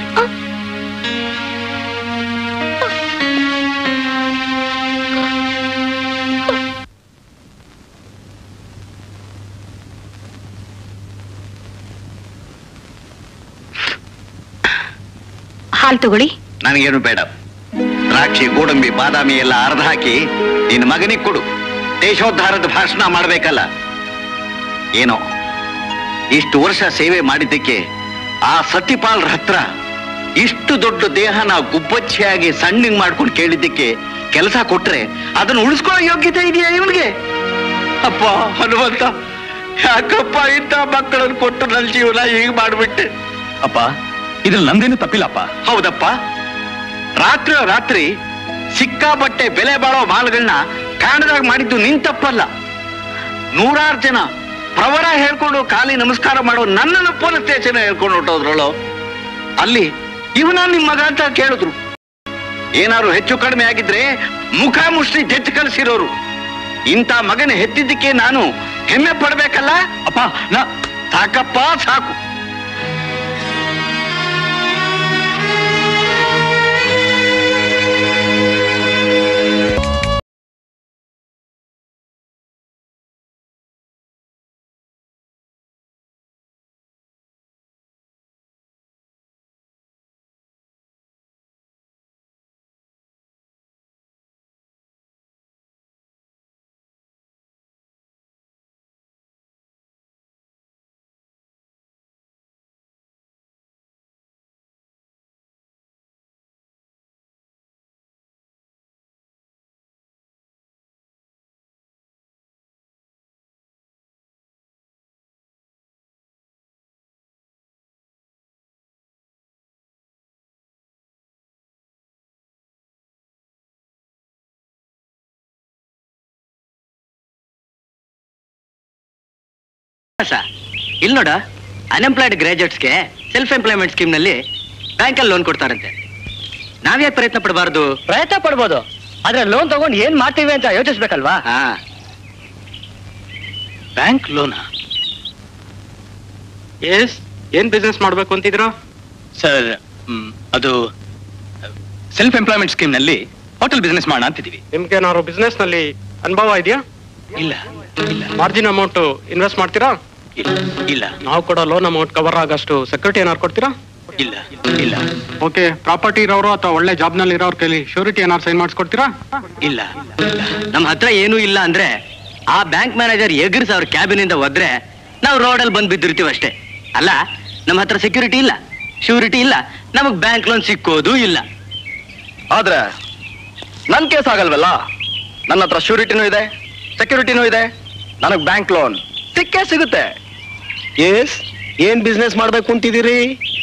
ಹಾಲ್ ತಗೊಳ್ಳಿ ನನಗೇನು ಬೇಡ ದ್ರಾಕ್ಷಿ ಗೋಡಂಬಿ ಬಾದಾಮಿ ಎಲ್ಲ ಅರ್ಧ ಹಾಕಿ ನಿನ್ನ ಮಗನಿಗೆ ಕೊಡು ದೇಶೋದ್ಧಾರದ ಭಾಷಣ ಮಾಡ್ಬೇಕಲ್ಲ ಏನೋ ಇಷ್ಟು ವರ್ಷ ಸೇವೆ ಮಾಡಿದ್ದಕ್ಕೆ ಆ ಸತ್ಯಪಾಲ್ರ ಹತ್ರ ಇಷ್ಟು ದೊಡ್ಡ ದೇಹನ ಗುಬ್ಬಚ್ಚಿಯಾಗಿ ಸಣ್ಣಿಂಗ್ ಮಾಡ್ಕೊಂಡು ಕೇಳಿದ್ದಕ್ಕೆ ಕೆಲಸ ಕೊಟ್ರೆ ಅದನ್ನು ಉಳಿಸ್ಕೊಳ್ಳೋ ಯೋಗ್ಯತೆ ಇದೆಯಾ ಇವನಿಗೆ ಅಪ್ಪ ಹನುಮಂತ ಯಾಕಪ್ಪ ಇಂಥ ಮಕ್ಕಳನ್ನು ಕೊಟ್ಟು ನನ್ನ ಜೀವನ ಹೀಗೆ ಮಾಡ್ಬಿಟ್ಟೆ ಅಪ್ಪ ಇದ್ರಲ್ಲಿ ನಂದೇನು ತಪ್ಪಿಲ್ಲಪ್ಪ ಹೌದಪ್ಪ ರಾತ್ರಿ ರಾತ್ರಿ ಸಿಕ್ಕಾಬಟ್ಟೆ ಬೆಲೆ ಬಾಳೋ ಮಾಲ್ಗಳನ್ನ ಕಾಣದಾಗ ಮಾಡಿದ್ದು ನಿನ್ ತಪ್ಪಲ್ಲ ನೂರಾರು ಜನ ಪ್ರವರ ಹೇಳ್ಕೊಂಡು ಖಾಲಿ ನಮಸ್ಕಾರ ಮಾಡೋ ನನ್ನನ್ನು ಪೊಲೀಸ್ ಸ್ಟೇಷನ್ ಹೇಳ್ಕೊಂಡು ಹೊಟ್ಟೋದ್ರಳು ಅಲ್ಲಿ ಇವನ ನಿಮ್ ಮಗ ಅಂತ ಕೇಳಿದ್ರು ಏನಾದ್ರು ಹೆಚ್ಚು ಕಡಿಮೆ ಆಗಿದ್ರೆ ಮುಖ ಮುಷ್ಟಿ ಜೆಚ್ಚು ಕಳಿಸಿರೋರು ಇಂಥ ಮಗನ ಹೆತ್ತಿದ್ದಕ್ಕೆ ನಾನು ಹೆಮ್ಮೆ ಪಡ್ಬೇಕಲ್ಲ ಅಪ್ಪ ನಾ ಸಾಕಪ್ಪ ಸಾಕು ಇಲ್ಲಿ ನೋಡ ಅನ್ಎಂಪ್ಲಾಯ್ಡ್ ಗ್ರಾಜುಯೇಟ್ಸ್ಗೆ ಸೆಲ್ಫ್ ಎಂಪ್ಲಾಯ್ಮೆಂಟ್ ಸ್ಕೀಮ್ ನಲ್ಲಿ ಬ್ಯಾಂಕಲ್ಲಿ ಲೋನ್ ಕೊಡ್ತಾರಂತೆ ನಾವ್ಯಾಕೆ ಪ್ರಯತ್ನ ಪಡಬಾರ್ದು ಪ್ರಯತ್ನ ಪಡ್ಬೋದು ಆದ್ರೆ ಲೋನ್ ತಗೊಂಡು ಏನ್ ಮಾಡ್ತೀವಿ ಅಂತ ಯೋಚಿಸ್ಬೇಕಲ್ವಾ ಹಾ ಬ್ಯಾಂಕ್ ಲೋನಾ ಎಸ್ ಏನ್ ಬಿಸ್ನೆಸ್ ಮಾಡ್ಬೇಕು ಅಂತಿದ್ರು ಸರ್ ಅದು ಸೆಲ್ಫ್ ಎಂಪ್ಲಾಯ್ಮೆಂಟ್ ಸ್ಕೀಮ್ ನಲ್ಲಿ ಹೋಟೆಲ್ ಬಿಸ್ನೆಸ್ ಮಾಡೋಣ ಅಂತಿದೀವಿ ನಿಮ್ಗೇನಾದ್ರು ಬಿಸ್ನೆಸ್ ನಲ್ಲಿ ಅನುಭವ ಇದೆಯಾ ಇಲ್ಲ ಇಲ್ಲ ಮಾರ್ಜಿನ್ ಅಮೌಂಟ್ ಇನ್ವೆಸ್ಟ್ ಮಾಡ್ತೀರಾ ಇಲ್ಲ ಇಲ್ಲ ನಾವು ಕೊಡೋ ಲೋನ್ ಅಮೌಂಟ್ ಕವರ್ ಆಗಷ್ಟು ಸೆಕ್ಯೂರಿಟಿ ಏನಾರು ಕೊಡ್ತೀರಾ ಇಲ್ಲ ಇಲ್ಲ ಓಕೆ ಪ್ರಾಪರ್ಟಿ ಇರೋರು ಅಥವಾ ಒಳ್ಳೆ ಜಾಬ್ ನಲ್ಲಿ ಇರೋರ್ ಕೈಲಿ ಶ್ಯೂರಿಟಿ ಏನಾರು ಸೈನ್ ಮಾಡಿಸ್ಕೊಡ್ತೀರಾ ಇಲ್ಲ ಇಲ್ಲ ನಮ್ಮ ಹತ್ರ ಏನೂ ಇಲ್ಲ ಅಂದ್ರೆ ಆ ಬ್ಯಾಂಕ್ ಮ್ಯಾನೇಜರ್ ಎಗರ್ಸ್ ಅವ್ರ ಕ್ಯಾಬಿನ್ ಇಂದ ಹೋದ್ರೆ ನಾವು ರೋಡಲ್ಲಿ ಬಂದು ಬಿದ್ದಿರ್ತೀವಿ ಅಷ್ಟೇ ಅಲ್ಲ ನಮ್ಮ ಹತ್ರ ಸೆಕ್ಯೂರಿಟಿ ಇಲ್ಲ ಶ್ಯೂರಿಟಿ ಇಲ್ಲ ನಮಗ್ ಬ್ಯಾಂಕ್ ಲೋನ್ ಸಿಕ್ಕೋದು ಇಲ್ಲ ಆದ್ರೆ ನನ್ ಕೇಸ್ ಆಗಲ್ವಲ್ಲ ನನ್ನ ಹತ್ರ ಶ್ಯೂರಿಟಿನೂ ಇದೆ ಸೆಕ್ಯೂರಿಟಿನೂ ಇದೆ ನನಗ್ ಬ್ಯಾಂಕ್ ಲೋನ್ ಸಿಕ್ಕೇ ಸಿಗುತ್ತೆ ಎಸ್ ಏನ್ ಬಿಸ್ನೆಸ್ ಮಾಡ್ಬೇಕು ಅಂತಿದ್ದೀರಿ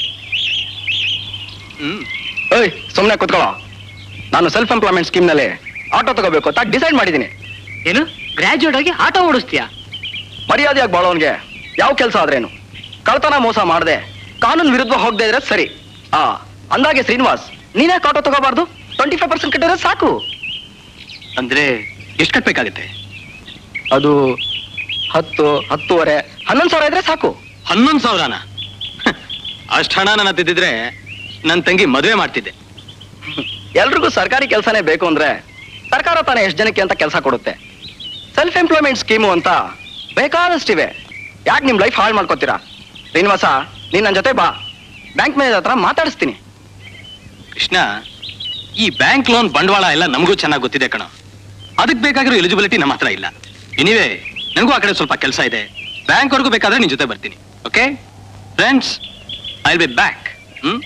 ಏಯ್ ಸುಮ್ಮನೆ ಕೂತ್ಕೊಳ್ಳೋ ನಾನು ಸೆಲ್ಫ್ ಎಂಪ್ಲಾಯ್ಮೆಂಟ್ ಸ್ಕೀಮ್ ನಲ್ಲಿ ಆಟೋ ತಗೋಬೇಕು ಅಂತ ಡಿಸೈಡ್ ಮಾಡಿದ್ದೀನಿ ಏನು ಗ್ರಾಜುಯೇಟ್ ಆಗಿ ಆಟೋ ಓಡಿಸ್ತೀಯಾ ಮರ್ಯಾದೆಯಾಗಿ ಬಾಳೋನ್ಗೆ ಯಾವ ಕೆಲಸ ಆದ್ರೇನು ಕಳ್ತನ ಮೋಸ ಮಾಡದೆ ಕಾನೂನು ವಿರುದ್ಧ ಹೋಗದೆ ಇದ್ರೆ ಸರಿ ಆ ಅಂದಾಗೆ ಶ್ರೀನಿವಾಸ್ ನೀನೇ ಆಟೋ ತಗೋಬಾರ್ದು ಟ್ವೆಂಟಿ ಫೈವ್ ಪರ್ಸೆಂಟ್ ಕಟ್ಟಿದ್ರೆ ಸಾಕು ಅಂದ್ರೆ ಎಷ್ಟು ಕಟ್ಬೇಕಾಗುತ್ತೆ ಅದು ಹತ್ತು ಹತ್ತುವರೆ ಹನ್ನೊಂದು ಸಾವಿರ ಇದ್ರೆ ಸಾಕು ಹನ್ನೊಂದು ಸಾವಿರನ ಅಷ್ಟು ಹಣ ನನ್ನ ತಿದ್ದಿದ್ರೆ ನನ್ನ ತಂಗಿ ಮದುವೆ ಮಾಡ್ತಿದ್ದೆ ಎಲ್ರಿಗೂ ಸರ್ಕಾರಿ ಕೆಲಸನೇ ಬೇಕು ಅಂದ್ರೆ ಸರ್ಕಾರ ತಾನೇ ಎಷ್ಟು ಜನಕ್ಕೆ ಅಂತ ಕೆಲಸ ಕೊಡುತ್ತೆ ಸೆಲ್ಫ್ ಎಂಪ್ಲಾಯ್ಮೆಂಟ್ ಸ್ಕೀಮು ಅಂತ ಬೇಕಾದಷ್ಟಿವೆ ಯಾಕೆ ನಿಮ್ ಲೈಫ್ ಹಾಳು ಮಾಡ್ಕೋತೀರಾ ಶ್ರೀನಿವಾಸ ನೀನ್ ನನ್ನ ಜೊತೆ ಬಾ ಬ್ಯಾಂಕ್ ಮ್ಯಾನೇಜರ್ ಹತ್ರ ಮಾತಾಡಿಸ್ತೀನಿ ಕೃಷ್ಣ ಈ ಬ್ಯಾಂಕ್ ಲೋನ್ ಬಂಡವಾಳ ಎಲ್ಲ ನಮಗೂ ಚೆನ್ನಾಗಿ ಗೊತ್ತಿದೆ ಕಣ ಅದಕ್ಕೆ ಬೇಕಾಗಿರೋ ಎಲಿಜಿಬಿಲಿಟಿ ನಮ್ಮ ಹತ್ರ ಇಲ್ಲ ಎನಿವೇ ನನಗೂ ಆ ಕಡೆ ಸ್ವಲ್ಪ ಕೆಲಸ ಇದೆ ಬ್ಯಾಂಕ್ ವರ್ಗೂ ಬೇಕಾದ್ರೆ ನಿನ್ ಜೊತೆ ಬರ್ತೀನಿ okay friends I be back hmm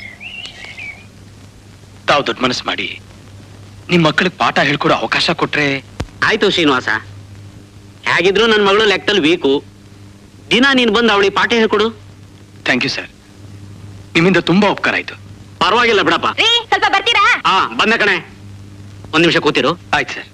ತಾವು ದೊಡ್ಡ ಮನಸ್ಸು ಮಾಡಿ ನಿಮ್ ಮಕ್ಕಳಿಗೆ ಪಾಠ ಹೇಳ್ಕೊಡೋ ಅವಕಾಶ ಕೊಟ್ರೆ ಆಯ್ತು ಶ್ರೀನಿವಾಸ ಹೇಗಿದ್ರು ನನ್ನ ಮಗಳು ಲೆಕ್ಕದಲ್ಲಿ ವೀಕು ದಿನ ನೀನ್ ಬಂದು ಅವಳಿಗೆ ಪಾಠ ಹೇಳ್ಕೊಡು ಥ್ಯಾಂಕ್ ಯು ಸರ್ ನಿಮ್ಮಿಂದ ತುಂಬಾ ಉಪಕಾರ ಆಯ್ತು ಪರವಾಗಿಲ್ಲ ಬಿಡಪ್ಪ ರೀ ಸ್ವಲ್ಪ ಬರ್ತೀರಾ ಹಾ ಬಂದೆ ಕಣೆ ಒಂದ್ ನಿಮಿಷ ಕೂತಿರು ಆಯ್ತು ಸರ್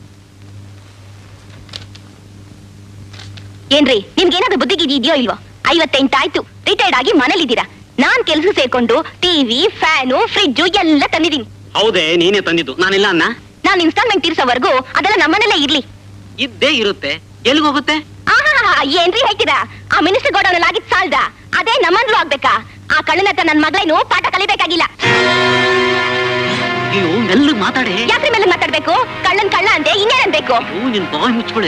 ಏನ್ರಿ ನಿಮ್ಗೇನಾದ್ರೂ ಬುದ್ಧಿಗಿದ್ದಿ ಇದೆಯೋ ಇಲ್ವೋ ಐವತ್ತೆಂಟಾಯ್ತು ರಿಟೈರ್ಡ್ ಆಗಿ ಮನೇಲಿದ್ದೀರಾ ನಾನ್ ಕೆಲ್ಸ ಸೇರ್ಕೊಂಡು ಟಿವಿ ಫ್ಯಾನು ಫ್ರಿಡ್ಜು ಎಲ್ಲ ತಂದಿದ್ದೀನಿ ಹೌದೇ ನೀನೇ ತಂದಿದ್ದು ನಾನಿಲ್ಲ ಅನ್ನ ನಾನ್ ಇನ್ಸ್ಟಾಲ್ಮೆಂಟ್ ತೀರ್ಸೋವರೆಗೂ ಅದೆಲ್ಲ ನಮ್ಮನೆಲ್ಲೇ ಇರ್ಲಿ ಇದ್ದೇ ಇರುತ್ತೆ ಎಲ್ಲಿಗೆ ಹೋಗುತ್ತೆ ಆಹಾ ಏನ್ರಿ ಹೇಳ್ತೀರಾ ಆ ಮಿನಿಸ್ಟರ್ ಗೋಡೌನಲ್ಲಿ ಆಗಿದ್ ಸಾಲ್ದ ಅದೇ ನಮ್ಮನ್ರು ಆಗ್ಬೇಕಾ ಆ ಕಳ್ಳನ ಹತ್ರ ನನ್ ಮಗಳೇನು ಪಾಠ ಕಲಿಬೇಕಾಗಿಲ್ಲ ಅಯ್ಯೋ ಮೆಲ್ಲಗ್ ಮಾತಾಡೆ ಯಾಕ್ರಿ ಮೇಲೆ ಮಾತಾಡ್ಬೇಕು ಕಳ್ಳನ್ ಕಳ್ಳ ಅಂದೆ ಇನ್ನೇನನ್ಬೇಕು ಅಯ್ಯೋ ನಿನ್ ಬಾಯ್ ಮುಚ್ಬಿಡೆ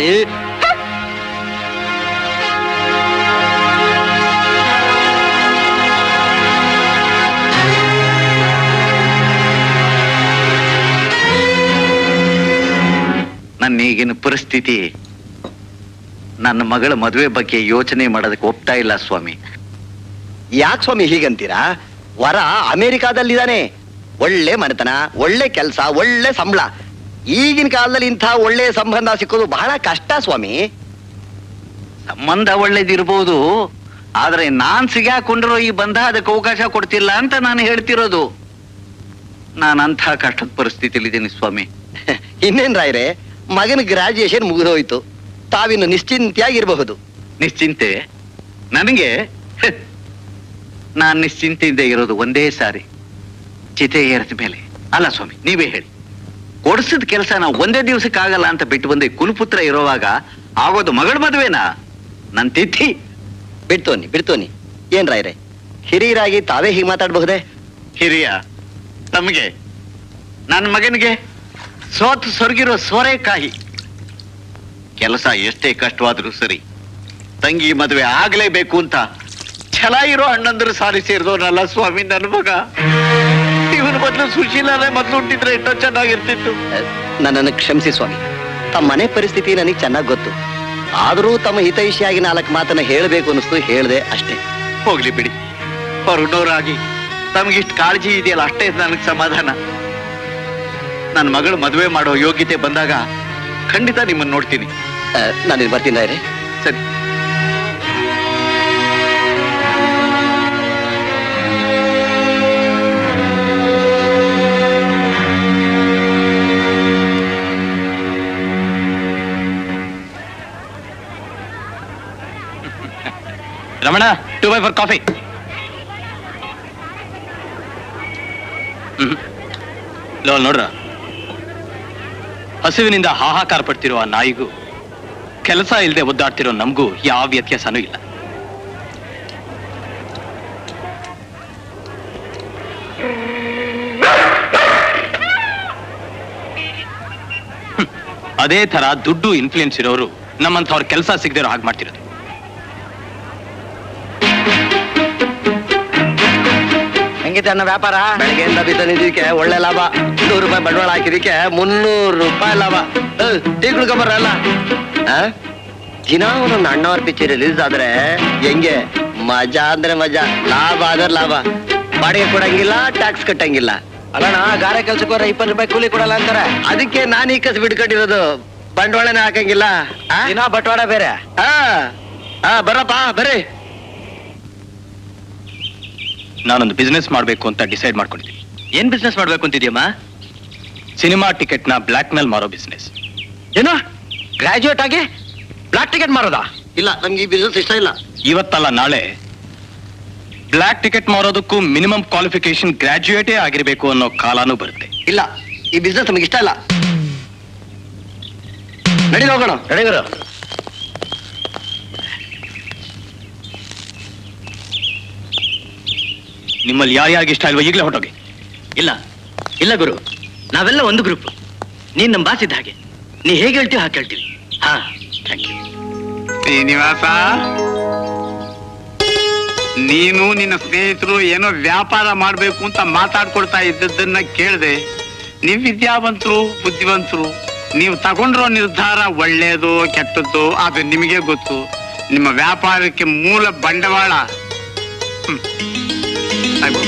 ನನ್ನ ಈಗಿನ ಪರಿಸ್ಥಿತಿ ನನ್ನ ಮಗಳ ಮದುವೆ ಬಗ್ಗೆ ಯೋಚನೆ ಮಾಡೋದಕ್ಕೆ ಒಪ್ತಾ ಇಲ್ಲ ಸ್ವಾಮಿ ಯಾಕೆ ಸ್ವಾಮಿ ಹೀಗಂತೀರಾ ವರ ಅಮೆರಿಕಾದಲ್ಲಿದ್ದಾನೆ ಒಳ್ಳೆ ಮನೆತನ ಒಳ್ಳೆ ಕೆಲಸ ಒಳ್ಳೆ ಸಂಬಳ ಈಗಿನ ಕಾಲದಲ್ಲಿ ಇಂಥ ಒಳ್ಳೆ ಸಂಬಂಧ ಸಿಕ್ಕೋದು ಬಹಳ ಕಷ್ಟ ಸ್ವಾಮಿ ಸಂಬಂಧ ಒಳ್ಳೇದಿರ್ಬೋದು ಆದ್ರೆ ನಾನ್ ಸಿಗಾಕೊಂಡಿರೋ ಈ ಬಂಧ ಅದಕ್ಕೆ ಅವಕಾಶ ಕೊಡ್ತಿಲ್ಲ ಅಂತ ನಾನು ಹೇಳ್ತಿರೋದು ನಾನು ಅಂಥ ಕಷ್ಟದ ಪರಿಸ್ಥಿತಿಲಿದ್ದೀನಿ ಸ್ವಾಮಿ ಇನ್ನೇನ್ ರಾಯ್ರೆ ಮಗನ ಗ್ರಾಜುಯೇಷನ್ ಮುಗಿದೋಯ್ತು ತಾವಿನ್ನು ನಿಶ್ಚಿಂತೆಯಾಗಿರಬಹುದು ನಿಶ್ಚಿಂತೆ ನನಗೆ ನಾನು ನಿಶ್ಚಿಂತೆಯಿಂದ ಇರೋದು ಒಂದೇ ಸಾರಿ ಚಿತೆ ಏರಿದ ಮೇಲೆ ಅಲ್ಲ ಸ್ವಾಮಿ ನೀವೇ ಹೇಳಿ ಕೊಡಿಸಿದ ಕೆಲಸ ನಾವು ಒಂದೇ ದಿವಸಕ್ಕಾಗಲ್ಲ ಅಂತ ಬಿಟ್ಟು ಬಂದೆ ಕುಲಪುತ್ರ ಇರೋವಾಗ ಆಗೋದು ಮಗಳ ಮದುವೆನಾ ನನ್ ತಿಥಿ ಬಿಡ್ತೋನಿ ಬಿಡ್ತೋನಿ ಏನ್ ರಾಯ್ರೆ ಹಿರಿಯರಾಗಿ ತಾವೇ ಹೀಗೆ ಮಾತಾಡಬಹುದೇ ಹಿರಿಯ ತಮಗೆ ನನ್ನ ಮಗನಿಗೆ ಸೋತು ಸೊರಗಿರೋ ಸೋರೆಕಾಯಿ ಕೆಲಸ ಎಷ್ಟೇ ಕಷ್ಟವಾದ್ರೂ ಸರಿ ತಂಗಿ ಮದುವೆ ಆಗ್ಲೇಬೇಕು ಅಂತ ಛಲ ಇರೋ ಅಣ್ಣಂದ್ರು ಸಾರಿ ಸೇರಿದವನಲ್ಲ ಸ್ವಾಮಿ ನನ್ನ ಮಗ ಇವನ ಮೊದಲು ಸುಶೀಲನೇ ಮೊದಲು ಹುಟ್ಟಿದ್ರೆ ಎಷ್ಟೋ ಚೆನ್ನಾಗಿರ್ತಿತ್ತು ನನ್ನನ್ನು ಕ್ಷಮಿಸಿ ಸ್ವಾಮಿ ತಮ್ಮ ಮನೆ ಪರಿಸ್ಥಿತಿ ನನಗೆ ಚೆನ್ನಾಗಿ ಗೊತ್ತು ಆದರೂ ತಮ್ಮ ಹಿತೈಷಿಯಾಗಿ ನಾಲ್ಕು ಮಾತನ್ನ ಹೇಳಬೇಕು ಅನಿಸ್ತು ಹೇಳ್ದೆ ಅಷ್ಟೇ ಹೋಗ್ಲಿ ಬಿಡಿ ಹೊರನೋರಾಗಿ ತಮಗಿಷ್ಟು ಕಾಳಜಿ ಇದೆಯಲ್ಲ ಅಷ್ಟೇ ನನಗೆ ಸಮಾಧಾನ ನನ್ನ ಮಗಳು ಮದುವೆ ಮಾಡೋ ಯೋಗ್ಯತೆ ಬಂದಾಗ ಖಂಡಿತ ನಿಮ್ಮನ್ನ ನೋಡ್ತೀನಿ ನಾನು ಇಲ್ಲಿ ಬರ್ತೀನಿ ರಾಯ್ರೆ ಸರಿ Ramana two by four coffee ಲೋ ನೋಡ್ರ ಹಸುವಿನಿಂದ ಹಾಹಾಕಾರ ಪಡ್ತಿರೋ ಆ ನಾಯಿಗೂ ಕೆಲಸ ಇಲ್ಲದೆ ಒದ್ದಾಡ್ತಿರೋ ನಮಗೂ ಯಾವ ವ್ಯತ್ಯಾಸನೂ ಇಲ್ಲ ಹ್ಮ್. ಅದೇ ತರ ದುಡ್ಡು ಇನ್ಫ್ಲೂಯೆನ್ಸ್ ಇರೋರು ನಮ್ಮಂಥವ್ರ ಕೆಲಸ ಸಿಗದಿರೋ ಹಾಗೆ ಮಾಡ್ತಿರೋದು ಹೆಂಗಿದೆ ಅಣ್ಣ ವ್ಯಾಪಾರ ಬೆಳಗ್ಗೆಯಿಂದ ಬಿದ್ದನಿದ್ದಕ್ಕೆ ಒಳ್ಳೆ ಲಾಭ ನೂರು ರೂಪಾಯಿ ಬಂಡವಾಳ ಹಾಕಿದಕ್ಕೆ ಮುನ್ನೂರು ರೂಪಾಯಿ ಲಾಭ ಏ, ಟೀ ಕುಡ್ಕೊಂಬರಲ್ಲ ದಿನ ಒಂದೊಂದು ಅಣ್ಣವ್ರ ಪಿಕ್ಚರ್ ರಿಲೀಸ್ ಆದ್ರೆ ಹೆಂಗೆ ಮಜಾ ಅಂದ್ರೆ ಮಜಾ ಲಾಭ ಆದ್ರೆ ಲಾಭ ಬಾಡಿಗೆ ಕೊಡಂಗಿಲ್ಲ ಟ್ಯಾಕ್ಸ್ ಕಟ್ಟಂಗಿಲ್ಲ ಅಲ್ಲಣ್ಣ ಗಾರೆ ಕೆಲ್ಸಕ್ಕೋರ ಇಪ್ಪತ್ತು ರೂಪಾಯಿ ಕೂಲಿ ಕೊಡಲ್ಲ ಅಂತಾರೆ ಅದಕ್ಕೆ ನಾನು ಈ ಕಸ ಬಿಡ್ಕೊಂಡಿರೋದು ಬಂಡವಾಳನೇ ಹಾಕಂಗಿಲ್ಲ ದಿನ ಬಟ್ವಾಡ ಬೇರೆ ಹಾ ಹಾ ಬರಪ್ಪ ಬರ್ರಿ ನಾನೊಂದು ಬಿಸ್ನೆಸ್ ಮಾಡಬೇಕು ಅಂತ ಡಿಸೈಡ್ ಮಾಡ್ಕೊಂಡಿದ್ದೀನಿ ಏನ್ ಬಿಸ್ನೆಸ್ ಮಾಡ್ಬೇಕು ಅಂತಿದ್ಯಮ್ಮ ಸಿನಿಮಾ ಟಿಕೆಟ್ ನ ಬ್ಲಾಕ್ ಮೇಲ್ ಮಾರೋ ಬಿಸ್ನೆಸ್ ಏನೋ ಗ್ರಾಜುಯೇಟ್ ಆಗಿ ಬ್ಲಾಕ್ ಟಿಕೆಟ್ ಮಾರೋದಾ ಇಲ್ಲ ನಮ್ಗೆ ಈ ಬಿಸ್ನೆಸ್ ಇಷ್ಟ ಇಲ್ಲ ಇವತ್ತಲ್ಲ ನಾಳೆ ಬ್ಲಾಕ್ ಟಿಕೆಟ್ ಮಾರೋದಕ್ಕೂ ಮಿನಿಮಮ್ ಕ್ವಾಲಿಫಿಕೇಶನ್ ಗ್ರಾಜುಯೇಟೇ ಆಗಿರ್ಬೇಕು ಅನ್ನೋ ಕಾಲಾನೂ ಬರುತ್ತೆ ಇಲ್ಲ ಈ ಬಿಸ್ನೆಸ್ ನಮಗೆ ಇಷ್ಟ ಇಲ್ಲ ನಡಿ ಹೋಗೋಣ ನಡಿಗರು ನಿಮ್ಮಲ್ಲಿ ಯಾರ್ಯಾರಿಗೆ ಇಷ್ಟ ಇಲ್ವೋ ಈಗಲೇ ಹೊಟ್ಟೋಗಿ ಇಲ್ಲ ಇಲ್ಲ ಗುರು ನಾವೆಲ್ಲ ಒಂದು ಗ್ರೂಪ್ ನೀನ್ ನಮ್ ಬಾಸ್ ಇದ್ದ ಹಾಗೆ ನೀ ಹೇಗೆ ಹೇಳ್ತೀವಿ ಹಾಗೆ ಕೇಳ್ತೀವಿ ಹಾ ಥ್ಯಾಂಕ್ ಯು ಶ್ರೀನಿವಾಸ ನೀನು ನಿನ್ನ ಸ್ನೇಹಿತರು ಏನೋ ವ್ಯಾಪಾರ ಮಾಡ್ಬೇಕು ಅಂತ ಮಾತಾಡ್ಕೊಳ್ತಾ ಇದ್ದದ್ದನ್ನ ಕೇಳಿದೆ ನೀವು ವಿದ್ಯಾವಂತರು ಬುದ್ಧಿವಂತರು ನೀವು ತಗೊಂಡಿರೋ ನಿರ್ಧಾರ ಒಳ್ಳೇದು ಕೆಟ್ಟದ್ದು ಅದು ನಿಮಗೆ ಗೊತ್ತು ನಿಮ್ಮ ವ್ಯಾಪಾರಕ್ಕೆ ಮೂಲ ಬಂಡವಾಳ ಹ್ಮ್. ಆಯ್ತು.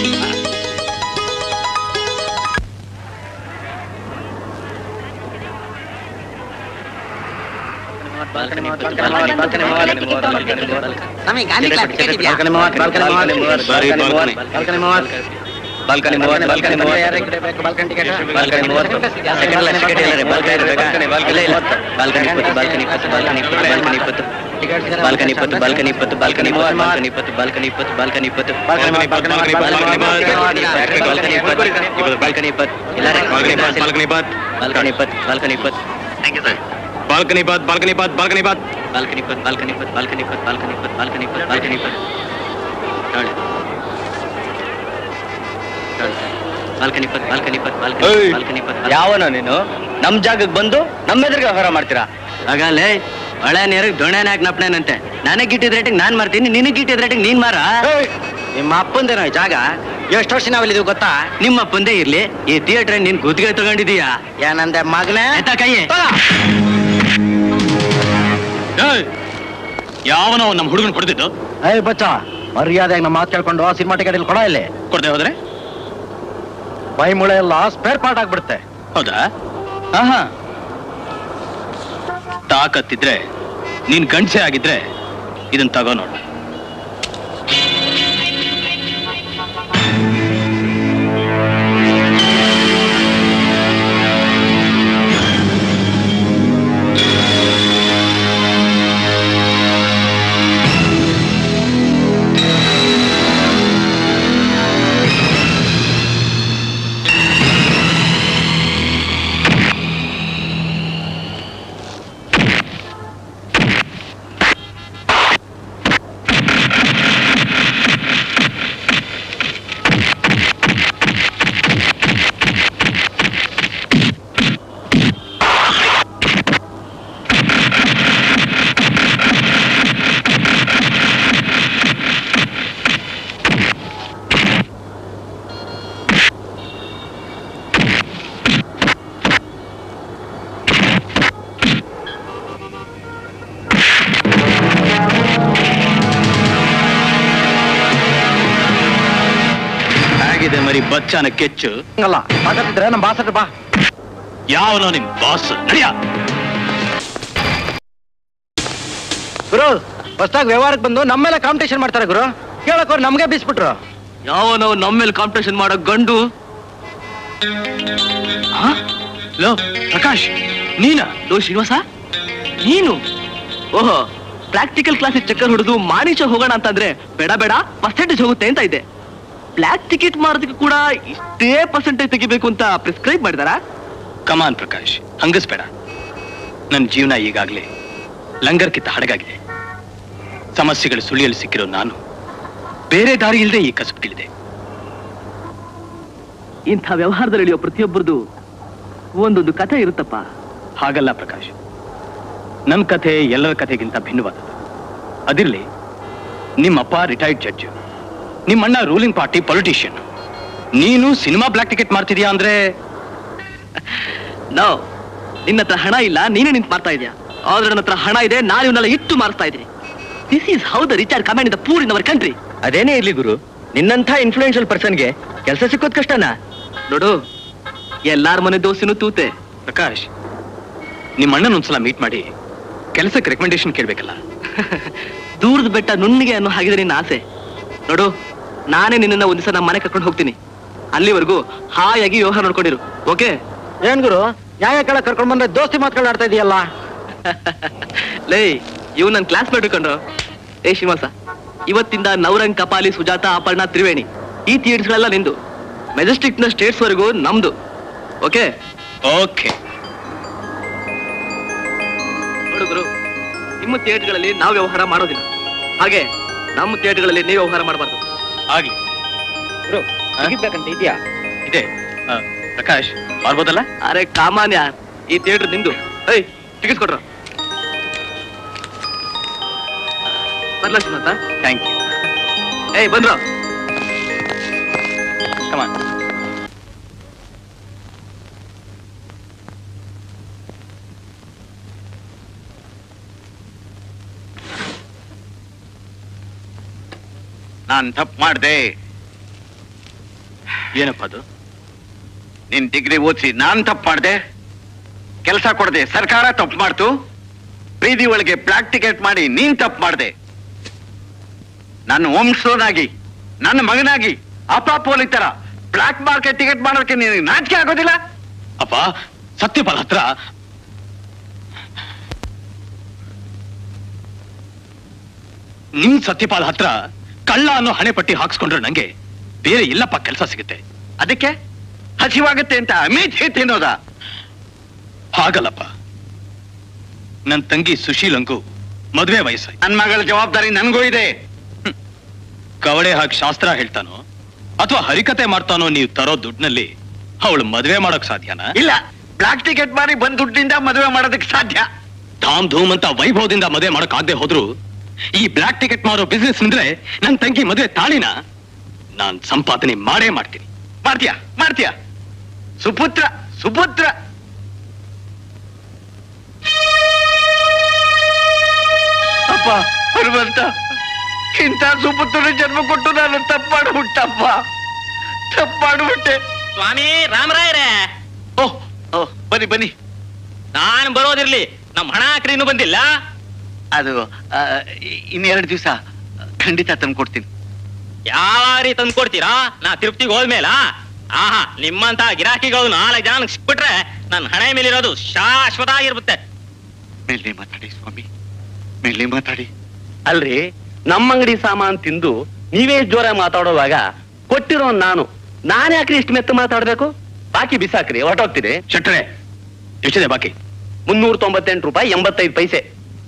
ನಮಗೆ ಗಾಂಧಿ ಕ್ಲಾಸ್ ಟಿಕೆಟ್ ಇದೆಯಾ? ಬಾರಿ, ಬಾಲ್ಕನಿ. ಬಾಲ್ಕನಿ ಮೂವತ್ತು ಬಾಲ್ಕನಿ ಮೂವತ್ತು ಯಾರ ಕಡೆ ಬೇಕು ಬಾಲ್ಕನಿ ಟಿಕೆಟ್ ಬಾಲ್ಕನಿ ಮೂವತ್ತು ಸೆಕೆಂಡ್ ಕ್ಲಾಸ್ ಟಿಕೆಟ್ ಇಲ್ಲ ರೀ ಬಾಲ್ಕನಿ ಇರಬೇಕಾ ಇಲ್ಲ ಇಲ್ಲ ಬಾಲ್ಕನಿ ಇಪ್ಪತ್ತು ಬಾಲ್ಕನಿ ಇಪ್ಪತ್ತು ಬಾಲ್ಕನಿ ಇಪ್ಪತ್ತು ಬಾಲ್ಕನಿ ಇಪ್ಪತ್ತು ಬಾಲ್ಕನಿ ಇಪ್ಪತ್ತು ಬಾಲ್ಕನಿ ಇಪ್ಪತ್ತು ಬಾಲ್ಕನಿ ಇಪ್ಪತ್ತು ಬಾಲ್ಕನಿ ಇಪ್ಪತ್ತು ಬಾಲ್ಕನಿ ಇಪ್ಪತ್ತು ಬಾಲ್ಕನಿ ಇಪ್ಪತ್ತು ಬಾಲ್ಕನಿ ಇಪ್ಪತ್ತು ಬಾಲ್ಕನಿ ಇಪ್ಪತ್ತು ಬಾಲ್ಕನಿ ಇಪ್ಪತ್ತು ಇಲ್ಲ ರೀ ಬಾಲ್ಕನಿ ಬಾತ್ ಬಾಲ್ಕನಿ ಇಪ್ಪತ್ತು ಬಾಲ್ಕನಿ ಇಪ್ಪತ್ತು ಬಾಲ್ಕನಿ ಬಾತ್ ಬಾಲ್ಕನಿ ಬಾತ್ ಬಾಲ್ಕನಿ ಬಾತ್ ಬಾಲ್ಕನಿ ಇಪ್ಪತ್ತು ಬಾಲ್ಕನಿ ಇಪ್ಪತ್ತು ಬಾಲ್ಕನಿ ಇಪ್ಪತ್ತು ಬಾಲ್ಕನಿ ಇಪ್ಪತ್ತು ಬಾಲ್ಕನಿ ಇಪ್ಪತ್ತು ಬಾಲ್ಕನಿ ಇಪ್ಪತ್ತು ನೋಡಿ ಬಾಲ್ಕನಿ ಇಪ್ಪತ್ತು ಬಾಲ್ಕನಿ ಇಪ್ಪತ್ತು ಬಾಲ್ಕನಿ ಏಯ್! ಬಾಲ್ಕನಿ ಇಪ್ಪತ್ತು ಯಾವನ ನೀನು ನಮ್ ಜಾಗಕ್ಕೆ ಬಂದು ನಮ್ಮ ಎದುರಿಗೆ ವ್ಯವಹಾರ ಮಾಡ್ತೀರಾ ಆಗಲೇ ಒಳ್ಳೆ ನೀರಿಗೆ ದೊಣ್ಣೆನ ಹಾಕಿ ನಪ್ನೇನಂತೆ ನನಗೆ ಗಿಟ್ಟಿದ ರೇಟಿಗೆ ನಾನ್ ಮಾರ್ತೀನಿ ನಿನಗೆ ಗಿಟ್ಟಿದ ರೇಟಿಗೆ ನೀನ್ ಮಾರ ನಿಮ್ಮ ಅಪ್ಪಂದೇನೋ ಈ ಜಾಗ ಎಷ್ಟು ವರ್ಷ ನಾವಲ್ಲಿದೀವಿ ಗೊತ್ತಾ ನಿಮ್ಮ ಅಪ್ಪಂದೇ ಇರ್ಲಿ ಈ ಥಿಯೇಟರ್ ನೀನ್ ಗುತ್ತಿಗೆ ತಗೊಂಡಿದೀಯಾ ಏನಂದೆ ಮಗನೇ ಎತ್ತ ಕೈ ಯಾವನೋ ನಮ್ಮ ಹುಡುಗನ್ ಕೊಡ್ತಿದ್ದು ಏಯ್ ಬಚ್ಚ ಮರ್ಯಾದೆಗೆ ನಮ್ಮ ಮಾತು ಕೇಳ್ಕೊಂಡು ಸಿನಿಮಾ ಟಿಕೆಟ್ ಇಲ್ಲಿ ಕೊಡ ಇಲ್ಲಿ ಕೊಡದೆ ಹೋದ್ರೆ ಮೈ ಮುಳೆ ಎಲ್ಲ ಸ್ಪೇರ್ ಪಾರ್ಟ್ ಆಗ್ಬಿಡುತ್ತೆ ಹೌದಾ ಆಹಾ ತಾಕತ್ತಿದ್ರೆ ನೀನ್ ಗಂಡ್ಸೆ ಆಗಿದ್ರೆ ಇದನ್ ತಗೋ ನೋಡು ಮರಿ ಬಚ್ಚಾನ ಕೆಚ್ಚು ಹಂಗಲ್ಲ ಮಾತಾಡ್ತಿದ್ರೆ ನಮ್ಮ ಬಾಸ್ ಹತ್ರ ಬಾ ಯಾವನೋ ನಿಮ್ ಬಾಸ್ ನಡಿಯ ಗುರು ಹೊಸದಾಗಿ ವ್ಯವಹಾರಕ್ಕೆ ಬಂದು ನಮ್ಮೆಲ್ಲ ಕಾಂಪಿಟೇಷನ್ ಮಾಡ್ತಾರೆ ಗುರು ಕೇಳಕ್ ಅವ್ರು ನಮ್ಗೆ ಬೀಸ್ಬಿಟ್ರು ಯಾವನೋ ನಮ್ಮ ಮೇಲೆ ಕಾಂಪಿಟೇಷನ್ ಮಾಡೋ ಗಂಡು ಲೋ ಪ್ರಕಾಶ್ ನೀನಾ ಲೋ ಶ್ರೀನಿವಾಸ ನೀನು ಓಹೋ ಪ್ರಾಕ್ಟಿಕಲ್ ಕ್ಲಾಸಿಗೆ ಚಕ್ಕರ್ ಹೊಡೆದು ಮಾಣಿಷ ಹೋಗೋಣ ಅಂತಂದ್ರೆ ಬೇಡ ಬೇಡ ಪರ್ಸೆಂಟೇಜ್ ಹೋಗುತ್ತೆ ಅಂತ ಇದೆ ಬ್ಲ್ಯಾಕ್ ಟಿಕೆಟ್ ಮಾಡೋದಕ್ಕೆ ಕೂಡ ಇಷ್ಟೇ ಪರ್ಸೆಂಟೇಜ್ ತೆಗಿಬೇಕು ಅಂತ ಪ್ರಿಸ್ಕ್ರೈಬ್ ಮಾಡಿದಾರಾ ಕಮಾನ್ ಪ್ರಕಾಶ್ ಹಂಗಸ್ಬೇಡ ನನ್ನ ಜೀವನ ಈಗಾಗ್ಲೇ ಲಂಗರ್ಕಿತ್ತ ಹಡಗಾಗಿದೆ ಸಮಸ್ಯೆಗಳು ಸುಳಿಯಲು ಸಿಕ್ಕಿರೋ ನಾನು ಬೇರೆ ದಾರಿ ಇಲ್ಲದೆ ಈ ಕಸಬ್ಗಿಳಿದೆ ಇಂಥ ವ್ಯವಹಾರದಲ್ಲಿ ಇಳಿಯೋ ಪ್ರತಿಯೊಬ್ಬರದು ಒಂದೊಂದು ಕಥೆ ಇರುತ್ತಪ್ಪ ಹಾಗಲ್ಲ ಪ್ರಕಾಶ್ ನನ್ನ ಕಥೆ ಎಲ್ಲರ ಕಥೆಗಿಂತ ಭಿನ್ನವಾದದ್ದು ಅದಿರ್ಲಿ ನಿಮ್ಮಪ್ಪ ರಿಟೈರ್ಡ್ ಜಡ್ಜ್ ನಿಮ್ಮಣ್ಣ ರೂಲಿಂಗ್ ಪಾರ್ಟಿ ಪೊಲಿಟಿಷಿಯನ್ ನೀನು ಸಿನಿಮಾ ಬ್ಲಾಕ್ ಟಿಕೆಟ್ ಮಾಡ್ತಿದ್ಯಾ ಅಂದ್ರೆ ನೋ ನಿನ್ನ ಹತ್ರ ಹಣ ಇಲ್ಲ ನೀನೇ ನಿಂತು ಮಾಡ್ತಾ ಇದೆಯಾ ಆದ್ರೆ ನನ್ನ ಹತ್ರ ಹಣ ಇದೆ ನಾನು ಇವನ್ನೆಲ್ಲ ಇಟ್ಟು ಮಾರ್ತಾ ಇದ್ದೀನಿ this is how the rich are comment in the poor in our country ಅದೇನೇ ಇರ್ಲಿ ಗುರು ನಿನ್ನಂಥ ಇನ್ಫ್ಲೂಯೆನ್ಷಿಯಲ್ ಪರ್ಸನ್ಗೆ ಕೆಲಸ ಸಿಕ್ಕೋದ್ ಕಷ್ಟನಾ ನೋಡು ಎಲ್ಲಾರ ಮನೆ ದೋಸೆನೂ ತೂತೆ ಪ್ರಕಾಶ್ ನಿಮ್ಮ ಅಣ್ಣನ ಒಂದ್ಸಲ ಮೀಟ್ ಮಾಡಿ ಕೆಲಸಕ್ಕೆ ರೆಕಮೆಂಡೇಶನ್ ಕೇಳ್ಬೇಕಲ್ಲ ದೂರದ ಬೆಟ್ಟ ನುಣ್ಣಿಗೆ ಅನ್ನೋ ಹಾಗಿದೆ ನಿನ್ನ ಆಸೆ ನೋಡು ನಾನೇ ನಿನ್ನನ್ನ ಒಂದ್ ದಿವಸ ನಮ್ಮ ಮನೆ ಕರ್ಕೊಂಡು ಹೋಗ್ತೀನಿ ಅಲ್ಲಿವರೆಗೂ ಹಾಯಾಗಿ ವ್ಯವಹಾರ ನೋಡ್ಕೊಂಡಿರು ಓಕೆ ಏನ್ ಗುರು ನ್ಯಾಯ ಕೇಳಕ್ ಕರ್ಕೊಂಡ್ ಬಂದ್ರೆ ದೋಸ್ತಿ ಮಾತುಗಳು ಆಡ್ತಾ ಇದೆಯಲ್ಲ ಲೇ ಇವ್ ನನ್ ಕ್ಲಾಸ್ ಮೇಟ್ ಕಂಡ್ರು ಏ ಶ್ರೀನಿವಾಸ ಇವತ್ತಿಂದ ನವರಂಗ್ ಕಪಾಲಿ ಸುಜಾತ ಅಪರ್ಣ ತ್ರಿವೇಣಿ ಈ ಥಿಯೇಟರ್ಗಳೆಲ್ಲ ನಿಂದು ಮೆಜೆಸ್ಟಿಕ್ ನ ಸ್ಟೇಟ್ಸ್ ವರೆಗೂ ನಮ್ದು ಓಕೆ ಓಕೆ ನೋಡಿದ್ರು ನಿಮ್ಮ ಥಿಯೇಟರ್ಗಳಲ್ಲಿ ನಾವು ವ್ಯವಹಾರ ಮಾಡೋದಿಲ್ಲ ಹಾಗೆ ನಮ್ಮ ಥಿಯೇಟರ್ಗಳಲ್ಲಿ ನೀವು ವ್ಯವಹಾರ ಮಾಡಬಾರ್ದು ಆಗ್ಲಿ ಸಿಗಿದ್ಬೇಕಂತ ಇದೆಯಾ ಇದೆ ಆ, ಪ್ರಕಾಶ್ ಮಾಡ್ಬೋದಲ್ಲ ಅರೆ ಕಾಮಾನ್ಯ ಈ ಥಿಯೇಟರ್ ನಿಂದು ಏಯ್ ಟಿಕೆಟ್ಸ್ ಕೊಟ್ರ ಬರ್ಲಾ ಸುಮಂತ ಥ್ಯಾಂಕ್ ಯು ಏಯ್ ಬಂದ್ರ ಕಮಾನ್ ನಾನ್ ತಪ್ಪು ಮಾಡ್ದೆ ಏನಪ್ಪ ಅದು ನಿನ್ ಡಿಗ್ರಿ ಓದಿಸಿ ನಾನ್ ತಪ್ಪು ಮಾಡ್ದೆ ಕೆಲಸ ಕೊಡದೆ ಸರ್ಕಾರ ತಪ್ಪು ಮಾಡ್ತು ಬೀದಿ ಒಳಗೆ ಬ್ಲಾಕ್ ಟಿಕೆಟ್ ಮಾಡಿ ನೀನ್ ತಪ್ಪು ಮಾಡ್ದೆ ನನ್ನ ವಂಶೋನಾಗಿ ನನ್ನ ಮಗನಾಗಿ ಅಪ್ಪ ಪೋಲಿ ತರ ಬ್ಲಾಕ್ ಮಾರ್ಕೆಟ್ ಟಿಕೆಟ್ ಮಾಡೋಕೆ ನಿನಗೆ ನಾಚಿಕೆ ಆಗೋದಿಲ್ಲ ಅಪ್ಪ ಸತ್ಯಪಾಲ್ ಹತ್ರ ನಿಮ್ ಸತ್ಯಪಾಲ್ ಹತ್ರ ಕಳ್ಳ ಅನ್ನೋ ಹಣೆ ಪಟ್ಟಿ ಹಾಕ್ಸ್ಕೊಂಡ್ರೆ ನಂಗೆ ಬೇರೆ ಇಲ್ಲಪ್ಪ ಕೆಲಸ ಸಿಗುತ್ತೆ ಅದಕ್ಕೆ ಹಸಿವಾಗುತ್ತೆ ಅಂತ ಅಮೇಜ್ ತಿನ್ನೋದ ಹಾಗಲ್ಲಪ್ಪ ನನ್ ತಂಗಿ ಸುಶೀಲಂಗೂ ಮದ್ವೆ ವಯಸ್ಸಾಯ್ತು ನನ್ ಮಗಳ ಜವಾಬ್ದಾರಿ ನನ್ಗೂ ಇದೆ ಕವಡೆ ಹಾಕಿ ಶಾಸ್ತ್ರ ಹೇಳ್ತಾನೋ ಅಥವಾ ಹರಿಕತೆ ಮಾಡ್ತಾನೋ ನೀವು ತರೋ ದುಡ್ಡಿನಲ್ಲಿ ಅವಳು ಮದ್ವೆ ಮಾಡೋಕ್ ಸಾಧ್ಯನಾ ಇಲ್ಲ ಬ್ಲಾಕ್ ಟಿಕೆಟ್ ಮಾಡಿ ಬಂದ್ ದುಡ್ಡಿಂದ ಮದುವೆ ಮಾಡೋದಕ್ಕೆ ಸಾಧ್ಯ ಧಾಮ್ ಧೂಮ್ ಅಂತ ವೈಭವದಿಂದ ಮದುವೆ ಮಾಡಕ್ ಆಗದೆ ಹೋದ್ರು ಈ ಬ್ಲಾಕ್ ಟಿಕೆಟ್ ಮಾರೋ ಬಿಸ್ನೆಸ್ ಅಂದ್ರೆ ನನ್ ತಂಗಿ ಮದುವೆ ತಾಳಿನ ನಾನ್ ಸಂಪಾದನೆ ಮಾಡೇ ಮಾಡ್ತೀನಿ ಮಾಡ್ತೀಯ ಮಾಡ್ತೀಯ ಸುಪುತ್ರ ಸುಪುತ್ರ ಅಪ್ಪ ಹನುಮಂತ ಇಂಥ ಸುಪುತ್ರ ಜನ್ಮ ಕೊಟ್ಟು ನಾನು ತಪ್ಪಾಡ್ಬಿಟ್ಟಪ್ಪ ತಪ್ಪಾಡ್ಬಿಟ್ಟೆ ಸ್ವಾಮಿ ರಾಮರಾಯರೇ ಓಹ್ ಓಹ್ ಬನ್ನಿ ಬನ್ನಿ ನಾನ್ ಬರೋದಿರ್ಲಿ ನಮ್ ಹಣ ಹಾಕ್ರಿ ಇನ್ನೂ ಬಂದಿಲ್ಲ ಅದು ಆ, ಇ- ಇನ್ನೆರಡು ದಿವಸ ಖಂಡಿತ ತಂದ್ಕೊಡ್ತೀನಿ ಯಾವ ರೀತಿ ತಂದು ಕೊಡ್ತೀರಾ ನಾ ತಿರುಪ್ತಿಗೆ ಹೋದ್ಮೇಲ ಆಹಾ ನಿಮ್ಮಂತ ಗಿರಾಕಿಗಳು ನಾಲ್ಕು ಜನ ಸಿಕ್ಬಿಟ್ರೆ ನನ್ನ ಹಣೆ ಮೇಲಿರೋದು ಶಾಶ್ವತ ಆಗಿರುತ್ತೆ ಮೇಲೆ ಮಾತಾಡಿ ಸ್ವಾಮಿ ಮೇಲೆ ಮಾತಾಡಿ ಅಲ್ರಿ ನಮ್ಮ ಅಂಗಡಿ ಸಾಮಾನ್ ತಿಂದು ನೀವೇ ಜೋರ ಮಾತಾಡೋವಾಗ ಕೊಟ್ಟಿರೋ ನಾನು ನಾನೇ ಯಾಕ್ರಿ ಇಷ್ಟು ಮೆತ್ತ ಮಾತಾಡ್ಬೇಕು ಬಾಕಿ ಬಿಸಾಕ್ರಿ ಹೊರಟೋಗ್ತೀರಿ ಶೆಟ್ರೆ ಎಷ್ಟಿದೆ ಬಾಕಿ ಮುನ್ನೂರ ತೊಂಬತ್ತೆಂಟು ರೂಪಾಯಿ ಎಂಬತ್ತೈದು ಪೈಸೆ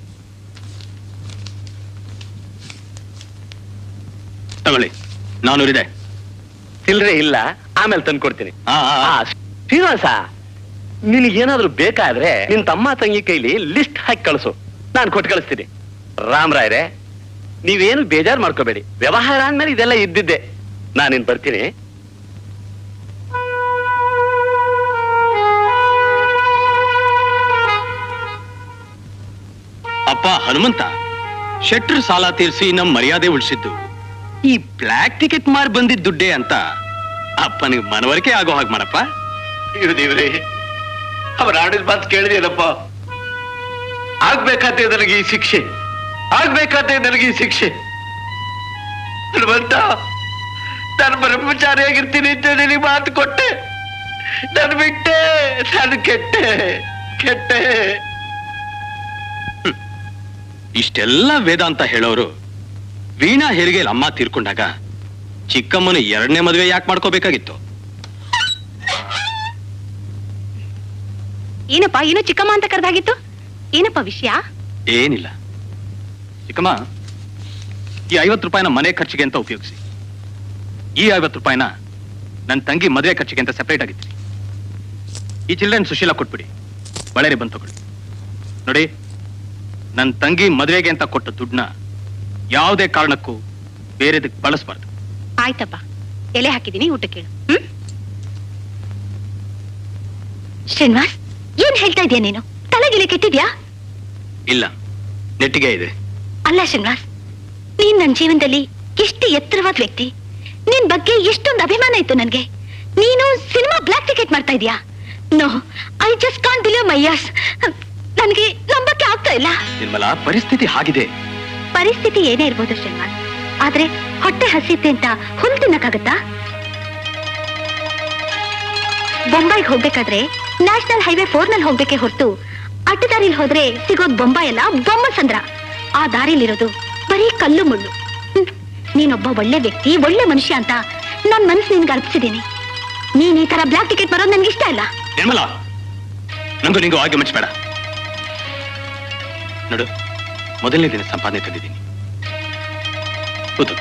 ತಗೊಳ್ಳಿ ನಾನೂರಿದೆ ಚಿಲ್ರೆ ಇಲ್ಲ ಆಮೇಲೆ ತಂದು ಕೊಡ್ತೀನಿ ಆ, ಆ, ಆ. ಶ್ರೀನಿವಾಸ ನಿನಗೇನಾದ್ರೂ ಬೇಕಾದ್ರೆ ನಿನ್ ತಮ್ಮ ತಂಗಿ ಕೈಲಿ ಲಿಸ್ಟ್ ಹಾಕಿ ಕಳಿಸು ನಾನು ಕೊಟ್ಟು ಕಳಿಸ್ತೀನಿ ರಾಮರಾಯರೇ ನೀವೇನು ಬೇಜಾರ್ ಮಾಡ್ಕೋಬೇಡಿ ವ್ಯವಹಾರ ಅಂದ್ಮೇಲೆ ಇದೆಲ್ಲ ಇದ್ದಿದ್ದೆ ನಾನಿನ್ ಬರ್ತೀನಿ ಅಪ್ಪ ಹನುಮಂತ ಶೆಟ್ರ್ ಸಾಲ ತೀರಿಸಿ ನಮ್ ಮರ್ಯಾದೆ ಉಳಿಸಿದ್ದು ಈ ಬ್ಲ್ಯಾಕ್ ಟಿಕೆಟ್ ಮಾರ್ ಬಂದಿದ್ದ ದುಡ್ಡೇ ಅಂತ ಅಪ್ಪನಿಗೆ ಮನವರಿಕೆ ಆಗೋ ಹಾಗೆ ಮಾಡಪ್ಪ ಅಯ್ಯೋ ದೇವ್ರೆ ಅವ್ರ ಆಡಿದ ಮಾತು ಕೇಳಿದೇನಪ್ಪ ಆಗ್ಬೇಕಾದ್ರೆ ನನಗೆ ಈ ಶಿಕ್ಷೆ ಆಗ್ಬೇಕಾದ್ರೆ ನನಗೆ ಈ ಶಿಕ್ಷೆ ಹನುಮಂತ ನಾನು ಬ್ರಹ್ಮಚಾರಿಯಾಗಿರ್ತೀನಿ ಅಂತ ನಿನಗೆ ಮಾತು ಕೊಟ್ಟೆ ನಾನು ಬಿಟ್ಟೆ ನಾನು ಕೆಟ್ಟೆ ಕೆಟ್ಟೆ ಇಷ್ಟೆಲ್ಲ ವೇದಾಂತ ಹೇಳೋರು ವೀಣಾ ಹೆರಿಗೆಯಲ್ಲಿ ಅಮ್ಮ ತೀರ್ಕೊಂಡಾಗ ಚಿಕ್ಕಮ್ಮನ ಎರಡನೇ ಮದುವೆ ಯಾಕೆ ಮಾಡ್ಕೋಬೇಕಾಗಿತ್ತು ಏನಪ್ಪ ಏನೋ ಚಿಕ್ಕಮ್ಮ ಅಂತ ಕರೆದಾಗಿತ್ತು ಏನಪ್ಪ ವಿಷಯ ಏನಿಲ್ಲ ಚಿಕ್ಕಮ್ಮ ಈ ಐವತ್ತು ರೂಪಾಯಿನ ಮನೆ ಖರ್ಚಿಗೆ ಅಂತ ಉಪಯೋಗಿಸಿ ಈ ಐವತ್ತು ರೂಪಾಯಿನ ನನ್ನ ತಂಗಿ ಮದುವೆ ಖರ್ಚಿಗೆ ಅಂತ ಸೆಪರೇಟ್ ಆಗಿತ್ತು ಈ ಚಿಲ್ಡ್ರನ್ ಸುಶೀಲ ಕೊಟ್ಬಿಡಿ ಬಳ್ಳೇರಿ ಬಂದು ತಗೊಳ್ಳಿ ನೋಡಿ ನನ್ನ ತಂಗಿ ಮದುವೆಗೆ ಅಂತ ಕೊಟ್ಟ ದುಡ್ಡನ್ನ ಯಾವುದೇ ಕಾರಣಕ್ಕೂ ಬೇರೆದಕ್ಕೆ ಬಳಸಬಾರ್ದು ಆಯ್ತಪ್ಪ ಎಲೆ ಹಾಕಿದೀನಿ ಊಟ ಕೇಳು ಹ್ಮ್ ಶ್ರೀನಿವಾಸ್ ಏನ್ ಹೇಳ್ತಾ ಇದೀಯ ನೀನು ತಲೆಗಿಲೆ ಕೆಟ್ಟಿದ್ಯಾ ಇಲ್ಲ ನೆಟ್ಟಿಗೆ ಇದೆ ಅಲ್ಲ ಶ್ರೀನಿವಾಸ್ ನೀನ್ ನನ್ನ ಜೀವನದಲ್ಲಿ ಎಷ್ಟು ಎತ್ತರವಾದ ವ್ಯಕ್ತಿ ನಿನ್ ಬಗ್ಗೆ ಎಷ್ಟೊಂದು ಅಭಿಮಾನ ಇತ್ತು ನನ್ಗೆ ನೀನು ಸಿನಿಮಾ ಬ್ಲಾಕ್ ಟಿಕೆಟ್ ಮಾಡ್ತಾ ಇದೀಯಾ no I just can't believe my eyes ನನಗೆ ನಂಬಕ್ಕೆ ಆಗ್ತಾ ಇಲ್ಲ ನಿರ್ಮಲಾ ಪರಿಸ್ಥಿತಿ ಹಾಗಿದೆ ಪರಿಸ್ಥಿತಿ ಏನೇ ಇರ್ಬೋದು ಶ್ರೀನಿವಾಸ್ ಆದ್ರೆ ಹೊಟ್ಟೆ ಹಸಿತೆ ಅಂತ ಹುಲ್ ತಿನ್ನಕ್ಕಾಗತ್ತಾ ಬೊಂಬೈಗೆ ಹೋಗ್ಬೇಕಾದ್ರೆ ನ್ಯಾಷನಲ್ ಹೈವೇ ಫೋರ್ ನಲ್ಲಿ ಹೋಗ್ಬೇಕೆ ಹೊರತು ಅಡ್ಡದಾರಿಲಿ ಹೋದ್ರೆ ಸಿಗೋದ್ ಬೊಂಬೈ ಅಲ್ಲ ಬೊಮ್ಮಸಂದ್ರ ಆ ದಾರಿಲಿರೋದು ಬರೀ ಕಲ್ಲು ಮುಳ್ಳು ಹ್ಮ್. ನೀನೊಬ್ಬ ಒಳ್ಳೆ ವ್ಯಕ್ತಿ ಒಳ್ಳೆ ಮನುಷ್ಯ ಅಂತ ನನ್ ಮನ್ಸು ನಿನ್ಗೆ ಅರ್ಪಿಸಿದ್ದೀನಿ ನೀನ್ ಈ ತರ ಬ್ಲಾಕ್ ಟಿಕೆಟ್ ಬರೋದು ನನ್ಗೆ ಇಷ್ಟ ಇಲ್ಲ ನಿರ್ಮಲಾ ನಂಗೂ ನಿಂಗೂ ಆಗಿ ಮುಚ್ಚಬೇಡ ನೋಡು ಮೊದಲನೇ ದಿನ ಸಂಪಾದನೆ ತಂದಿದ್ದೀನಿ ಕೂತು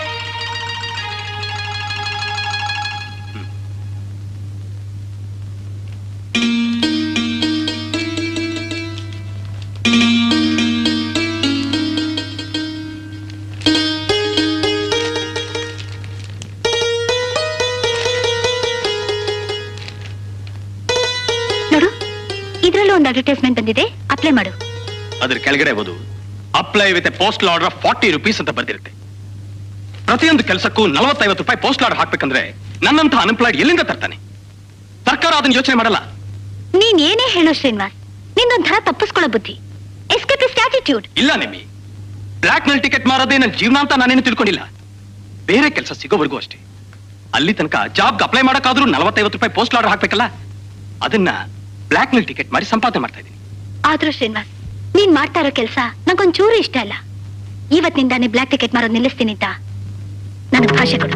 ನೋಡು ಇದ್ರಲ್ಲೂ ಒಂದು ಅಡ್ವರ್ಟೈಸ್ಮೆಂಟ್ ಬಂದಿದೆ ಅಪ್ಲೈ ಮಾಡು ಅದ್ರ ಕೆಳಗಡೆ ಓದು apply with postal order forty rupees ಅಂತ ಬರ್ದಿರುತ್ತೆ ಪ್ರತಿಯೊಂದು ಕೆಲಸಕ್ಕೂ ನಲವತ್ತೈವತ್ತು ರೂಪಾಯಿ ಪೋಸ್ಟಲ್ ಆರ್ಡರ್ ಹಾಕ್ಬೇಕಂದ್ರೆ ನನ್ನಂತ ಅನ್ಎಂಪ್ಲಾಯ್ಡ್ ಎಲ್ಲಿಂದ ತರ್ತಾನೆ ಸರ್ಕಾರ ಅದನ್ನ ಯೋಚನೆ ಮಾಡಲ್ಲ ನೀನ್ ಏನೇ ಹೇಳು ಶ್ರೀನಿವಾಸ್ ನಿನ್ನೊಂಥರ ತಪ್ಪಿಸ್ಕೊಳ್ಳೋ ಬುದ್ಧಿ ಎಸ್ಕೇಪಿಸ್ಟ್ ಆಟಿಟ್ಯೂಡ್ ಇಲ್ಲ ನಿಮ್ಮಿ ಬ್ಲಾಕ್ ನಲ್ಲಿ ಟಿಕೆಟ್ ಮಾರೋದೇ ನನ್ನ ಜೀವನ ಅಂತ ನಾನೇನು ತಿಳ್ಕೊಂಡಿಲ್ಲ ಬೇರೆ ಕೆಲಸ ಸಿಗೋವರೆಗೂ ಅಷ್ಟೇ ಅಲ್ಲಿ ತನಕ ಜಾಬ್ಗೆ ಅಪ್ಲೈ ಮಾಡಕ್ಕಾದ್ರೂ ನಲವತ್ತೈವತ್ತು ರೂಪಾಯಿ ಪೋಸ್ಟ್ ಆರ್ಡರ್ ಹಾಕ್ಬೇಕಲ್ಲ ಅದನ್ನ ಬ್ಲಾಕ್ ನಲ್ಲಿ ಟಿಕೆಟ್ ಮಾಡಿ ಸಂಪಾದನೆ ಮಾಡ್ತಾ ಇದ್ದೀನಿ ಆದ್ರೂ ಶ್ರೀನಿವಾಸ್ ನೀನ್ ಮಾಡ್ತಾ ಇರೋ ಕೆಲಸ ನಂಗೊಂಚೂರು ಇಷ್ಟ ಇಲ್ಲ ಇವತ್ತಿನಿಂದ ನೀ ಬ್ಲಾಕ್ ಟಿಕೆಟ್ ಮಾರೋದು ನಿಲ್ಲಿಸ್ತೀನಿ ಅಂತ ನನಗೆ ಭಾಷೆ ಕೊಡು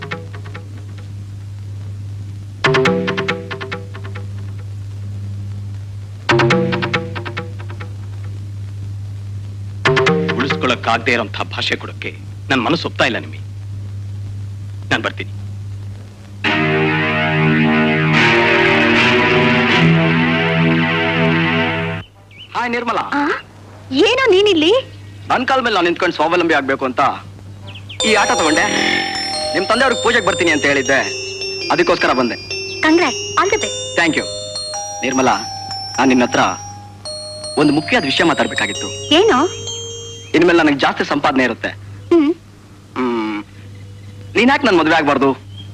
ಉಳಿಸ್ಕೊಳಕ್ಕಾಗದೇ ಇರೋಂಥ ಭಾಷೆ ಕೊಡೋಕೆ ನನ್ನ ಮನಸ್ಸು ಒಪ್ತಾ ಇಲ್ಲ ನಿಮಗೆ ನಾನು ಬರ್ತೀನಿ ಹಾಯ್ ನಿರ್ಮಲಾ ಆ? ಏನೋ ನೀನಿಲ್ಲಿ ನನ್ ಕಾಲ ಮೇಲೆ ನಾನು ನಿಂತ್ಕೊಂಡು ಸ್ವಾವಲಂಬಿ ಆಗ್ಬೇಕು ಅಂತ ಈ ಆಟ ತಗೊಂಡೆ ನಿಮ್ ತಂದೆಯವ್ರಿಗೆ ಪೂಜೆಗೆ ಬರ್ತೀನಿ ಅಂತ ಹೇಳಿದ್ದೆ ಅದಕ್ಕೋಸ್ಕರ ಬಂದೆ congrat all the best thank you Nirmala ನಾನು ನಿನ್ನ ಹತ್ರ ಒಂದು ಮುಖ್ಯವಾದ ವಿಷಯ ಮಾತಾಡ್ಬೇಕಾಗಿತ್ತು ಏನು ಇನ್ಮೇಲೆ ನನಗೆ ಜಾಸ್ತಿ ಸಂಪಾದನೆ ಇರುತ್ತೆ ಹ್ಮ್ ಹ್ಮ್ ನೀನ್ ಯಾಕೆ ನನ್ ಮದುವೆ ಆಗ್ಬಾರ್ದು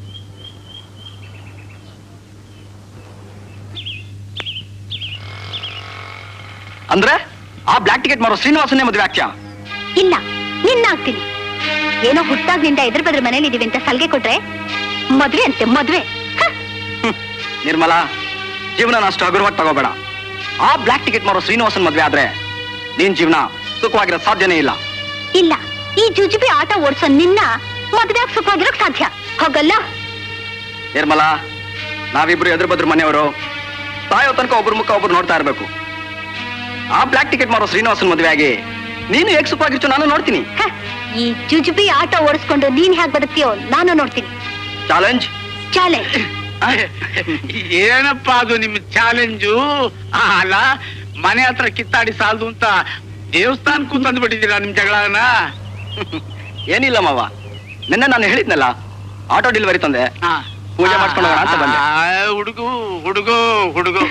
ಅಂದ್ರೆ ಆ ಬ್ಲಾಕ್ ಟಿಕೆಟ್ ಮಾರೋ ಶ್ರೀನಿವಾಸನ್ನೇ ಮದುವೆ ಆಗ್ತ್ಯಾ ಇಲ್ಲ ನಿನ್ನ ಆಗ್ತೀನಿ ಏನೋ ಹುಟ್ಟಾಗ್ನಿಂದ ಎದುರು ಬದ್ರ ಮನೇಲಿ ಇದೀವಿ ಅಂತ ಸಲ್ಗೆ ಕೊಟ್ರೆ ಮದ್ವೆ ಅಂತೆ ಮದ್ವೆ ಹ, ನಿರ್ಮಲಾ ಜೀವನ ಅಷ್ಟು ಹಗುರವಾಗಿ ತಗೋಬೇಡ ಆ ಬ್ಲಾಕ್ ಟಿಕೆಟ್ ಮಾರೋ ಶ್ರೀನಿವಾಸನ್ ಮದ್ವೆ ಆದ್ರೆ ನೀನ್ ಜೀವನ ಸುಖವಾಗಿರೋ ಸಾಧ್ಯನೇ ಇಲ್ಲ ಇಲ್ಲ ಈ ಜುಜುಬಿ ಆಟ ಓಡ್ಸೋ ನಿನ್ನ ಮದ್ವೆ ಆಗ್ ಸುಖವಾಗಿರೋಕ್ ಸಾಧ್ಯ ಹೋಗಲ್ಲ ನಿರ್ಮಲಾ ನಾವಿಬ್ರು ಎದುರು ಬದ್ರು ಮನೆಯವರು ಸಾಯೋ ತನಕ ಒಬ್ರು ಮುಖ ಒಬ್ರು ನೋಡ್ತಾ ಇರ್ಬೇಕು ಆ ಬ್ಲಾಕ್ ಟಿಕೆಟ್ ಮಾರೋ ಶ್ರೀನಿವಾಸನ್ ಮದುವೆ ಆಗಿ ನೀನು ಹೇಗ್ ಸುಖವಾಗಿರ್ತು ನಾನು ನೋಡ್ತೀನಿ ಹ, ಈ ಜುಜುಬಿ ಆಟ ಓಡಿಸ್ಕೊಂಡು ನೀನ್ ಹೇಗ್ ಬದುಕ್ತೀಯೋ ನಾನು ನೋಡ್ತೀನಿ ಚಾಲೆಂಜ್ ಚಾಲೆಂಜ್ ಏನಪ್ಪ ಅದು ನಿಮ್ ಚಾಲೆಂಜು ಅಲ್ಲ ಮನೆ ಹತ್ರ ಕಿತ್ತಾಡಿ ಸಾಲದು ಅಂತ ದೇವಸ್ಥಾನಕ್ಕೂ ತಂದ್ಬಿಟ್ಟಿದ್ದೀರಾ ನಿಮ್ ಜಗಳನ ಏನಿಲ್ಲ ಮಾವ ನಿನ್ನೆ ನಾನು ಹೇಳಿದ್ನಲ್ಲ ಆಟೋ ಡೆಲಿವರಿ ತಂದೆ ಪೂಜೆ ಮಾಡ್ಕೊಂಡು ಹೋಗೋಣ ಅಂತ ಬಂದೆ ಹುಡುಗು ಹುಡುಗು ಹುಡುಗು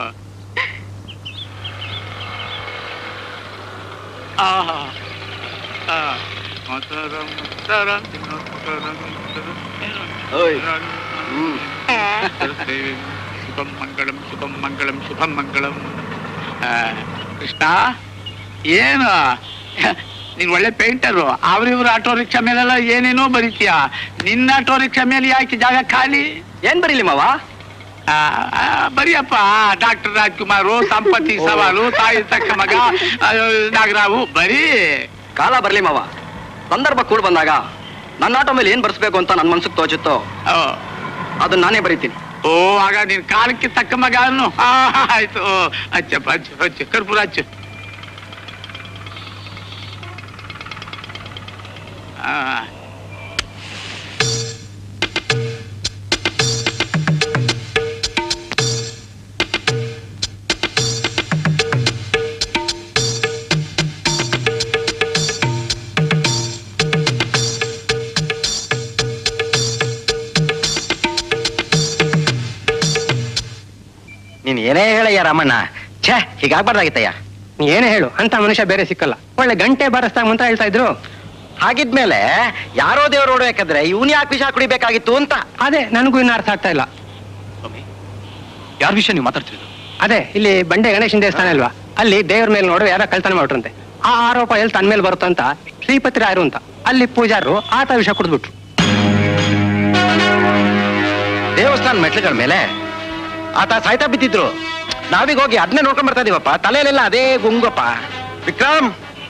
ಆಹಾ ಆ, ಮತರ ಮತರ ಮತರ ಮತರ ಓಯ್. ಶುಭಂ ಮಂಗಳಂ ಶುಭಂ ಮಂಗಳಂ ಶುಭಂ ಮಂಗಳಂ ಆ, ಕೃಷ್ಣ ಏನು ನೀನ್ ಒಳ್ಳೆ ಪೇಂಟರು ಅವ್ರಿವ್ರ ಆಟೋ ರಿಕ್ಷಾ ಮೇಲೆಲ್ಲ ಏನೇನೋ ಬರೀತೀಯ ನಿನ್ನ ಆಟೋ ರಿಕ್ಷಾ ಮೇಲೆ ಯಾಕೆ ಜಾಗ ಖಾಲಿ ಏನ್ ಬರೀಲಿ ಮಾವ ಆ, ಆ, ಬರಿಯಪ್ಪ ಡಾಕ್ಟರ್ ರಾಜ್ಕುಮಾರು ಸಂಪತ್ತಿ ಸವಾಲು ತಾಯಿ ತಕ್ಕ ಮಗ ಆ, ನಾಗರಾವು ಬರೀ ಕಾಲ ಬರ್ಲಿ ಮಾವ ಸಂದರ್ಭ ಕೂಡ ಬಂದಾಗ ನನ್ನ ಆಟೋ ಮೇಲೆ ಏನ್ ಬರ್ಸ್ಬೇಕು ಅಂತ ನನ್ ಮನ್ಸಿಗೆ ತೋಚುತ್ತೋ ಓ, ಅದನ್ನ ನಾನೇ ಬರೀತೀನಿ ಓ ಆಗ ನೀನ್ ಕಾಲಕ್ಕೆ ತಕ್ಕ ಮಗ ಅನ್ನು ಆ, ಆಯ್ತು ಓ, ಹಚ್ಚಪ್ಪ ಹಚ್ಚು ಹಚ್ಚು ಕರ್ಪೂರ ಹಚ್ಚು ಆ. ನೀನ್ ಏನೇ ಹೇಳಯ್ಯ ರಾಮಣ್ಣ ಛೇ ಹೀಗಾಗ್ಬಾರ್ದಾಗಿತ್ತಯ್ಯ ನೀ ಏನೇ ಹೇಳು ಅಂತ ಮನುಷ್ಯ ಬೇರೆ ಸಿಕ್ಕಲ್ಲ ಒಳ್ಳೆ ಗಂಟೆ ಬಾರಿಸ್ದಾಗ ಮಂತ್ರ ಹೇಳ್ತಾ ಇದ್ರು ಹಾಗಿದ್ಮೇಲೆ ಯಾರೋ ದೇವ್ರು ನೋಡ್ಬೇಕಾದ್ರೆ ಇವನ್ ಯಾಕೆ ವಿಷ ಕುಡಿಬೇಕಾಗಿತ್ತು ಅಂತ ಅದೇ ನನಗೂ ಇನ್ನು ಅರ್ಥ ಆಗ್ತಾ ಇಲ್ಲ ಯಾರ ವಿಷಯ ನೀವು ಮಾತಾಡ್ತಿರೋದು ಅದೇ ಇಲ್ಲಿ ಬಂಡೆ ಗಣೇಶನ ದೇವಸ್ಥಾನ ಅಲ್ವಾ ಅಲ್ಲಿ ದೇವ್ರ ಮೇಲೆ ನೋಡು ಯಾರ ಕಳ್ತನ ಮಾಡ್ರಂತೆ ಆ ಆರೋಪ ಎಲ್ಲಿ ತನ್ನ ಮೇಲೆ ಬರುತ್ತಂತ ಶ್ರೀಪತಿ ರಾಯರು ಅಂತ ಅಲ್ಲಿ ಪೂಜಾರರು ಆತ ವಿಷ ಕುಡಿದ್ಬಿಟ್ರು ದೇವಸ್ಥಾನ ಮೆಟ್ಲುಗಳ ಮೇಲೆ ಆತ ಸಾಯ್ತಾ ಬಿದ್ದಿದ್ರು ನಾವೀಗ ಹೋಗಿ ಅದನ್ನೇ ನೋಡ್ಕೊಂಡ್ ಬರ್ತಾ ಇದೀವಪ್ಪ ತಲೆಯಲ್ಲೆಲ್ಲ ಅದೇ ಗುಂಗಪ್ಪ ವಿಕ್ರಮ್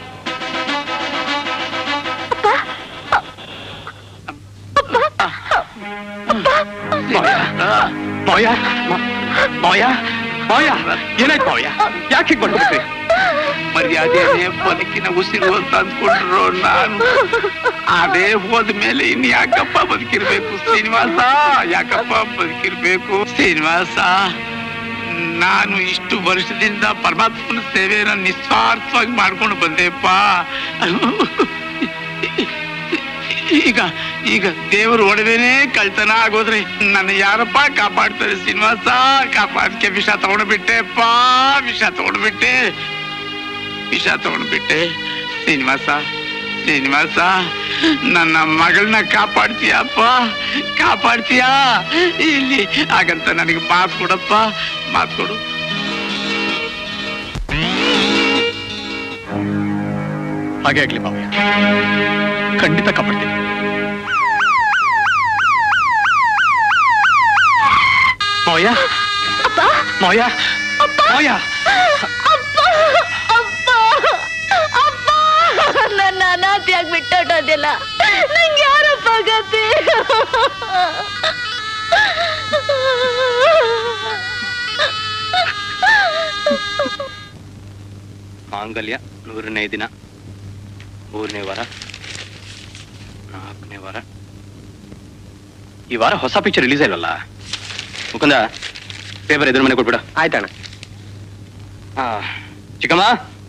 ಮಾಯ ಮಾಯ ಮಾಯ ಏನಾಯ್ತು ಮಾಯ ಯಾಕೆ ಹೀಗೆ ಮಾಡ್ಬಿಟ್ರಿ ಮರ್ಯಾದೆನೇ ಬದುಕಿನ ಉಸಿರು ಅಂತ ಅಂದ್ಕೊಂಡ್ರು ನಾನು ಅದೇ ಹೋದ್ಮೇಲೆ ಇನ್ ಯಾಕಪ್ಪ ಬದುಕಿರ್ಬೇಕು ಶ್ರೀನಿವಾಸ ಯಾಕಪ್ಪ ಬದುಕಿರ್ಬೇಕು ಶ್ರೀನಿವಾಸ ನಾನು ಇಷ್ಟು ವರ್ಷದಿಂದ ಪರಮಾತ್ಮನ ಸೇವೆಯನ್ನು ನಿಸ್ವಾರ್ಥವಾಗಿ ಮಾಡ್ಕೊಂಡು ಬಂದೆಪ್ಪ ಈಗ ಈಗ ದೇವರು ಒಡವೆನೇ ಕಳ್ತನ ಆಗೋದ್ರೆ ನನ್ನ ಯಾರಪ್ಪ ಕಾಪಾಡ್ತಾರೆ ಶ್ರೀನಿವಾಸ ಕಾಪಾಡ್ಕೆ ವಿಷ ತಗೊಂಡ್ಬಿಟ್ಟೆಪ್ಪ ವಿಷ ತಗೊಂಡ್ಬಿಟ್ಟೆ ವಿಷ ತಗೊಂಡ್ಬಿಟ್ಟೆ ಶ್ರೀನಿವಾಸ ಶ್ರೀನಿವಾಸ ನನ್ನ ಮಗಳನ್ನ ಕಾಪಾಡ್ತೀಯಪ್ಪ ಕಾಪಾಡ್ತೀಯಾ ಇಲ್ಲಿ ಹಾಗಂತ ನನಗೆ ಮಾತು ಕೊಡಪ್ಪ ಮಾತು ಕೊಡು ಹಾಗೆ ಆಗ್ಲಿ ಮಾವಯ್ಯ ಖಂಡಿತ ಕಾಪಾಡ್ತೀನಿ ಮಾವಯ್ಯ ಮಾವಯ್ಯ ಮಾವಯ್ಯ ನನ್ನ ಅನಾಥಿಯಾಗಿ ಬಿಟ್ಟೋಟೋದಿಲ್ಲ ನಂಗೆ ಯಾರಪ್ಪ ಗತಿ ಮಾಂಗಲ್ಯ ನೂರನೇ ದಿನ ಮೂರನೇ ವಾರ ನಾಲ್ಕನೇ ವಾರ ಈ ವಾರ ಹೊಸ ಪಿಕ್ಚರ್ ರಿಲೀಸ್ ಇಲ್ವಲ್ಲ ಮುಕುಂದ ಪೇಪರ್ ಎದುರು ಮನೆ ಕೊಟ್ಬಿಡ ಆಯ್ತಣ್ಣ ಆ, ಚಿಕ್ಕಮ್ಮ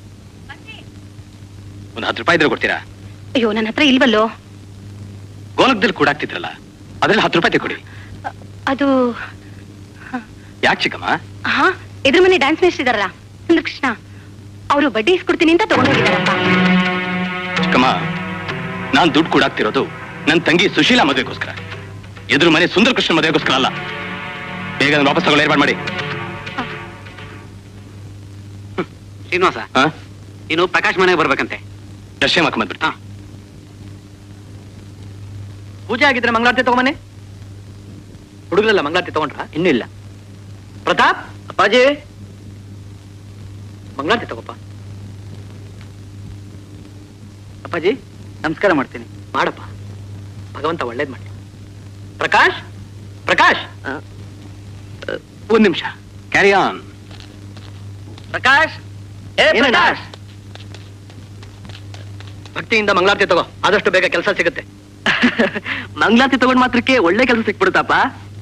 ಒಂದು ಹತ್ತು ರೂಪಾಯಿ ಇದ್ರೆ ಕೊಡ್ತೀರಾ ಅಯ್ಯೋ ನನ್ನ ಹತ್ರ ಇಲ್ವಲ್ಲೋ ಗೋಲಕದಲ್ಲಿ ಕೂಡಾಕ್ತಿದ್ರಲ್ಲ ಅದ್ರಲ್ಲಿ ಹತ್ತು ರೂಪಾಯಿ ಕೊಡಿ ಅದು ಯಾಕೆ ಚಿಕ್ಕಮ್ಮ ಹಾ ಎದುರು ಮನೆ ಡ್ಯಾನ್ಸ್ ಮೇಸ್ತಿದಾರಲ್ಲ ಸುಂದರ್ ಕೃಷ್ಣ ಅವರು ಬಡ್ಡಿ ಇಸ್ಕೊಡ್ತೀನಿ ಅಂತ ತಗೊಂಡೋಗಿದಾರಪ್ಪ ಚಿಕ್ಕಮ್ಮ ನಾನ್ ದುಡ್ಡು ಕೂಡಾಕ್ತಿರೋದು ನನ್ನ ತಂಗಿ ಸುಶೀಲಾ ಮದುವೆಗೋಸ್ಕರ ಎದುರು ಮನೆ ಸುಂದರ ಕೃಷ್ಣ ಮದುವೆಗೋಸ್ಕರ ಅಲ್ಲ ಬೇಗ ಅದನ್ನ ವಾಪಸ್ ತಗೊಳ್ಳಿ ಏರ್ಪಾಡು ಮಾಡಿ ಶ್ರೀನಿವಾಸ ಹಾ ನೀನು ಪ್ರಕಾಶ್ ಮನೆಗೆ ಬರ್ಬೇಕಂತೆ ದರ್ಶನ ಮಾಡ್ಕೊಂಡ್ಬಿಡ್ತಾ ಪೂಜೆ ಆಗಿದ್ರೆ ಮಂಗಳಾರತಿ ತಗೊಂಬನ್ನಿ ಹುಡುಗರೆಲ್ಲ ಮಂಗಳಾರತಿ ತಗೊಂಡ್ರ ಇನ್ನೂ ಇಲ್ಲ ಪ್ರತಾಪ್ ಅಪ್ಪಾಜಿ ಮಂಗಳಾರತಿ ತಗೋಪ್ಪ ಅಪ್ಪಾಜಿ ನಮಸ್ಕಾರ ಮಾಡ್ತೀನಿ ಮಾಡಪ್ಪ ಭಗವಂತ ಒಳ್ಳೇದ್ ಮಾಡಿ ಪ್ರಕಾಶ್ ಪ್ರಕಾಶ್ ಒಂದ್ ನಿಮಿಷ ಕ್ಯಾರಿ ಆನ್ ಪ್ರಕಾಶ್ ಏ ಪ್ರಕಾಶ್ ಭಕ್ತಿಯಿಂದ ಮಂಗಳಾರತಿ ತಗೋ ಆದಷ್ಟು ಬೇಗ ಕೆಲಸ ಸಿಗುತ್ತೆ ಮಂಗಳಾರತಿ ತಗೊಂಡ್ ಮಾತ್ರಕ್ಕೆ ಒಳ್ಳೆ ಕೆಲಸ ಸಿಕ್ಬಿಡುತ್ತಪ್ಪ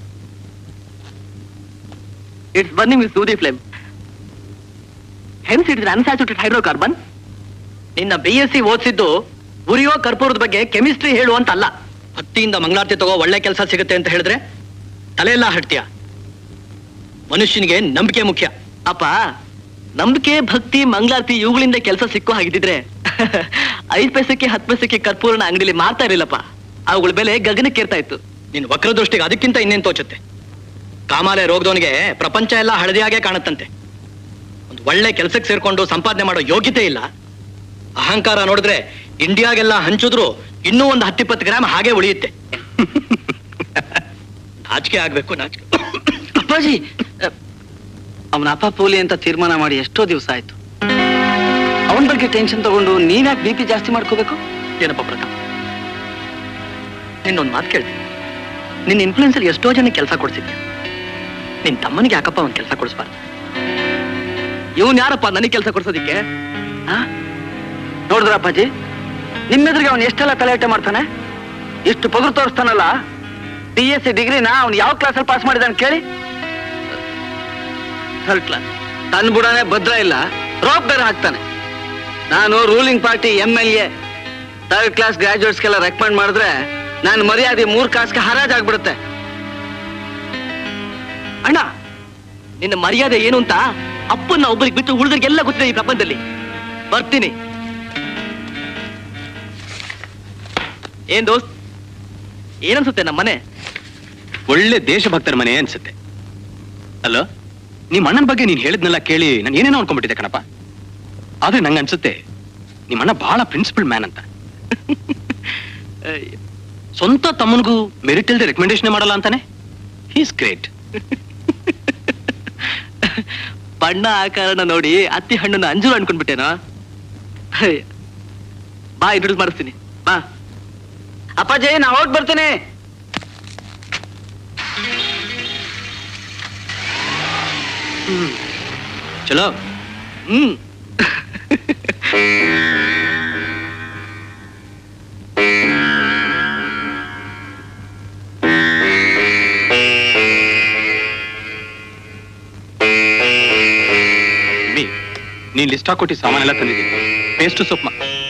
it's burning with sooty flame hence it's unsaturated hydrocarbon ನಿನ್ನ ಬಿ ಎಸ್ ಸಿ ಓದಿಸಿದ್ದು ಉರಿಯೋ ಕರ್ಪೂರದ ಬಗ್ಗೆ ಕೆಮಿಸ್ಟ್ರಿ ಹೇಳು ಅಂತ ಅಲ್ಲ ಭಕ್ತಿಯಿಂದ ಮಂಗಳಾರತಿ ತಗೋ ಒಳ್ಳೆ ಕೆಲಸ ಸಿಗುತ್ತೆ ಅಂತ ಹೇಳಿದ್ರೆ ತಲೆಯೆಲ್ಲ ಹಟ್ತೀಯ ಮನುಷ್ಯನಿಗೆ ನಂಬಿಕೆ ಮುಖ್ಯ ಅಪ್ಪ ನಂಬಿಕೆ ಭಕ್ತಿ ಮಂಗಳಾರತಿ ಇವುಗಳಿಂದ ಕೆಲಸ ಸಿಕ್ಕೋ ಹಾಗಿದ್ದಿದ್ರೆ ಐದ್ ಪೈಸಕ್ಕೆ ಹತ್ತು ಪೈಸಕ್ಕೆ ಕರ್ಪೂರನ ಅಂಗಡಿಲಿ ಮಾರ್ತಾ ಇರಲಿಲ್ಲಪ್ಪ ಅವುಗಳ ಬೆಲೆ ಗಗನಕ್ಕೇರ್ತಾ ಇತ್ತು ನಿನ್ ವಕ್ರದೃಷ್ಟಿಗೆ ಅದಕ್ಕಿಂತ ಇನ್ನೇನ್ ತೋಚುತ್ತೆ ಕಾಮಾಲೆ ರೋಗದವನಿಗೆ ಪ್ರಪಂಚ ಎಲ್ಲ ಹಳದಿಯಾಗೆ ಕಾಣುತ್ತಂತೆ ಒಂದು ಒಳ್ಳೆ ಕೆಲಸಕ್ಕೆ ಸೇರ್ಕೊಂಡು ಸಂಪಾದನೆ ಮಾಡೋ ಯೋಗ್ಯತೆ ಇಲ್ಲ ಅಹಂಕಾರ ನೋಡಿದ್ರೆ ಇಂಡಿಯಾಗೆಲ್ಲ ಹಂಚಿದ್ರು ಇನ್ನೂ ಒಂದು ಹತ್ತಿಪ್ಪತ್ತು ಗ್ರಾಮ್ ಹಾಗೆ ಉಳಿಯುತ್ತೆ ನಾಚಿಕೆ ಆಗ್ಬೇಕು ನಾಚಿಕೆ ಅಪ್ಪಾಜಿ ಅವನ ಅಪ್ಪ ಪೋಲಿ ಅಂತ ತೀರ್ಮಾನ ಮಾಡಿ ಎಷ್ಟೋ ದಿವಸ ಆಯ್ತು ಅವನ ಬಗ್ಗೆ ಟೆನ್ಷನ್ ತಗೊಂಡು ನೀವ್ಯಾಕೆ ಬಿ ಪಿ ಜಾಸ್ತಿ ಮಾಡ್ಕೋಬೇಕು ಏನಪ್ಪ ಪ್ರತಾಪ್ ನಿನ್ನೊಂದು ಮಾತು ಕೇಳ್ತೀನಿ ನಿನ್ನ ಇನ್ಫ್ಲೂಯೆನ್ಸ್ ಅಲ್ಲಿ ಎಷ್ಟೋ ಜನ ಕೆಲಸ ಕೊಡ್ಸಿದ್ದೆ ನಿನ್ ತಮ್ಮನಿಗೆ ಯಾಕಪ್ಪ ಒಂದು ಕೆಲಸ ಕೊಡಿಸ್ಬಾರ್ದು ಇವನ್ ಯಾರಪ್ಪ ನನಗೆ ಕೆಲಸ ಕೊಡ್ಸೋದಿಕ್ಕೆ ನೋಡಿದ್ರ ಅಪ್ಪಾಜಿ ನಿಮ್ಮೆದ್ರಿಗೆ ಅವನು ಎಷ್ಟೆಲ್ಲ ತಲೆಹಟೆ ಮಾಡ್ತಾನೆ ಇಷ್ಟು ಪಗುರು ತೋರಿಸ್ತಾನಲ್ಲ ಡಿ ಎಸ್ ಸಿ ಡಿಗ್ರಿನ ಅವ್ನು ಯಾವ ಕ್ಲಾಸಲ್ಲಿ ಪಾಸ್ ಮಾಡಿದಾನೆ ಕೇಳಿ ಥರ್ಡ್ ಕ್ಲಾಸ್ ತನ್ನ ಬುಡನೆ ಭದ್ರ ಇಲ್ಲ ರೋಪ್ ಬೇರೆ ಹಾಕ್ತಾನೆ ನಾನು ruling party M L A third class ಗ್ರಾಜುಯೇಟ್ಸ್ಗೆಲ್ಲ ರೆಕಮೆಂಡ್ ಮಾಡಿದ್ರೆ ನಾನು ಮರ್ಯಾದೆ ಮೂರ್ ಕಾಸ್ಗೆ ಹರಾಜಾಗ್ಬಿಡುತ್ತೆ ಅಣ್ಣ ನಿನ್ನ ಮರ್ಯಾದೆ ಏನು ಅಂತ ಅಪ್ಪನ್ನ ಒಬ್ಬರಿಗೆ ಬಿಟ್ಟು ಉಳಿದ್ರಿಗೆಲ್ಲ ಗೊತ್ತಿದೆ ಈ ಪ್ರಪಂಚದಲ್ಲಿ ಬರ್ತೀನಿ ಏನ್ ದೋಸ್ತ್ ಏನನ್ಸುತ್ತೆ ನಮ್ಮ ಮನೆ ಒಳ್ಳೆ ದೇಶಭಕ್ತರ ಮನೆ ಅನ್ಸುತ್ತೆ ಅಲ್ಲೋ ನಿಮ್ಮ ಅಣ್ಣನ ಬಗ್ಗೆ ನೀನ್ ಹೇಳಿದ್ನೆಲ್ಲ ಕೇಳಿ ನಾನು ಏನೇನೋ ಅನ್ಕೊಂಡ್ಬಿಟ್ಟಿದ್ದೆ ಕಣಪ್ಪ ಆದ್ರೆ ನಂಗೆ ಅನ್ಸುತ್ತೆ ನಿಮ್ಮ ಅಣ್ಣ ಬಹಳ ಪ್ರಿನ್ಸಿಪಲ್ ಮ್ಯಾನ್ ಅಂತ ಸ್ವಂತ ತಮ್ಮನಿಗೂ ಮೆರಿಟ್ ಇಲ್ದೆ ರೆಕಮೆಂಡೇಶನ್ ಮಾಡಲ್ಲ ಅಂತಾನೆ ಹೀಸ್ ಗ್ರೇಟ್ ಬಣ್ಣ ಆಕಾರನ ನೋಡಿ ಅತ್ತಿ ಹಣ್ಣನ್ನ ಅಂಜೂರ ಅನ್ಕೊಂಡ್ಬಿಟ್ಟೇನೋ ಹೇ. ಬಾ ಇಂಟ್ರೊಡ್ಯೂಸ್ ಮಾಡಿಸ್ತೀನಿ ಬಾ ಅಪ್ಪಾಜಿ ನಾ ಹೊರಟ್ ಬರ್ತೀನಿ ಚಲೋ ಹ್ಮ್ ಮಿ ನೀನ್ ಲಿಸ್ಟ್ ಹಾಕೊಟ್ಟಿ ಸಾಮಾನೆಲ್ಲ ತಂದಿದ್ದೀನಿ ಪೇಸ್ಟ್ ಸೊಪ್ಪ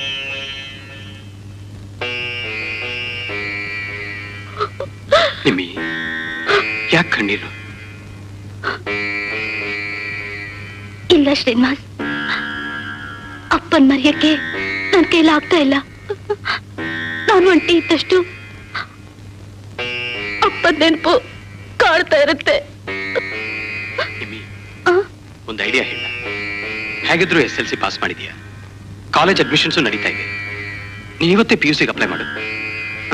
ನಿಮ್ಮಿ ಯಾಕೆ ಕಣ್ಣೀರು ಇಲ್ಲ ಶ್ರೀನಿವಾಸ್ ಅಪ್ಪನ್ ಮರೆಯಕ್ಕೆ ನನ್ ಕೈಲಿ ಆಗ್ತಾ ಇಲ್ಲ ನಾನು ಒಂಟಿ ಇದ್ದಷ್ಟು ಅಪ್ಪನ ನೆನಪು ಕಾಡ್ತಾ ಇರುತ್ತೆ ನಿಮ್ಮಿ ಆ? ಒಂದು ಐಡಿಯಾ ಹೇಳ ಹೇಗಿದ್ರು ಎಸ್ ಎಲ್ ಸಿ ಪಾಸ್ ಮಾಡಿದ್ಯಾ ಕಾಲೇಜ್ ಅಡ್ಮಿಷನ್ಸು ನಡೀತಾ ಇದೆ ನೀನ್ ಇವತ್ತೇ ಪಿ ಯು ಸಿಗೆ ಅಪ್ಲೈ ಮಾಡು ಹ?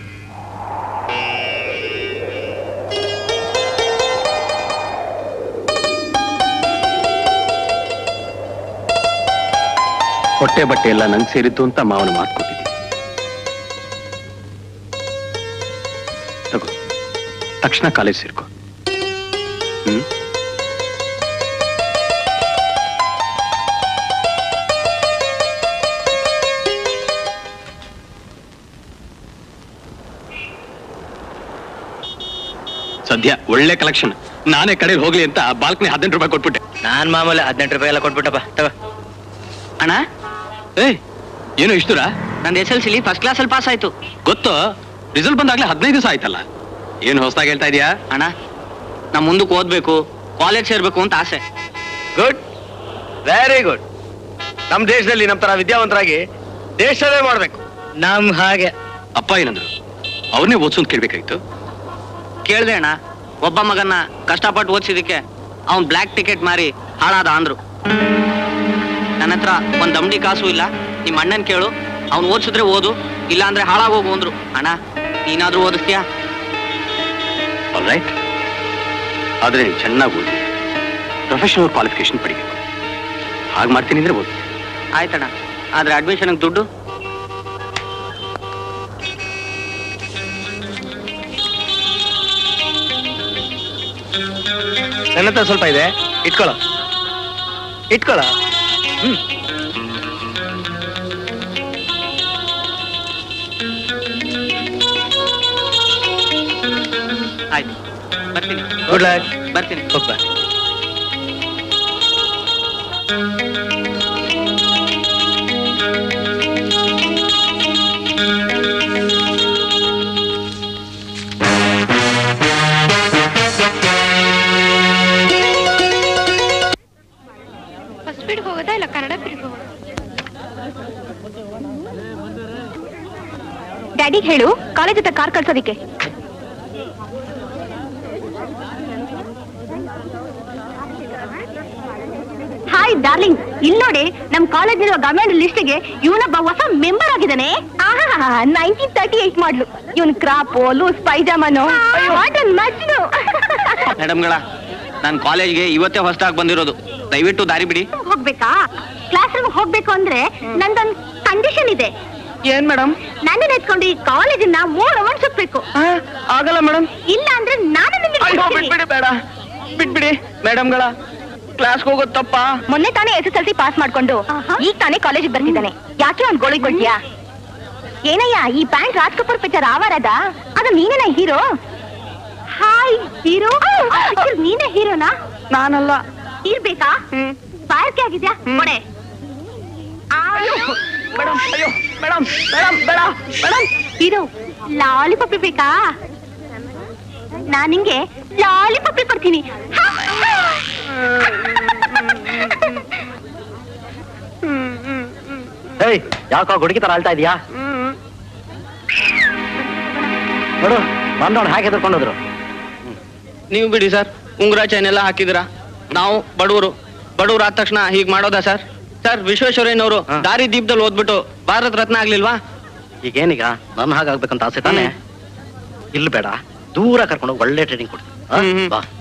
ಹೊಟ್ಟೆ ಬಟ್ಟೆ ಎಲ್ಲ ನಂಗೆ ಸೇರಿದ್ದು ಅಂತ ಮಾವನ ಮಾತು ಕೊಟ್ಟಿದ್ದೀನಿ ತಗೋ ತಕ್ಷಣ ಕಾಲೇಜ್ ಸೇರ್ಕೋ ಹ್ಮ್ ಸದ್ಯ ಒಳ್ಳೆ ಕಲೆಕ್ಷನ್ ನಾನೇ ಕಡೆ ಹೋಗ್ಲಿ ಅಂತ ಬಾಲ್ಕನಿ ಹದಿನೆಂಟು ರೂಪಾಯಿ ಕೊಟ್ಬಿಟ್ಟೆ ನಾನ್ ಮಾಮೂಲಿ ಹದಿನೆಂಟು ರೂಪಾಯಿ ಎಲ್ಲ ಕೊಟ್ಬಿಟ್ಟಪ್ಪ ತಗೋ ಅಣ್ಣ ಏಯ್ ಏನು ಇಷ್ಟುರಾ ನಂದು ಎಸ್ ಎಲ್ ಸಿಲಿ ಫಸ್ಟ್ ಕ್ಲಾಸಲ್ಲಿ ಪಾಸ್ ಆಯ್ತು ಗೊತ್ತು ರಿಸಲ್ಟ್ ಬಂದಾಗ್ಲೇ ಹದಿನೈದು ದಿವಸ ಆಯ್ತಲ್ಲ ಏನು ಹೊಸದಾಗಿ ಹೇಳ್ತಾ ಇದೀಯಾ ಅಣ್ಣ ನಾ ಮುಂದಕ್ಕೆ ಓದ್ಬೇಕು ಕಾಲೇಜ್ ಸೇರ್ಬೇಕು ಅಂತ ಆಸೆ ಗುಡ್ ವೆರಿ ಗುಡ್ ನಮ್ ದೇಶದಲ್ಲಿ ನಮ್ ತರ ವಿದ್ಯಾವಂತರಾಗಿ ದೇಶವೇ ಮಾಡ್ಬೇಕು ನಮ್ ಹಾಗೆ ಅಪ್ಪ ಏನಂದ್ರು ಅವ್ರನ್ನೇ ಓದ್ಸು ಅಂತ ಕೇಳ್ಬೇಕಾಯ್ತು ಕೇಳ್ದೆ ಅಣ್ಣ ಒಬ್ಬ ಮಗನ್ನ ಕಷ್ಟಪಟ್ಟು ಓದಿಸಿದಕ್ಕೆ ಅವ್ನ್ ಬ್ಲ್ಯಾಕ್ ಟಿಕೆಟ್ ಮಾರಿ ಹಾಳಾದ ಅಂದ್ರು ನನ್ನ ಹತ್ರ ಒಂದ್ ದಮ್ಡಿ ಕಾಸು ಇಲ್ಲ ನಿಮ್ಮ ಅಣ್ಣನ್ ಕೇಳು ಅವ್ನು ಓದಿಸಿದ್ರೆ ಓದು ಇಲ್ಲ ಅಂದ್ರೆ ಹಾಳಾಗೋಗು ಅಂದ್ರು ಅಣ್ಣ ನೀನಾದ್ರೂ ಓದಿಸ್ತೀಯಾ ಆಲ್ ರೈಟ್ ಆದ್ರೆ ನೀನು ಚೆನ್ನಾಗಿ ಓದಿ ಪ್ರೊಫೆಷನಲ್ ಕ್ವಾಲಿಫಿಕೇಶನ್ ಪಡಿಬೇಕು ಹಾಗೆ ಮಾಡ್ತೀನಿ ಅಂದ್ರೆ ಓದಿ ಆಯ್ತಣ್ಣ ಆದ್ರೆ ಅಡ್ಮಿಷನ್ ದುಡ್ಡು ನನ್ನ ಹತ್ರ ಸ್ವಲ್ಪ ಇದೆ ಇಟ್ಕೊಳ್ಳೋ ಇಟ್ಕೊಳ್ಳೋ ಹ್ಮ್ ಆಯ್ತು ಬರ್ತೀನಿ ಗುಡ್ ಲಕ್ ಬರ್ತೀನಿ ಹೋಗ್ಬಾ ಫಸ್ಟ್ ಪೀಡ್ ಹೋಗೋದಾ ಇಲ್ಲ ಕನ್ನಡ ಪೀಡ್ ಹೋಗೋದಾ ಡ್ಯಾಡಿಗೆ ಹೇಳು ಕಾಲೇಜ್ ಹತ್ರ ಕಾರ್ ಕಳ್ಸೋದಿಕ್ಕೆ ಹಾಯ್ ಡಾರ್ಲಿಂಗ್ ಇಲ್ಲಿ ನೋಡಿ ನಮ್ ಕಾಲೇಜ್ ಇರುವ ಗವರ್ಮೆಂಟ್ ಲಿಸ್ಟ್ಗೆ ಇವನೊಬ್ಬ ಹೊಸ ಮೆಂಬರ್ ಆಗಿದ್ದಾನೆ ನೈನ್ಟೀನ್ ತರ್ಟಿ ಏಟ್ ಮಾಡ್ಲು ಇವನ್ ಕ್ರಾಪು ಲೂಸ್ ಪೈಜಾಮನು ಮಜ್ನು ಮೇಡಮ್ಗಳ ನಾನು ಕಾಲೇಜ್ಗೆ ಇವತ್ತೇ ಹೊಸದಾಗಿ ಬಂದಿರೋದು ದಯವಿಟ್ಟು ದಾರಿ ಬಿಡಿ ಹೋಗ್ಬೇಕಾ ಕ್ಲಾಸ್ ರೂಮ್ ಹೋಗ್ಬೇಕು ಅಂದ್ರೆ ನಂದೊಂದ್ ಕಂಡೀಷನ್ ಇದೆ ಏನ್ ಮೇಡಮ್ ನನ್ನ ಎತ್ಕೊಂಡು ಈ ಕಾಲೇಜನ್ನ ಮೂರ್ ರೌಂಡ್ ಸುತ್ಬೇಕು ಆಗಲ್ಲ ಮೇಡಮ್ ಇಲ್ಲ ಅಂದ್ರೆ ನಾನು ನಿಮಗೆ ಅಯ್ಯೋ ಬಿಡ್ತೀನಿ. ಬಿಟ್ಬಿಡಿ ಬೇಡ ಬಿಟ್ಬಿಡಿ ಮೇಡಮ್ಗಳ ಕ್ಲಾಸ್ಗೆ ಹೋಗೋದು ತಪ್ಪ ಮೊನ್ನೆ ತಾನೇ S S L C pass ಮಾಡ್ಕೊಂಡು ಈಗ ತಾನೇ ಕಾಲೇಜಿಗೆ ಬರ್ತಿದ್ದಾನೆ ಯಾಕೆ ಅವ್ನ್ ಗೋಳಿ ಕೊಡ್ತೀಯಾ ಏನಯ್ಯ ಈ ಪ್ಯಾಂಟ್ ರಾಜ್ ಕಪೂರ್ ಪಿಕ್ಚರ್ ಆವಾರದ ಅದು ನೀನೇನ ಹೀರೋ ಹಾಯ್ ಹೀರೋ ನೀನೇ ಹೀರೋನಾ ನಾನಲ್ಲ ಇರ್ಬೇಕಾ ಬಾಯರ್ಕೆ ಆಗಿದ್ಯಾ ಕೊಡೆ ಮೇಡಮ್ ಅಯ್ಯೋ ಮೇಡಮ್ ಮೇಡಮ್ ಬೇಡ ಮೇಡಮ್ ಇದು ಲಾಲಿಪಾಪ್ ಬೇಕಾ ನಾನ್ ನಿಂಗೆ ಲಾಲಿಪಾಪ್ ಕೊಡ್ತೀನಿ ಏಯ್ ಯಾಕೋ ಗುಡುಗಿ ತರ ಅಳ್ತಾ ಇದೀಯಾ ನೋಡು ಬಂದವನು ಹಾಗೆ ಎದ್ಕೊಂಡೋದ್ರು ನೀವು ಬಿಡಿ ಸರ್ ಉಂಗುರ ಚೈನ್ ಎಲ್ಲ ಹಾಕಿದಿರಾ ನಾವು ಬಡವರು ಬಡವರು ಆದ ತಕ್ಷಣ ಹೀಗ್ ಮಾಡೋದಾ ಸರ್ ಸರ್ ವಿಶ್ವೇಶ್ವರಯ್ಯನವರು ಹಾ. ದಾರಿ ದೀಪದಲ್ಲಿ ಓದ್ಬಿಟ್ಟು ಭಾರತ ರತ್ನ ಆಗ್ಲಿಲ್ವಾ ಈಗೇನೀಗ ನನ್ನ ಹಾಗಾಗ್ಬೇಕಂತ ಆಸೆ ತಾನೆ ಇಲ್ಲಿ ಬೇಡ ದೂರ ಕರ್ಕೊಂಡು ಹೋಗಿ ಒಳ್ಳೆ ಟ್ರೈನಿಂಗ್ ಕೊಡ್ತೀನಿ ಆ? ಹ್ಮ್, ಹ್ಮ್. ಬಾ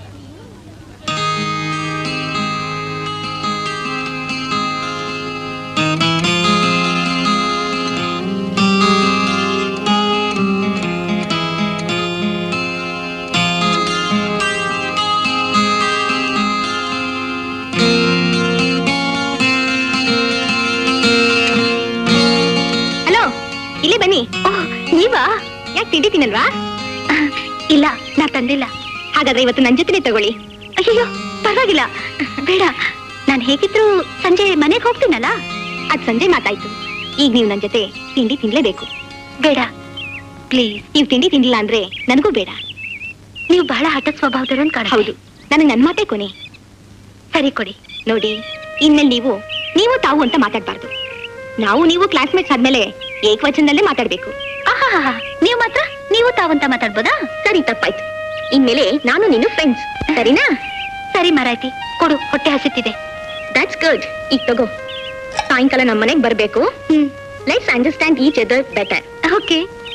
ಹಲೋ ಇಲ್ಲಿ ಬನ್ನಿ ನೀವಾ ಯಾಕೆ ತಿಂಡಿ ತಿನ್ನಲ್ವಾ ಇಲ್ಲ ನಾ ತಂದಿಲ್ಲ ಹಾಗಾದ್ರೆ ಇವತ್ತು ನನ್ ಜೊತೆನೆ ತಗೊಳ್ಳಿ ಅಯ್ಯೋ ಪರವಾಗಿಲ್ಲ ಬೇಡ ನಾನು ಹೇಗಿದ್ರು ಸಂಜೆ ಮನೆಗೆ ಹೋಗ್ತೀನಲ್ಲ ಅದ್ ಸಂಜೆ ಮಾತಾಯ್ತು ಈಗ ನೀವು ನನ್ ಜೊತೆ ತಿಂಡಿ ತಿನ್ಲೇಬೇಕು ಬೇಡ ಪ್ಲೀಸ್ ನೀವು ತಿಂಡಿ ತಿನ್ಲಿಲ್ಲ ಅಂದ್ರೆ ನನಗೂ ಬೇಡ ನೀವು ಬಹಳ ಹಠ ಸ್ವಭಾವದವರು ಅಂತ ಹೌದು ನನಗೆ ನನ್ ಮಾತೇ ಕೊನೆ ಸರಿ ಕೊಡಿ ನೋಡಿ ಇನ್ಮೇಲೆ ನೀವು ನೀವು ತಾವು ಅಂತ ಮಾತಾಡ್ಬಾರ್ದು ನಾವು ನೀವು ಕ್ಲಾಸ್ಮೇಟ್ಸ್ ಆದ್ಮೇಲೆ ಏಕವಚನದಲ್ಲೇ ಮಾತಾಡ್ಬೇಕು ನೀವು ಮಾತ್ರ ನೀವು ತಾವಂತ ಮಾತಾಡ್ಬೋದಾ ಸರಿ ತಪ್ಪಾಯ್ತು ಇನ್ಮೇಲೆ ನಾನು ನೀನು ಫ್ರೆಂಡ್ಸ್ ಸರಿನಾ ಸರಿ ಮರಾಯ್ತಿ ಕೊಡು ಹೊಟ್ಟೆ ಹಸಿತಿದೆ ದಟ್ಸ್ ಗುಡ್ ಈಗ ತಗೋ ಸಾಯಂಕಾಲ ನಮ್ಮ ಮನೆಗೆ ಬರ್ಬೇಕು let's understand each other better okay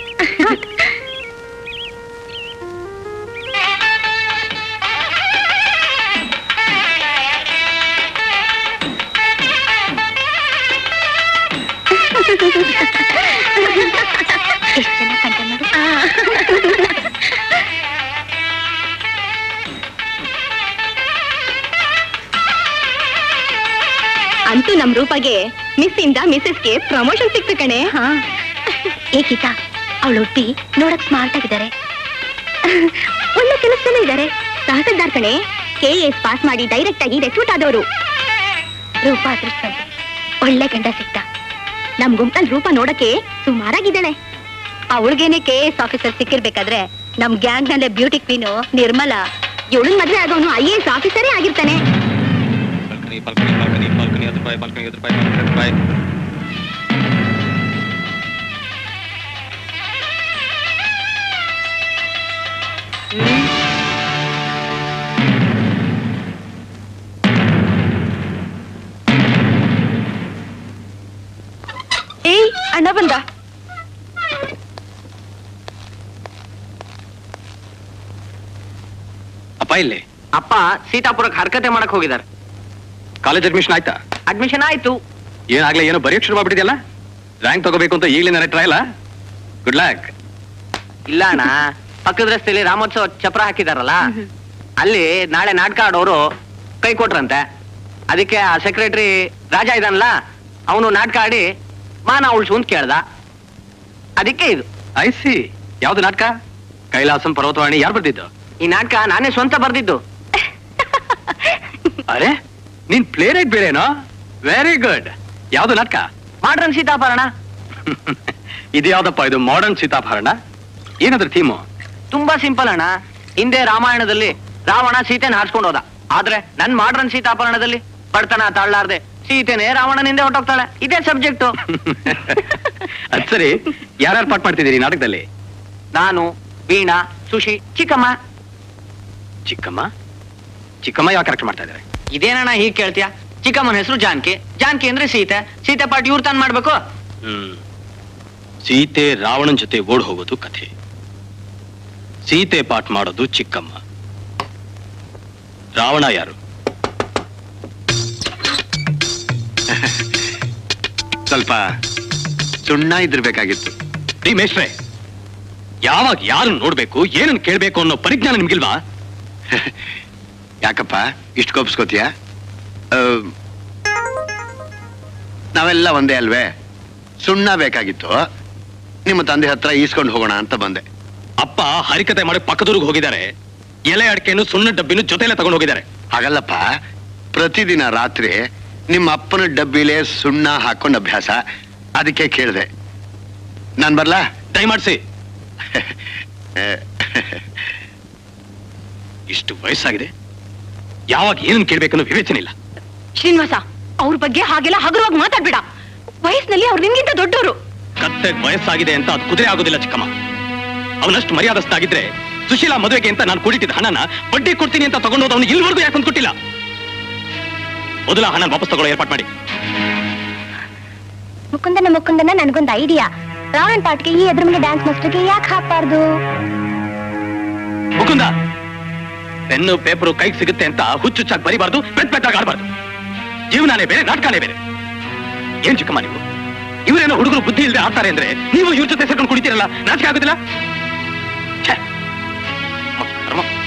ಎಷ್ಟು ಚೆನ್ನಾಗಿ ಕಂಠ ನೋಡು ಅಂತೂ ನಮ್ ರೂಪಾಗೆ ಮಿಸ್ ಇಂದ ಮಿಸ್ಸಸ್ಗೆ ಪ್ರಮೋಷನ್ ಸಿಕ್ತು ಕಣೆ ಏ ಗೀತಾ ಅವಳು ಹುಟ್ಟಿ ನೋಡಕ್ ಸ್ಮಾರ್ಟ್ ಆಗಿದ್ದಾರೆ ಒಳ್ಳೆ ಕೆಲಸದಲ್ಲೂ ಇದ್ದಾರೆ ತಹಸೀಲ್ದಾರ್ ಕಣೆ ಕೆ ಎಸ್ ಪಾಸ್ ಮಾಡಿ ಡೈರೆಕ್ಟ್ ಆಗಿ ರೆಕ್ರೂಟ್ ಆದವರು ರೂಪ ಅದೃಷ್ಟವಂತೆ ಒಳ್ಳೆ ಗಂಡ ಸಿಕ್ತ ನಮ್ ಗುಂಪಲ್ಲಿ ರೂಪ ನೋಡಕ್ಕೆ ಸುಮಾರಾಗಿದ್ದಾಳೆ ಅವಳಿಗೇನೆ ಕೆ ಎಸ್ ಆಫೀಸರ್ ಸಿಕ್ಕಿರ್ಬೇಕಾದ್ರೆ ನಮ್ ಗ್ಯಾಂಗ್ ನಲ್ಲೇ ಬ್ಯೂಟಿ ಕ್ವೀನು ನಿರ್ಮಲಾ ಇವಳನ್ ಮದ್ವೆ ಆಗೋನು ಐ ಎಸ್ ಆಫೀಸರೇ ಆಗಿರ್ತಾನೆ ಏಯ್ ಅಣ್ಣ ಬಂದ ಅಪ್ಪ ಇಲ್ಲಿ ಅಪ್ಪ ಸೀತಾಪುರಕ್ಕೆ ಹರ್ಕತೆ ಮಾಡಕ್ ಹೋಗಿದ್ದಾರೆ ಕಾಲೇಜ್ ಅಡ್ಮಿಷನ್ ಆಯ್ತಾ ಅಡ್ಮಿಷನ್ ಆಯ್ತು ಏನಾಗ್ಲೇ ಏನೋ ಬರೆಯಕ್ ಶುರು ಮಾಡ್ಬಿಟ್ಟಿದ್ಯಲ್ಲ ರ್ಯಾಂಕ್ ತಗೋಬೇಕು ಅಂತ ಈಗಲೇ ನನಗೆ ಟ್ರಯಲ್ಲ ಗುಡ್ ಲ್ಯಾಕ್ ಇಲ್ಲ ಅಣ್ಣ ಪಕ್ಕದ ರಸ್ತೆಯಲ್ಲಿ ರಾಮೋತ್ಸವ ಚಪ್ರ ಹಾಕಿದಾರಲ್ಲ ಅಲ್ಲಿ ನಾಳೆ ನಾಟಕ ಆಡೋರು ಕೈ ಕೊಟ್ರಂತೆ ಅದಕ್ಕೆ ಆ ಸೆಕ್ರೆಟರಿ ರಾಜ ಇದಾನಲ್ಲ ಅವನು ನಾಟಕ ಆಡಿ ಮಾನ ಉಳ್ಸು ಅಂತ ಕೇಳ್ದ ಅದಕ್ಕೆ ಇದು ಐ ಸಿ ಯಾವ್ದು ನಾಟಕ ಕೈಲಾಸಂ ಪರ್ವತವಾಣಿ ಯಾರು ಬರ್ದಿದ್ದು ಈ ನಾಟಕ ನಾನೇ ಸ್ವಂತ ಬರ್ದಿದ್ದು ಅರೆ ನೀನ್ ಪ್ಲೇ ರೈಟ್ ಬೇರೆನೋ ವೆರಿ ಗುಡ್ ಯಾವ್ದು ನಾಟಕ ಮಾಡ್ರನ್ ಸೀತಾಪರಣ ಇದು ಯಾವ್ದಪ್ಪ ಇದು ಮಾಡರ್ನ್ ಸೀತಾಭರಣ ಏನಾದ್ರ ಥೀಮು ತುಂಬಾ ಸಿಂಪಲ್ ಅಣ್ಣ ಹಿಂದೆ ರಾಮಾಯಣದಲ್ಲಿ ರಾವಣ ಸೀತೆನ ಹಾರಿಸ್ಕೊಂಡು ಹೋದ ಆದ್ರೆ ನನ್ ಮಾಡ್ರನ್ ಸೀತಾಪರಣದಲ್ಲಿ ಬಡತನ ತಾಳ್ಲಾರ್ದೆ ಸೀತೆನೆ ರಾವಣನಿಂದ ಹೊಟ್ಟೋಗ್ತಾಳೆ ಇದೇ ಸಬ್ಜೆಕ್ಟು ಅದ್ ಸರಿ ಯಾರ್ಯಾರು ಪಾಠ ಮಾಡ್ತಿದ್ದೀರಿ ಈ ನಾಟಕದಲ್ಲಿ ನಾನು ವೀಣಾ ಸುಶಿ ಚಿಕ್ಕಮ್ಮ ಚಿಕ್ಕಮ್ಮ ಚಿಕ್ಕಮ್ಮ ಯಾವ ಕ್ಯಾರೆಕ್ಟರ್ ಮಾಡ್ತಾ ಇದ್ದಾರೆ ಇದೇನಣ್ಣ ಹೀಗ್ ಕೇಳ್ತೀಯ ಚಿಕ್ಕಮ್ಮನ ಹೆಸರು ಜಾನಕಿ ಜಾನಕಿ ಅಂದ್ರೆ ಸೀತೆ ಸೀತೆ ಪಾಟ್ ಇವ್ರು ತಾನು ಮಾಡ್ಬೇಕು ಹ್ಮ್ ಸೀತೆ ರಾವಣನ್ ಜೊತೆ ಓಡ್ ಹೋಗೋದು ಕಥೆ ಸೀತೆ ಪಾಠ ಮಾಡೋದು ಚಿಕ್ಕಮ್ಮ ರಾವಣ ಯಾರು ಸ್ವಲ್ಪ ಸುಣ್ಣ ಇದ್ದಿರ್ಬೇಕಾಗಿತ್ತು ರೀ ಮೇಷ್ಟ್ರೆ ಯಾವಾಗ ಯಾರು ನೋಡ್ಬೇಕು ಏನನ್ನ ಕೇಳ್ಬೇಕು ಅನ್ನೋ ಪರಿಜ್ಞಾನ ನಿಮ್ಗಿಲ್ವಾ ಯಾಕಪ್ಪ ಇಷ್ಟು ಕೋಪಿಸ್ಕೋತೀಯ ಆ, ನಾವೆಲ್ಲ ಒಂದೇ ಅಲ್ವೇ ಸುಣ್ಣ ಬೇಕಾಗಿತ್ತು ನಿಮ್ಮ ತಂದೆ ಹತ್ರ ಈಸ್ಕೊಂಡು ಹೋಗೋಣ ಅಂತ ಬಂದೆ ಅಪ್ಪ ಹರಿಕತೆ ಮಾಡಿ ಪಕ್ಕದೂರಿಗೆ ಹೋಗಿದ್ದಾರೆ ಎಲೆ ಅಡಿಕೆನು ಸುಣ್ಣ ಡಬ್ಬಿನು ಜೊತೆಲೆ ತಗೊಂಡು ಹೋಗಿದ್ದಾರೆ ಹಾಗಲ್ಲಪ್ಪ ಪ್ರತಿದಿನ ರಾತ್ರಿ ನಿಮ್ಮ ಅಪ್ಪನ ಡಬ್ಬಿಲೆ ಸುಣ್ಣ ಹಾಕೊಂಡು ಅಭ್ಯಾಸ ಅದಕ್ಕೆ ಕೇಳಿದೆ ನಾನ್ ಬರ್ಲಾ ದಯಮಾಡಿಸಿ ಇಷ್ಟು ವಯಸ್ಸಾಗಿದೆ ಯಾವಾಗ ಏನನ್ನ ಕೇಳ್ಬೇಕನ್ನೋ ವಿವೇಚನೆ ಇಲ್ಲ ಶ್ರೀನಿವಾಸ ಅವ್ರ ಬಗ್ಗೆ ಹಾಗೆಲ್ಲ ಹಗುರವಾಗಿ ಮಾತಾಡ್ಬೇಡ ವಯಸ್ಸಿನಲ್ಲಿ ಅವ್ರು ನಿಮ್ಗಿಂತ ದೊಡ್ಡವರು ಕತ್ತೆ ವಯಸ್ಸಾಗಿದೆ ಅಂತ ಅದು ಕುದುರೆ ಆಗೋದಿಲ್ಲ ಚಿಕ್ಕಮ್ಮ ಅವನಷ್ಟು ಮರ್ಯಾದಸ್ತಾಗಿದ್ರೆ ಸುಶೀಲಾ ಮದುವೆಗೆ ಅಂತ ನಾನು ಕೂಡಿಟ್ಟಿದ್ದ ಹಣನ ಬಡ್ಡಿ ಕೊಡ್ತೀನಿ ಅಂತ ತಗೊಂಡೋದು ಅವನು ಇಲ್ಲಿವರೆಗೂ ಯಾಕೊಂದು ಕೊಟ್ಟಿಲ್ಲ ಮೊದಲ ಹಣ ವಾಪಸ್ ತಗೊಳ್ಳೋ ಏರ್ಪಾಟ್ ಮಾಡಿ ಮುಕುಂದನ ಮುಕುಂದನ ನನ್ಗೊಂದು ಐಡಿಯಾ ರಾವಣನ್ ಪಾಟ್ಗೆ ಈ ಎದುರು ಮನೆ ಡ್ಯಾನ್ಸ್ ಮಾಸ್ಟರ್ಗೆ ಯಾಕೆ ಹಾಕ್ಬಾರ್ದು ಮುಕುಂದ ಪೆನ್ನು ಪೇಪರು ಕೈಗೆ ಸಿಗುತ್ತೆ ಅಂತ ಹುಚ್ಚುಚ್ಚಾಗಿ ಬರಿಬಾರ್ದು ಪೆಟ್ ಪೆಟ್ಟಾಗಿ ಆಡಬಾರ್ದು ಜೀವನಾನೇ ಬೇರೆ ನಾಟಕನೇ ಬೇರೆ ಏನ್ ಚಿಕ್ಕಮ್ಮ ನೀವು ಇವರೇನೋ ಹುಡುಗರು ಬುದ್ಧಿ ಇಲ್ಲದೆ ಆಡ್ತಾರೆ ಅಂದ್ರೆ ನೀವು ಇವ್ರ ಜೊತೆ ಸೇರ್ಕೊಂಡು ಕುಡಿತೀರಲ್ಲ ನಾಚಿಕೆ ಆಗೋದಿಲ್ಲ ಛೆ, ಕರ್ಮ.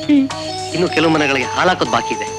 ಹ್ಮ್ ಇನ್ನು ಕೆಲವು ಮನೆಗಳಿಗೆ ಹಾಲಾಕೋದ್ ಬಾಕಿ ಇದೆ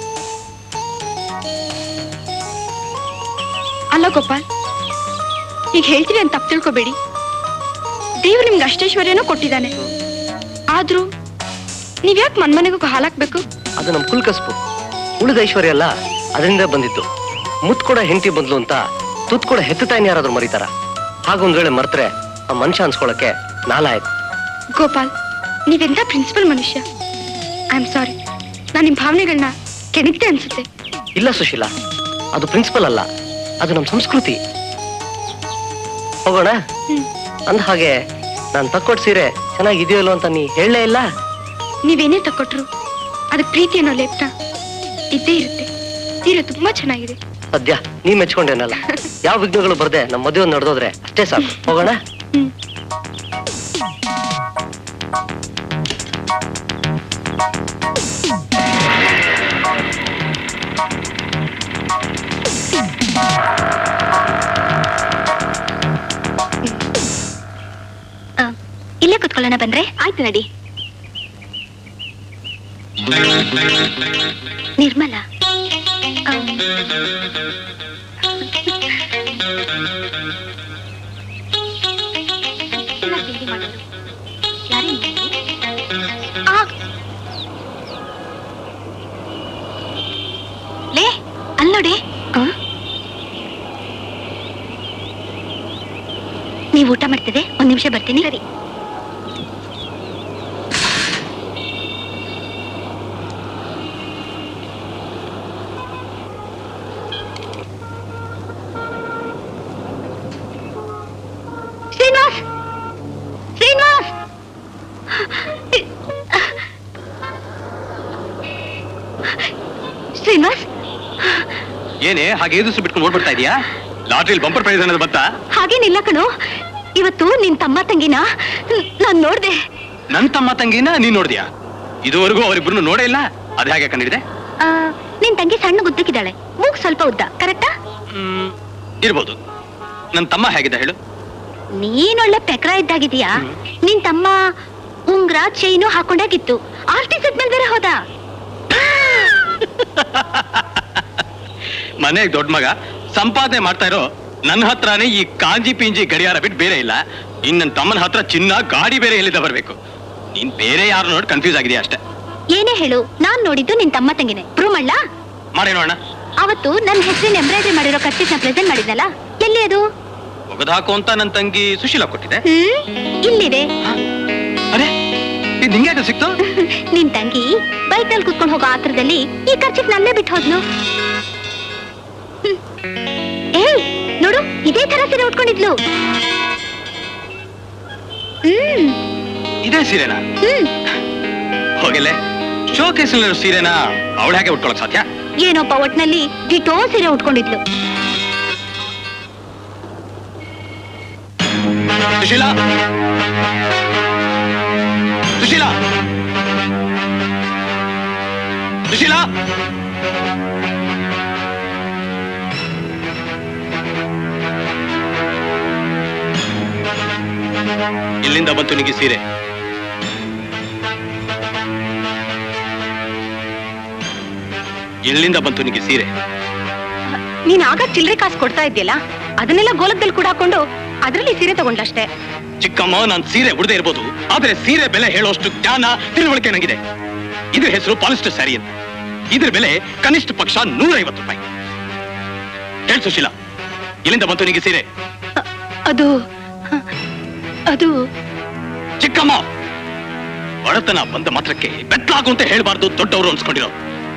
ಅಲ್ಲ ಗೋಪಾಲ್ ಈಗ ಹೇಳ್ತೀನಿ ಅಂತ ತಪ್ಪು ತಿಳ್ಕೊಬೇಡಿ ದೇವ್ರು ನಿಮ್ಗೆ ಅಷ್ಟೈಶ್ವರ್ಯನೂ ಕೊಟ್ಟಿದ್ದಾನೆ ಆದ್ರೂ ನೀವ್ಯಾಕೆ ಮನ್ಮನೆಗೂ ಹಾಲಾಕ್ಬೇಕು ಅದು ನಮ್ ಕುಲ್ಕಸ್ಬು ಉಳಿದ ಐಶ್ವರ್ಯ ಅಲ್ಲ ಅದರಿಂದ ಬಂದಿದ್ದು ಮುತ್ ಕೂಡ ಹೆಂಡತಿ ಬಂದ್ಲು ಅಂತ ತುತ್ ಕೂಡ ಹೆತ್ತ ತಾಯಿನ ಯಾರಾದ್ರೂ ಮರೀತಾರ ಹಾಗೊಂದ್ ವೇಳೆ ಮರ್ತ್ರೆ ಆ ಮನುಷ್ಯ ಅನ್ಸ್ಕೊಳಕ್ಕೆ ನಾಲ ಆಯ್ತು ಗೋಪಾಲ್ ನೀವೆಂತ ಪ್ರಿನ್ಸಿಪಲ್ ಮನುಷ್ಯ ಐ ಆಮ್ ಸಾರಿ ನಾನು ನಿಮ್ ಭಾವನೆಗಳನ್ನ ಕೆಣಕ್ತೆ ಅನ್ಸುತ್ತೆ ಇಲ್ಲ ಸುಶೀಲಾ ಅದು ಪ್ರಿನ್ಸಿಪಲ್ ಅಲ್ಲ ಅದು ನಮ್ ಸಂಸ್ಕೃತಿ ಹೋಗೋಣ ಹ್ಮ್. ಅಂದ ಹಾಗೆ ನಾನ್ ತಕ್ಕೊಟ್ ಸೀರೆ ಚೆನ್ನಾಗಿದೆಯೋ ಇಲ್ವೋ ಅಂತ ನೀ ಹೇಳಲೇ ಇಲ್ಲ ನೀವೇನೇ ತಕ್ಕೊಟ್ರು ಅದಕ್ಕೆ ಪ್ರೀತಿ ಅನ್ನೋ ಲೇಪ್ನ ಇದ್ದೇ ಇರುತ್ತೆ ಸೀರೆ ತುಂಬಾ ಚೆನ್ನಾಗಿದೆ ಸದ್ಯ ನೀ ಮೆಚ್ಕೊಂಡೇನಲ್ಲ ಯಾವ ವಿಘ್ನಗಳು ಬರ್ದೆ ನಮ್ಮ ಮದುವೆ ನಡೆದೋದ್ರೆ ಅಷ್ಟೇ ಸಾಕು ಹೋಗೋಣ ಹ್ಮ್ ಆ, ಇಲ್ಲೇ ಕುತ್ಕೊಳ್ಳೋಣ ಬಂದ್ರೆ ಆಯ್ತು ನಡಿ ನಿರ್ಮಲ ಆ, ಎಲ್ಲ ತಿಂಡಿ ಮಾಡೋದು. ಯಾರೇ ನೀನು? ಆ. ಲೇ ಅಲ್ ನೋಡಿ ನೀವು ಊಟ ಮಾಡ್ತಿದೆ ಒಂದ್ ನಿಮಿಷ ಬರ್ತೀನಿ ಸರಿ ಶ್ರೀನಿವಾಸ್ ಶ್ರೀನಿವಾಸ್ ಶ್ರೀನಿವಾಸ್ ಏನೇ ಹಾಗೆ ಎದುರಿಸಿ ಬಿಟ್ಕೊಂಡು ಓಡ್ಬಿಡ್ತಾ ಇದೀಯಾ ಲಾಟ್ರಿಲ್ ಬಂಪರ್ ಪ್ರೈಸ್ ಅನ್ನೋದು ಬತ್ತಾ ಹಾಗೇನಿಲ್ಲ ಕಣೋ ಇವತ್ತು ನಿನ್ ತಮ್ಮ ತಂಗಿನ ನಾನ್ ನೋಡ್ದೆ ನನ್ ತಮ್ಮ ತಂಗಿನ ನೀನ್ ನೋಡಿದ್ಯಾ ಇದುವರೆಗೂ ಅವರಿಬ್ರು ನೋಡೇ ಇಲ್ಲ ಅದ್ ಹೇಗೆ ಕಂಡಿದೆ ಆ, ನಿನ್ ತಂಗಿ ಸಣ್ಣ ಉದ್ದಕ್ಕಿದ್ದಾಳೆ ಮೂಗ್ ಸ್ವಲ್ಪ ಉದ್ದ ಕರೆಕ್ಟಾ ಹ್ಮ್ ಇರ್ಬೋದು ನನ್ ತಮ್ಮ ಹೇಗಿದೆ ಹೇಳು ನೀನೊಳ್ಳೆ ಪೆಕ್ರ ಇದ್ದಾಗಿದೀಯಾ ನಿನ್ ತಮ್ಮ ಉಂಗ್ರ ಚೈನು ಹಾಕೊಂಡಾಗಿತ್ತು ಆರ್ಟಿ ಸೆಟ್ ಮೇಲೆ ಬೇರೆ ಹೋದ ಮನೆಗ್ ದೊಡ್ಡ ಮಗ ಸಂಪಾದನೆ ಮಾಡ್ತಾ ಇರೋ ನನ್ನ ಹತ್ರನೇ ಈ ಕಾಂಜಿ ಪಿಂಜಿ ಗಡಿಯಾರ ಬಿಟ್ಟು ಬೇರೆ ಇಲ್ಲ ಇನ್ ನನ್ನ ತಮ್ಮನ ಹತ್ರ ಚಿನ್ನ ಗಾಡಿ ಬೇರೆ ಎಲ್ಲಿಂದ ಬರ್ಬೇಕು ನೀನ್ ಬೇರೆ ಯಾರು ನೋಡಿ ಕನ್ಫ್ಯೂಸ್ ಆಗಿದೆಯಾ ಅಷ್ಟೇ ಏನೇ ಹೇಳು ನಾನ್ ನೋಡಿದ್ದು ನಿನ್ ತಮ್ಮ ತಂಗಿನೇ ಪ್ರೂವ್ ಮಾಡ್ಲಾ ಮಾಡಿ ನೋಡೋಣ ಅವತ್ತು ನನ್ ಹೆಸರಿನ ಎಂಬ್ರಾಯ್ಡ್ರಿ ಮಾಡಿರೋ ಕಟ್ಟಿಟ್ನ ಪ್ರೆಸೆಂಟ್ ಮಾಡಿದ್ನಲ್ಲ ಎಲ್ಲಿ ಅದು ಒಗದಾಕು ಅಂತ ನನ್ನ ತಂಗಿ ಸುಶೀಲ ಕೊಟ್ಟಿದೆ ಹ್ಮ್ ಇಲ್ಲಿದೆ ಅರೆ ಇದು ನಿಂಗೆ ಸಿಕ್ತು ನಿನ್ ತಂಗಿ ಬೈಕ್ ನಲ್ಲಿ ಕುತ್ಕೊಂಡು ಹೋಗೋ ಆತ್ರದಲ್ಲಿ ಈ ಖರ್ಚಿಗೆ ನಲ್ಲೇ ಬಿಟ್ಟು ಹೋದ್ಲು ಹ್ಮ್. ಏಯ್ ನೋಡು ಇದೇ ತರ ಸೀರೆ ಉಟ್ಕೊಂಡಿದ್ಲು ಹ್ಮ್ ಇದೇ ಸೀರೆನಾ ಹ್ಮ್ ಹೋಗಿಲ್ಲೇ ಶೋಕೇಸಲ್ಲಿರೋ ಸೀರೆನ ಅವಳ ಹೇಗೆ ಉಟ್ಕೊಳಕ್ ಸಾಧ್ಯ ಏನೋಪ್ಪ ಒಟ್ನಲ್ಲಿ ಡಿಟೋ ಸೀರೆ ಉಟ್ಕೊಂಡಿದ್ಲು ಸುಶೀಲಾ ಸುಶೀಲಾ ಸುಶೀಲಾ ಎಲ್ಲಿಂದ ಬಂತು ನಿಮಗೆ ಸೀರೆ ಎಲ್ಲಿಂದ ಬಂತು ನಿಮಗೆ ಸೀರೆ ನೀನ್ ಆಗ ಚಿಲ್ಲರೆ ಕಾಸು ಕೊಡ್ತಾ ಇದ್ಯಲ್ಲ ಅದನ್ನೆಲ್ಲ ಗೋಲಕದಲ್ಲಿ ಕೂಡ ಹಾಕೊಂಡು ಅದ್ರಲ್ಲಿ ಸೀರೆ ತಗೊಂಡ್ಲಷ್ಟೇ ಚಿಕ್ಕಮ್ಮ ನಾನ್ ಸೀರೆ ಉಡದೆ ಇರ್ಬೋದು ಆದ್ರೆ ಸೀರೆ ಬೆಲೆ ಹೇಳೋಷ್ಟು ಜ್ಞಾನ ತಿಳುವಳಿಕೆ ನನಗಿದೆ ಇದ್ರ ಹೆಸರು ಪಾಲಿಸ್ಟರ್ ಸ್ಯಾರಿ ಅಂತ ಇದ್ರ ಬೆಲೆ ಕನಿಷ್ಠ ಪಕ್ಷ ನೂರೈವತ್ತು ರೂಪಾಯಿ ಹೇಳ್ ಸುಶೀಲಾ ಎಲ್ಲಿಂದ ಬಂತು ನಿಮಗೆ ಸೀರೆ ಅದು ಅದು ಚಿಕ್ಕಮ್ಮ ಬಡತನ ಬಂದ ಮಾತ್ರಕ್ಕೆ ಬೆತ್ತಲಾಗು ಅಂತ ಹೇಳ್ಬಾರ್ದು ದೊಡ್ಡವರು ಅನ್ಸ್ಕೊಂಡಿರೋ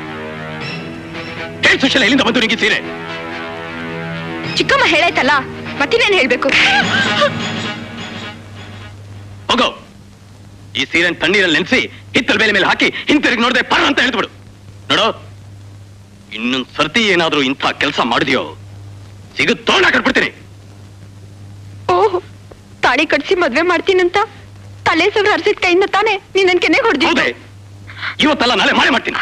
ಹೇಳ್ ಸುಶೀಲಾ ಎಲ್ಲಿಂದ ಬಂತು ನಿಮಗೆ ಸೀರೆ ಚಿಕ್ಕಮ್ಮ ಹೇಳಾಯ್ತಲ್ಲ ಮತ್ತಿನೇನ್ ಹೇಳ್ಬೇಕು ಹೋಗೋ ಈ ಸೀರೆನ್ ತಣ್ಣೀರಲ್ಲಿ ನೆನೆಸಿ ಹಿತ್ತಲ ಬೇಲೆ ಮೇಲೆ ಹಾಕಿ ಹಿಂತಿರುಗಿ ನೋಡದೆ ಪರ ಅಂತ ಹೇಳ್ಬಿಡು ನೋಡೋ ಇನ್ನೊಂದ್ ಸರ್ತಿ ಏನಾದ್ರೂ ಇಂಥ ಕೆಲಸ ಮಾಡಿದ್ಯೋ ಸಿಗುತ್ತೋ ತೋಣ ಕಟ್ಬಿಡ್ತೀನಿ ಓಹ್ ತಾಳಿ ಕಟ್ಸಿ ಮದ್ವೆ ಮಾಡ್ತೀನಂತ ತಲೆ ಸವ್ರ ಹರ್ಸಿದ ಕೈಯಿಂದ ತಾನೆ ನೀನ್ ನನ್ ಕೆನೆ ಹೊಡ್ದಿ ಹೌದೇ ಇವತ್ತಲ್ಲ ನಾಳೆ ಮಾಡೇ ಮಾಡ್ತೀನಿ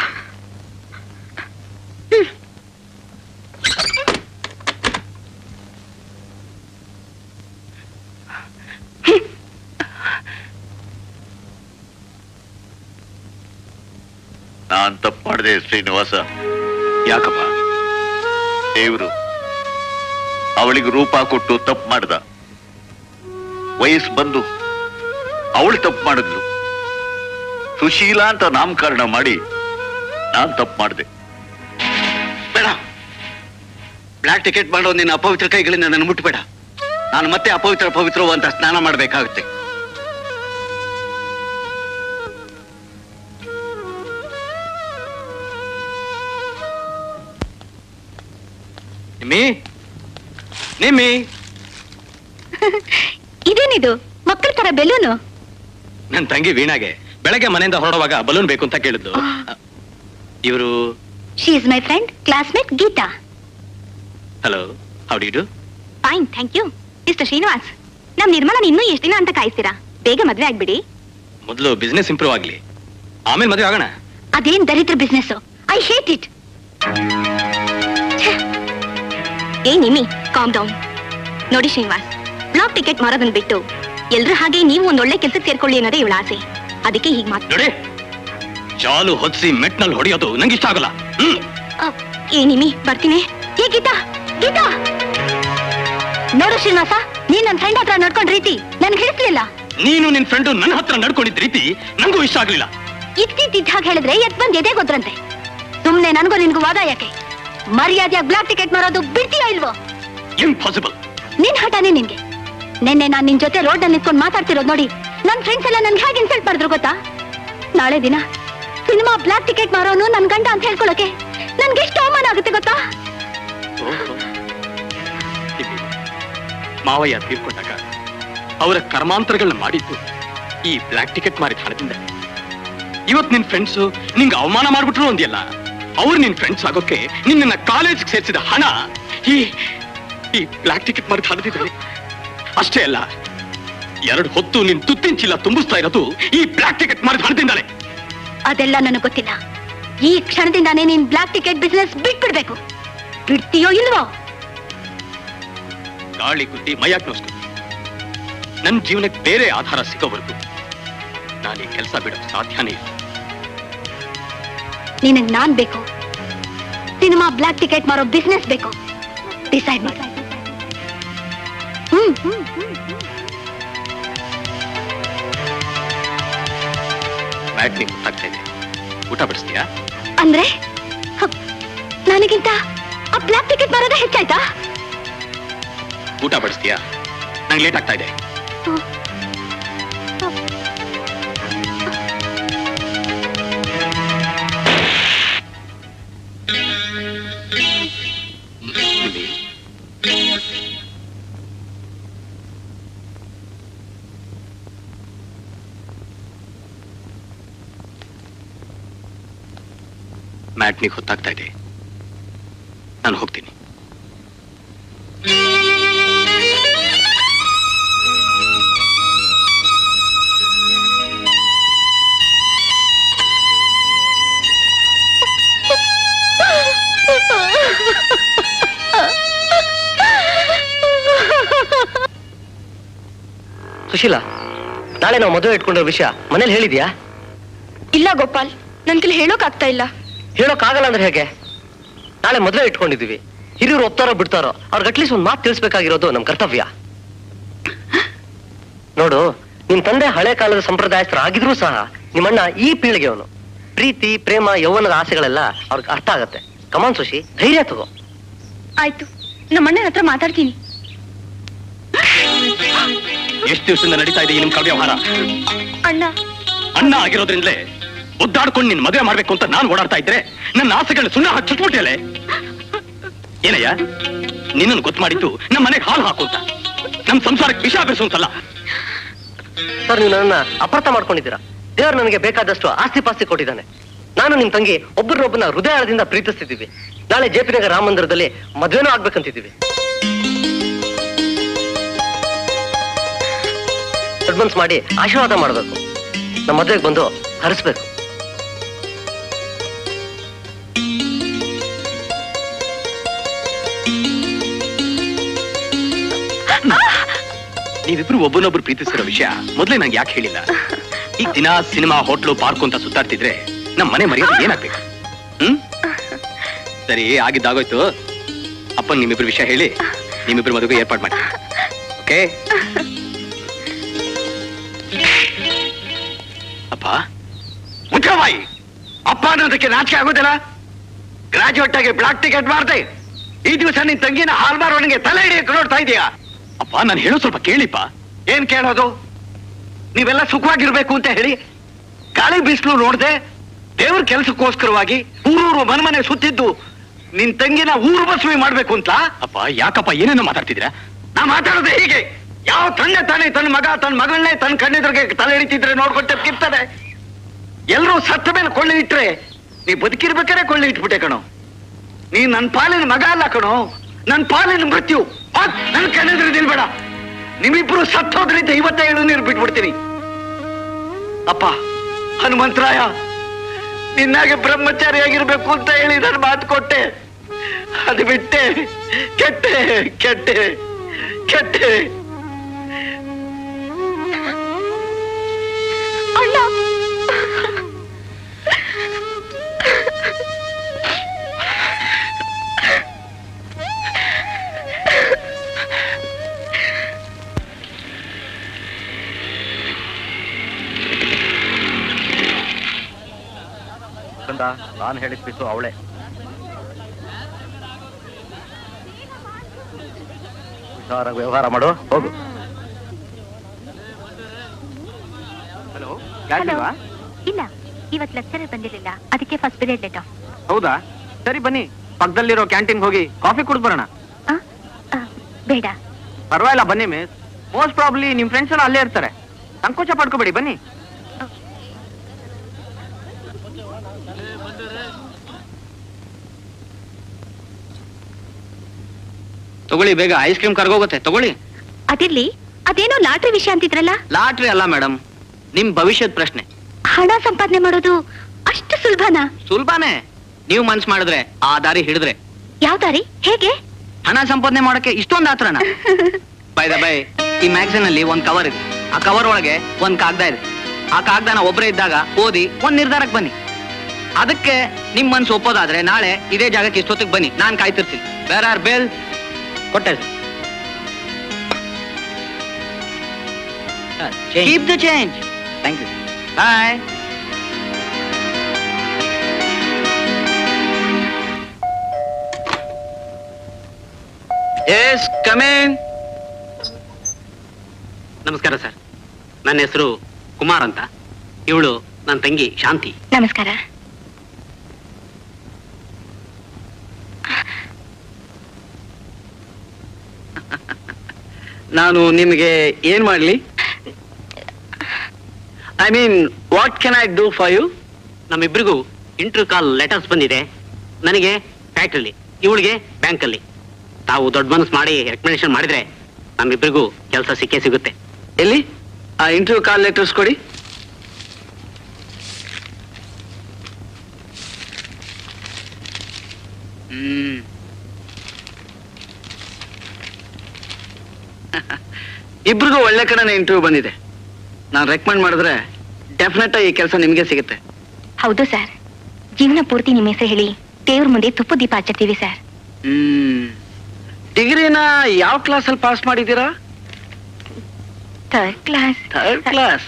ನಾನ್ ತಪ್ಪು ಮಾಡಿದೆ ಶ್ರೀನಿವಾಸ ಯಾಕಪ್ಪ ದೇವ್ರು ಅವಳಿಗೆ ರೂಪ ಕೊಟ್ಟು ತಪ್ಪು ಮಾಡ್ದ ವಯಸ್ಸು ಬಂದು ಅವಳು ತಪ್ಪು ಮಾಡಿದ್ಲು ಸುಶೀಲಾ ಅಂತ ನಾಮಕರಣ ಮಾಡಿ ನಾನ್ ತಪ್ಪು ಮಾಡಿದೆ ಬೇಡ ಬ್ಲಾಕ್ ಟಿಕೆಟ್ ಮಾಡೋ ನಿನ್ನ ಅಪವಿತ್ರ ಕೈಗಳಿಂದ ನನ್ನ ಮುಟ್ಬೇಡ ನಾನು ಮತ್ತೆ ಅಪವಿತ್ರ ಪವಿತ್ರವು ಅಂತ ಸ್ನಾನ ಮಾಡಬೇಕಾಗುತ್ತೆ ನಿಮ್ಮಿ ನಿಮ್ಮಿ ಇದೇನಿದು ಮಕ್ಕಳ ತರ ಬೆಲೂನು ನನ್ ತಂಗಿ ವೀಣಾಗೆ ಬೆಳಗ್ಗೆ ಮನೆಯಿಂದ ಹೊರಡುವಾಗ ಬಲೂನ್ ಬೇಕು ಅಂತ ಕೇಳಿದ್ದು ಇವರು she is my friend classmate Geetha hello how do fine thank you mister Srinivas ನಮ್ ನಿರ್ಮಲನ್ ಇನ್ನೂ ಎಷ್ಟು ದಿನ ಅಂತ ಕಾಯಿಸ್ತೀರಾ ಬೇಗ ಮದ್ವೆ ಆಗ್ಬಿಡಿ ಮೊದಲು ಬಿಸ್ನೆಸ್ ಇಂಪ್ರೂವ್ ಆಗ್ಲಿ ಆಮೇಲೆ ಮದುವೆ ಆಗೋಣ ಅದೇನ್ ದರಿದ್ರ ಬಿಸ್ನೆಸ್ ಐ ಹೇಟ್ ಇಟ್ ಏ ನಿಮ್ಮಿ ಕಾಮ್ ಡೌನ್ ನೋಡಿ ಶ್ರೀನಿವಾಸ್ ಬ್ಲಾಕ್ ಟಿಕೆಟ್ ಮಾರೋದನ್ನ ಬಿಟ್ಟು ಎಲ್ರು ಹಾಗೆ ನೀವು ಒಂದ್ ಒಳ್ಳೆ ಕೆಲ್ಸಕ್ಕೆ ಸೇರ್ಕೊಳ್ಳಿ ಅನ್ನೋದೇ ಇವಳ ಆಸೆ ಅದಕ್ಕೆ ಹೀಗ್ ಮಾತು ನೋಡಿ ಚಾಲು ಹೊದಿಸಿ ಮೆಟ್ನಲ್ಲಿ ಹೊಡೆಯೋದು ನಂಗೆ ಇಷ್ಟ ಆಗಲ್ಲ ಹ್ಮ್ ಏ ನಿಮ್ಮಿ ಬರ್ತೀನಿ ಏ ಗೀತಾ ಗೀತಾ ನೋಡು ಶ್ರೀನಿವಾಸ ನೀನ್ ನನ್ ಫ್ರೆಂಡ್ ಹತ್ರ ನಡ್ಕೊಂಡ್ ರೀತಿ ನನ್ಗೆ ಹಿಡಿಸ್ಲಿಲ್ಲ ನೀನು ನಿನ್ ಫ್ರೆಂಡು ನನ್ನ ಹತ್ರ ನಡ್ಕೊಂಡಿದ್ದ ರೀತಿ ನಂಗೂ ಇಷ್ಟ ಆಗ್ಲಿಲ್ಲ ಇತ್ತಿದ್ದ ಹಾಗೆ ಹೇಳಿದ್ರೆ ಎತ್ ಬಂದ್ ಎದೆ ಗೊತ್ತರಂತೆ ಸುಮ್ನೆ ನನ್ಗೂ ನಿನ್ಗೂ ವಾದ ಯಾಕೆ ಮರ್ಯಾದೆಯಾಗಿ ಬ್ಲಾಕ್ ಟಿಕೆಟ್ ಮಾರೋದು ಬಿಡ್ತೀಯೋ ಇಲ್ವೋ ಇಂಪಾಸಿಬಲ್ ನಿನ್ ಹಠಾನೇ ನಿನ್ಗೆ ನಿನ್ನೆ ನಾನ್ ನಿನ್ ಜೊತೆ ರೋಡ್ ನಲ್ಲಿ ನಿಂತ್ಕೊಂಡು ಮಾತಾಡ್ತಿರೋದ್ ನೋಡಿ ನನ್ ಫ್ರೆಂಡ್ಸ್ ಎಲ್ಲ ನನ್ಗೆ ಹೇಗೆ ಇನ್ಸಲ್ಟ್ ಮಾಡಿದ್ರು ಗೊತ್ತಾ ನಾಳೆ ದಿನ ಸಿನಿಮಾ ಬ್ಲಾಕ್ ಟಿಕೆಟ್ ಮಾರೋನು ನನ್ ಗಂಡ ಅಂತ ಹೇಳ್ಕೊಳಕ್ಕೆ ನನ್ಗೆ ಎಷ್ಟು ಅವಮಾನ ಆಗುತ್ತೆ ಗೊತ್ತಾ ತಿಮ್ಮಿ, ಮಾವಯ್ಯ ತೀರ್ಕೊಂಡಾಗ ಅವರ ಕರ್ಮಾಂತರಗಳನ್ನ ಮಾಡಿದ್ದು ಈ ಬ್ಲಾಕ್ ಟಿಕೆಟ್ ಮಾರಿದ ಹಣದಿಂದ ಇವತ್ ನಿನ್ ಫ್ರೆಂಡ್ಸು ನಿಂಗೆ ಅವಮಾನ ಮಾಡ್ಬಿಟ್ರು ಅಂದ್ಯಲ್ಲ ಅವ್ರು ನಿನ್ ಫ್ರೆಂಡ್ಸ್ ಆಗೋಕೆ ನಿನ್ನ ಕಾಲೇಜ್ ಸೇರಿಸಿದ ಹಣ ಈ ಈ ಬ್ಲಾಕ್ ಟಿಕೆಟ್ ಮಾರಿದ ಹಣದಿದ್ದಾರೆ ಅಷ್ಟೇ ಅಲ್ಲ ಎರಡು ಹೊತ್ತು ನಿನ್ ತುತ್ತಿನ ಚೀಲ ತುಂಬಿಸ್ತಾ ಇರೋದು ಈ ಬ್ಲಾಕ್ ಟಿಕೆಟ್ ಮಾರಿದ ಹಣದಿಂದಲೇ ಅದೆಲ್ಲ ನನಗೆ ಗೊತ್ತಿಲ್ಲ ಈ ಕ್ಷಣದಿಂದಾನೇ ನೀನ್ ಬ್ಲಾಕ್ ಟಿಕೆಟ್ ಬಿಸ್ನೆಸ್ ಬಿಟ್ಬಿಡ್ಬೇಕು ಬಿಡ್ತೀಯೋ ಇಲ್ವೋ ಗಾಳಿ ಗುದ್ದಿ ಮೈಯಾಕ್ ನೋಸ್ಕೊಂಡು ನನ್ನ ಜೀವನಕ್ಕೆ ಬೇರೆ ಆಧಾರ ಸಿಗೋವರೆಗೂ ನಾನು ಈ ಕೆಲಸ ಬಿಡೋಕ್ ಸಾಧ್ಯನೇ ಇಲ್ಲ ನಿನಗ್ ನಾನ್ ಬೇಕು ಸಿನಿಮಾ ಬ್ಲಾಕ್ ಟಿಕೆಟ್ ಮಾರೋ ಬಿಸ್ನೆಸ್ ಬೇಕು ಡಿಸೈಡ್ ಮಾಡು ಹ್ಮ್ ಹ್ಮ್ ಬ್ಯಾಟ್ನಿ ಗೊತ್ತಾಗ್ತಾ ಇದೆ ಊಟ ಬಿಡಿಸ್ತೀಯಾ ಅಂದ್ರೆ ಹ, ನನಗಿಂತ ಆ ಬ್ಲಾಕ್ ಟಿಕೆಟ್ ಮಾರೋದೇ ಹೆಚ್ಚಾಯ್ತಾ ಊಟ ಬಡಿಸ್ತೀಯಾ ನಂಗೆ ಲೇಟ್ ಆಗ್ತಾ ಇದೆ ಇಲ್ಲಿ. ಮ್ಯಾಟ್ನಿಗೆ ಹೊತ್ತಾಗ್ತಾ ಇದೆ ನಾನು ಹೋಗ್ತೀನಿ ಸುಶೀಲಾ ನಾಳೆ ನಾವು ಮದುವೆ ಇಟ್ಕೊಂಡಿರೋ ವಿಷಯ ಮನೇಲಿ ಹೇಳಿದ್ಯಾ ಇಲ್ಲ ಗೋಪಾಲ್ ನನ್ ಕೈಲಿ ಹೇಳೋಕ್ ಆಗ್ತಾ ಇಲ್ಲ ಹೇಳೋಕ್ಕಾಗಲ್ಲ ಅಂದ್ರೆ ಹೇಗೆ ನಾಳೆ ಮದುವೆ ಇಟ್ಕೊಂಡಿದೀವಿ ಹಿರಿಯರು ಒಪ್ತಾರೋ ಬಿಡ್ತಾರೋ ಅವ್ರಿಗೆ ಅಟ್ಲೀಸ್ಟ್ ಒಂದು ಮಾತು ತಿಳಿಸ್ಬೇಕಾಗಿರೋದು ನಮ್ಮ ಕರ್ತವ್ಯ ನೋಡು ನಿನ್ ತಂದೆ ಹಳೆ ಕಾಲದ ಸಂಪ್ರದಾಯಸ್ಥರಾಗಿದ್ರೂ ಸಹ ನಿಮ್ಮಣ್ಣ ಈ ಪೀಳಿಗೆಯವನು ಪ್ರೀತಿ ಪ್ರೇಮ ಯೌವನದ ಆಸೆಗಳೆಲ್ಲ ಅವ್ರಿಗೆ ಅರ್ಥ ಆಗತ್ತೆ ಕಮಾನ್ ಸುಶಿ ಧೈರ್ಯ ತಗೋ ಆಯ್ತು ನಮ್ಮ ಅಣ್ಣನ ಹತ್ರ ಮಾತಾಡ್ತೀನಿ ಎಷ್ಟು ದಿವಸದಿಂದ ನಡೀತಾ ಇದೆ ಈ ನಿಮ್ ವ್ಯವಹಾರ ಅಣ್ಣ ಅಣ್ಣ ಆಗಿರೋದ್ರಿಂದಲೇ ಒದ್ದಾಡ್ಕೊಂಡು ನಿನ್ ಮದುವೆ ಮಾಡ್ಬೇಕು ಅಂತ ನಾನು ಓಡಾಡ್ತಾ ಇದ್ರೆ ನನ್ನ ಆಸೆಗಳನ್ನ ಸುಣ್ಣ ಹಾಕಿ ಚುಟ್ಬಿಟ್ಟಿಯಲೆ ಏನಯ್ಯ ನಿನ್ನನ್ನು ಗೊತ್ತು ಮಾಡಿದ್ದು ನಮ್ಮ ಮನೆಗೆ ಹಾಲು ಹಾಕು ಅಂತ ನಮ್ ಸಂಸಾರಕ್ಕೆ ವಿಷ ಬೆರೆಸು ಅಂತಲ್ಲ ಸರ್ ನೀವು ನನ್ನ ಅಪಾರ್ಥ ಮಾಡ್ಕೊಂಡಿದ್ದೀರಾ ದೇವ್ರು ನನಗೆ ಬೇಕಾದಷ್ಟು ಆಸ್ತಿ ಪಾಸ್ತಿ ಕೊಟ್ಟಿದ್ದಾನೆ ನಾನು ನಿಮ್ ತಂಗಿ ಒಬ್ಬರನ್ನೊಬ್ಬನ ಹೃದಯದಿಂದ ಪ್ರೀತಿಸ್ತಿದ್ದೀವಿ ನಾಳೆ ಜೆ ಪಿ ನಗರ ರಾಮ ಮಂದಿರದಲ್ಲಿ ಮದ್ವೆನೂ ಆಗ್ಬೇಕಂತಿದ್ದೀವಿ ಅಡ್ವಾನ್ಸ್ ಮಾಡಿ ಆಶೀರ್ವಾದ ಮಾಡಬೇಕು ನಮ್ಮ ಮದ್ವೆಗೆ ಬಂದು ಹರಿಸ್ಬೇಕು ನೀವಿಬ್ರು ಒಬ್ಬನೊಬ್ರು ಪ್ರೀತಿಸಿರೋ ವಿಷಯ ಮೊದ್ಲೇ ನಂಗೆ ಯಾಕೆ ಹೇಳಿಲ್ಲ ಈಗ ದಿನ ಸಿನಿಮಾ ಹೋಟ್ಲು ಪಾರ್ಕ್ ಅಂತ ಸುತ್ತಾಡ್ತಿದ್ರೆ ನಮ್ಮ ಮನೆ ಮರ್ಯಾದೆ ಏನಾಗ್ಬೇಕು ಹ್ಮ್ ಸರಿ ಆಗಿದ್ದಾಗೋಯ್ತು ಅಪ್ಪ ನಿಮ್ಮಿಬ್ರು ವಿಷಯ ಹೇಳಿ ನಿಮ್ಮಿಬ್ರು ಮದುವೆ ಏರ್ಪಾಡು ಮಾಡಿ ಓಕೆ ಅಪ್ಪ ಮುಚ್ಚವಾಯಿ ಅಪ್ಪ ಅನ್ನೋದಕ್ಕೆ ನಾಚಿಕೆ ಆಗೋದಿಲ್ಲ ಗ್ರಾಜುಯೇಟ್ ಆಗಿ ಬ್ಲಾಕ್ ಟಿಕೆಟ್ ಮಾಡ್ದೆ ಈ ದಿವಸ ನಿನ್ ತಂಗಿನ ಹಾಲ್ ಮಾರೋನಿಗೆ ತಲೆ ಹಿಡಿಯಕ್ಕೆ ನೋಡ್ತಾ ಇದೀಯಾ ಅಪ್ಪ ನಾನು ಹೇಳೋ ಸ್ವಲ್ಪ ಕೇಳಿಪ್ಪ ಏನ್ ಕೇಳೋದು ನೀವೆಲ್ಲ ಸುಖವಾಗಿರ್ಬೇಕು ಅಂತ ಹೇಳಿ ಗಾಳಿ ಬಿಸಿಲು ನೋಡ್ದೆ ದೇವ್ರ ಕೆಲಸಕ್ಕೋಸ್ಕರವಾಗಿ ಊರೂರು ಮನೆ ಸುತ್ತಿದ್ದು ನಿನ್ ತಂಗಿನ ಊರು ಬಸವಿ ಮಾಡ್ಬೇಕು ಅಂತ ಅಪ್ಪ ಯಾಕಪ್ಪ ಏನೇನೋ ಮಾತಾಡ್ತಿದ್ದೀರಾ ನಾ ಮಾತಾಡೋದು ಹೀಗೆ ಯಾವ ತಂದೆ ತಾನೇ ತನ್ನ ಮಗ ತನ್ನ ಮಗಳನ್ನೇ ತನ್ನ ಕಣ್ಣೆದುರಿಗೆ ತಲೆ ಹಿಡಿತಿದ್ರೆ ನೋಡ್ಕೊಂತ ಕಿರ್ತದೆ ಎಲ್ರೂ ಸತ್ತ ಮೇಲೆ ಕೊಳ್ಳಿ ಇಟ್ರೆ ನೀ ಬದುಕಿರ್ಬೇಕಾರೆ ಕೊಳ್ಳಿ ಇಟ್ಬಿಟ್ಟೆ ಕಣೋ ನೀ ನನ್ನ ಪಾಲಿನ ಮಗ ಅಲ್ಲ ಕಣೋ ನನ್ನ ಪಾಲಿನ ಮೃತ್ಯು ಹೋಗ್, ನನ್ನ ಕಣ್ಣೆದುರು ನಿಲ್ಬೇಡ ನಿಮ್ಮಿಬ್ರು ಸತ್ತೋದ್ರಿಂದ ಇವತ್ತೇ ಹೇಳು ನೀರು ಬಿಟ್ಬಿಡ್ತೀನಿ ಅಪ್ಪ ಹನುಮಂತರಾಯ ನಿನ್ನಾಗೆ ಬ್ರಹ್ಮಚಾರಿಯಾಗಿರ್ಬೇಕು ಅಂತ ಹೇಳಿ ನಾನು ಮಾತು ಕೊಟ್ಟೆ ಅದು ಬಿಟ್ಟೆ ಕೆಟ್ಟೆ ಕೆಟ್ಟೆ ಕೆಟ್ಟೆ ಅಣ್ಣ ನಾನು ಹೇಳಿದ ಬಿಟ್ಟು ಅವಳೆ ಹುಷಾರಾಗಿ ವ್ಯವಹಾರ ಮಾಡು ಹೋಗು ಹಲೋ ಇಲ್ಲ ಇವತ್ ಲೆಕ್ಚರರ್ ಬಂದಿರಲಿಲ್ಲ ಅದಕ್ಕೆ ಫಸ್ಟ್ ಪೀರಿಯಡ್ ಲೇಟ್ ಹೌದಾ ಸರಿ ಬನ್ನಿ ಪಕ್ಕದಲ್ಲಿರೋ ಕ್ಯಾಂಟೀನ್ ಹೋಗಿ ಕಾಫಿ ಕುಡಿದು ಬರೋಣ ಬೇಡ ಪರವಾಗಿಲ್ಲ ಬನ್ನಿ ಮಿಸ್ ಮೋಸ್ಟ್ ಪ್ರಾಬ್ಲಿ ನಿಮ್ ಫ್ರೆಂಡ್ಸ್ ಎಲ್ಲ ಅಲ್ಲೇ ಇರ್ತಾರೆ ಸಂಕೋಚ ಪಡ್ಕೋಬೇಡಿ ಬನ್ನಿ ತಗೊಳ್ಳಿ ಬೇಗ ಐಸ್ ಕ್ರೀಮ್ ಕರ್ಗೋಗುತ್ತೆ ತಗೊಳ್ಳಿ ಅದಿರ್ಲಿ ಅದೇನೋ ಲಾಟ್ರಿ ವಿಷಯ ಅಂತಿದ್ರಲ್ಲ ಲಾಟ್ರಿ ಅಲ್ಲ ಮೇಡಮ್ ನಿಮ್ ಭವಿಷ್ಯದ ಪ್ರಶ್ನೆ ಹಣ ಸಂಪಾದನೆ ಮಾಡೋದು ಅಷ್ಟು ಸುಲಭನಾ ಸುಲಭನೇ ನೀವು ಮನ್ಸ್ ಮಾಡಿದ್ರೆ ಆ ದಾರಿ ಹಿಡಿದ್ರೆ ಯಾವ ದಾರಿ ಹೇಗೆ ಹಣ ಸಂಪಾದನೆ ಮಾಡಕ್ಕೆ ಇಷ್ಟೊಂದು ಆತ್ರನ ಬೈ ದ ಬೈ ಈ ಮ್ಯಾಗಝಿನ್ ಅಲ್ಲಿ ಒಂದ್ ಕವರ್ ಇದೆ ಆ ಕವರ್ ಒಳಗೆ ಒಂದ್ ಕಾಗದ ಇದೆ ಆ ಕಾಗದನ ಒಬ್ಬರೇ ಇದ್ದಾಗ ಓದಿ ಒಂದ್ ನಿರ್ಧಾರಕ್ಕೆ ಬನ್ನಿ ಅದಕ್ಕೆ ನಿಮ್ ಮನ್ಸು ಒಪ್ಪೋದಾದ್ರೆ ನಾಳೆ ಇದೇ ಜಾಗಕ್ಕೆ ಇಷ್ಟೊತ್ತಿಗೆ ಬನ್ನಿ ನಾನ್ ಕಾಯ್ತಿರ್ತೀನಿ ಬೇರೆ ಆರ್ ಬೇಲ್ ಕೊಟ್ಟೆ keep the change thank you boy yes come in ನಮಸ್ಕಾರ ಸರ್ ನನ್ನ ಹೆಸರು ಕುಮಾರ್ ಅಂತ ಇವಳು ನನ್ನ ತಂಗಿ ಶಾಂತಿ ನಮಸ್ಕಾರ ನಾನು ನಿಮಗೆ ಏನ್ ಮಾಡ್ಲಿ I mean what can I do for you ನಮ್ಮಿಬ್ರಿಗೂ ಇಂಟರ್ ಕಾಲ್ ಲೆಟರ್ಸ್ ಬಂದಿದೆ ನನಗೆ ಫ್ಯಾಕ್ಟ್ರಿಲಿ ಇವಳಿಗೆ ಬ್ಯಾಂಕಲ್ಲಿ ತಾವು ದೊಡ್ಡ ಮನಸ್ಸು ಮಾಡಿ ರೆಕಮೆಂಡೇಶನ್ ಮಾಡಿದ್ರೆ ನಮ್ಮಿಬ್ರಿಗೂ ಕೆಲಸ ಸಿಕ್ಕೇ ಸಿಗುತ್ತೆ ಎಲ್ಲಿ ಆ ಇಂಟರ್ವ್ಯೂ ಕಾಲ್ ಲೆಟರ್ಸ್ ಕೊಡಿ ಹ್ಮ್ ಇಬ್ರಿಗೂ ಒಳ್ಳೆ ಕಡೆನೇ ಇಂಟರ್ವ್ಯೂ ಬಂದಿದೆ ನಾನು ರೆಕಮೆಂಡ್ ಮಾಡಿದ್ರೆ ಡೆಫಿನೆಟ್ ಈ ಕೆಲಸ ನಿಮಗೆ ಸಿಗುತ್ತೆ ಹೌದು ಸರ್ ಜೀವನ ಪೂರ್ತಿ ನಿಮ್ಮ ಹೆಸರು ಹೇಳಿ ದೇವ್ರ ಮುಂದೆ ತುಪ್ಪ ದೀಪ ಹಚ್ಚುತ್ತೀವಿ ಸರ್ ಹ್ಮ್ ಡಿಗ್ರಿನ ಯಾವ ಕ್ಲಾಸಲ್ಲಿ ಪಾಸ್ ಮಾಡಿದ್ದೀರಾ third class third class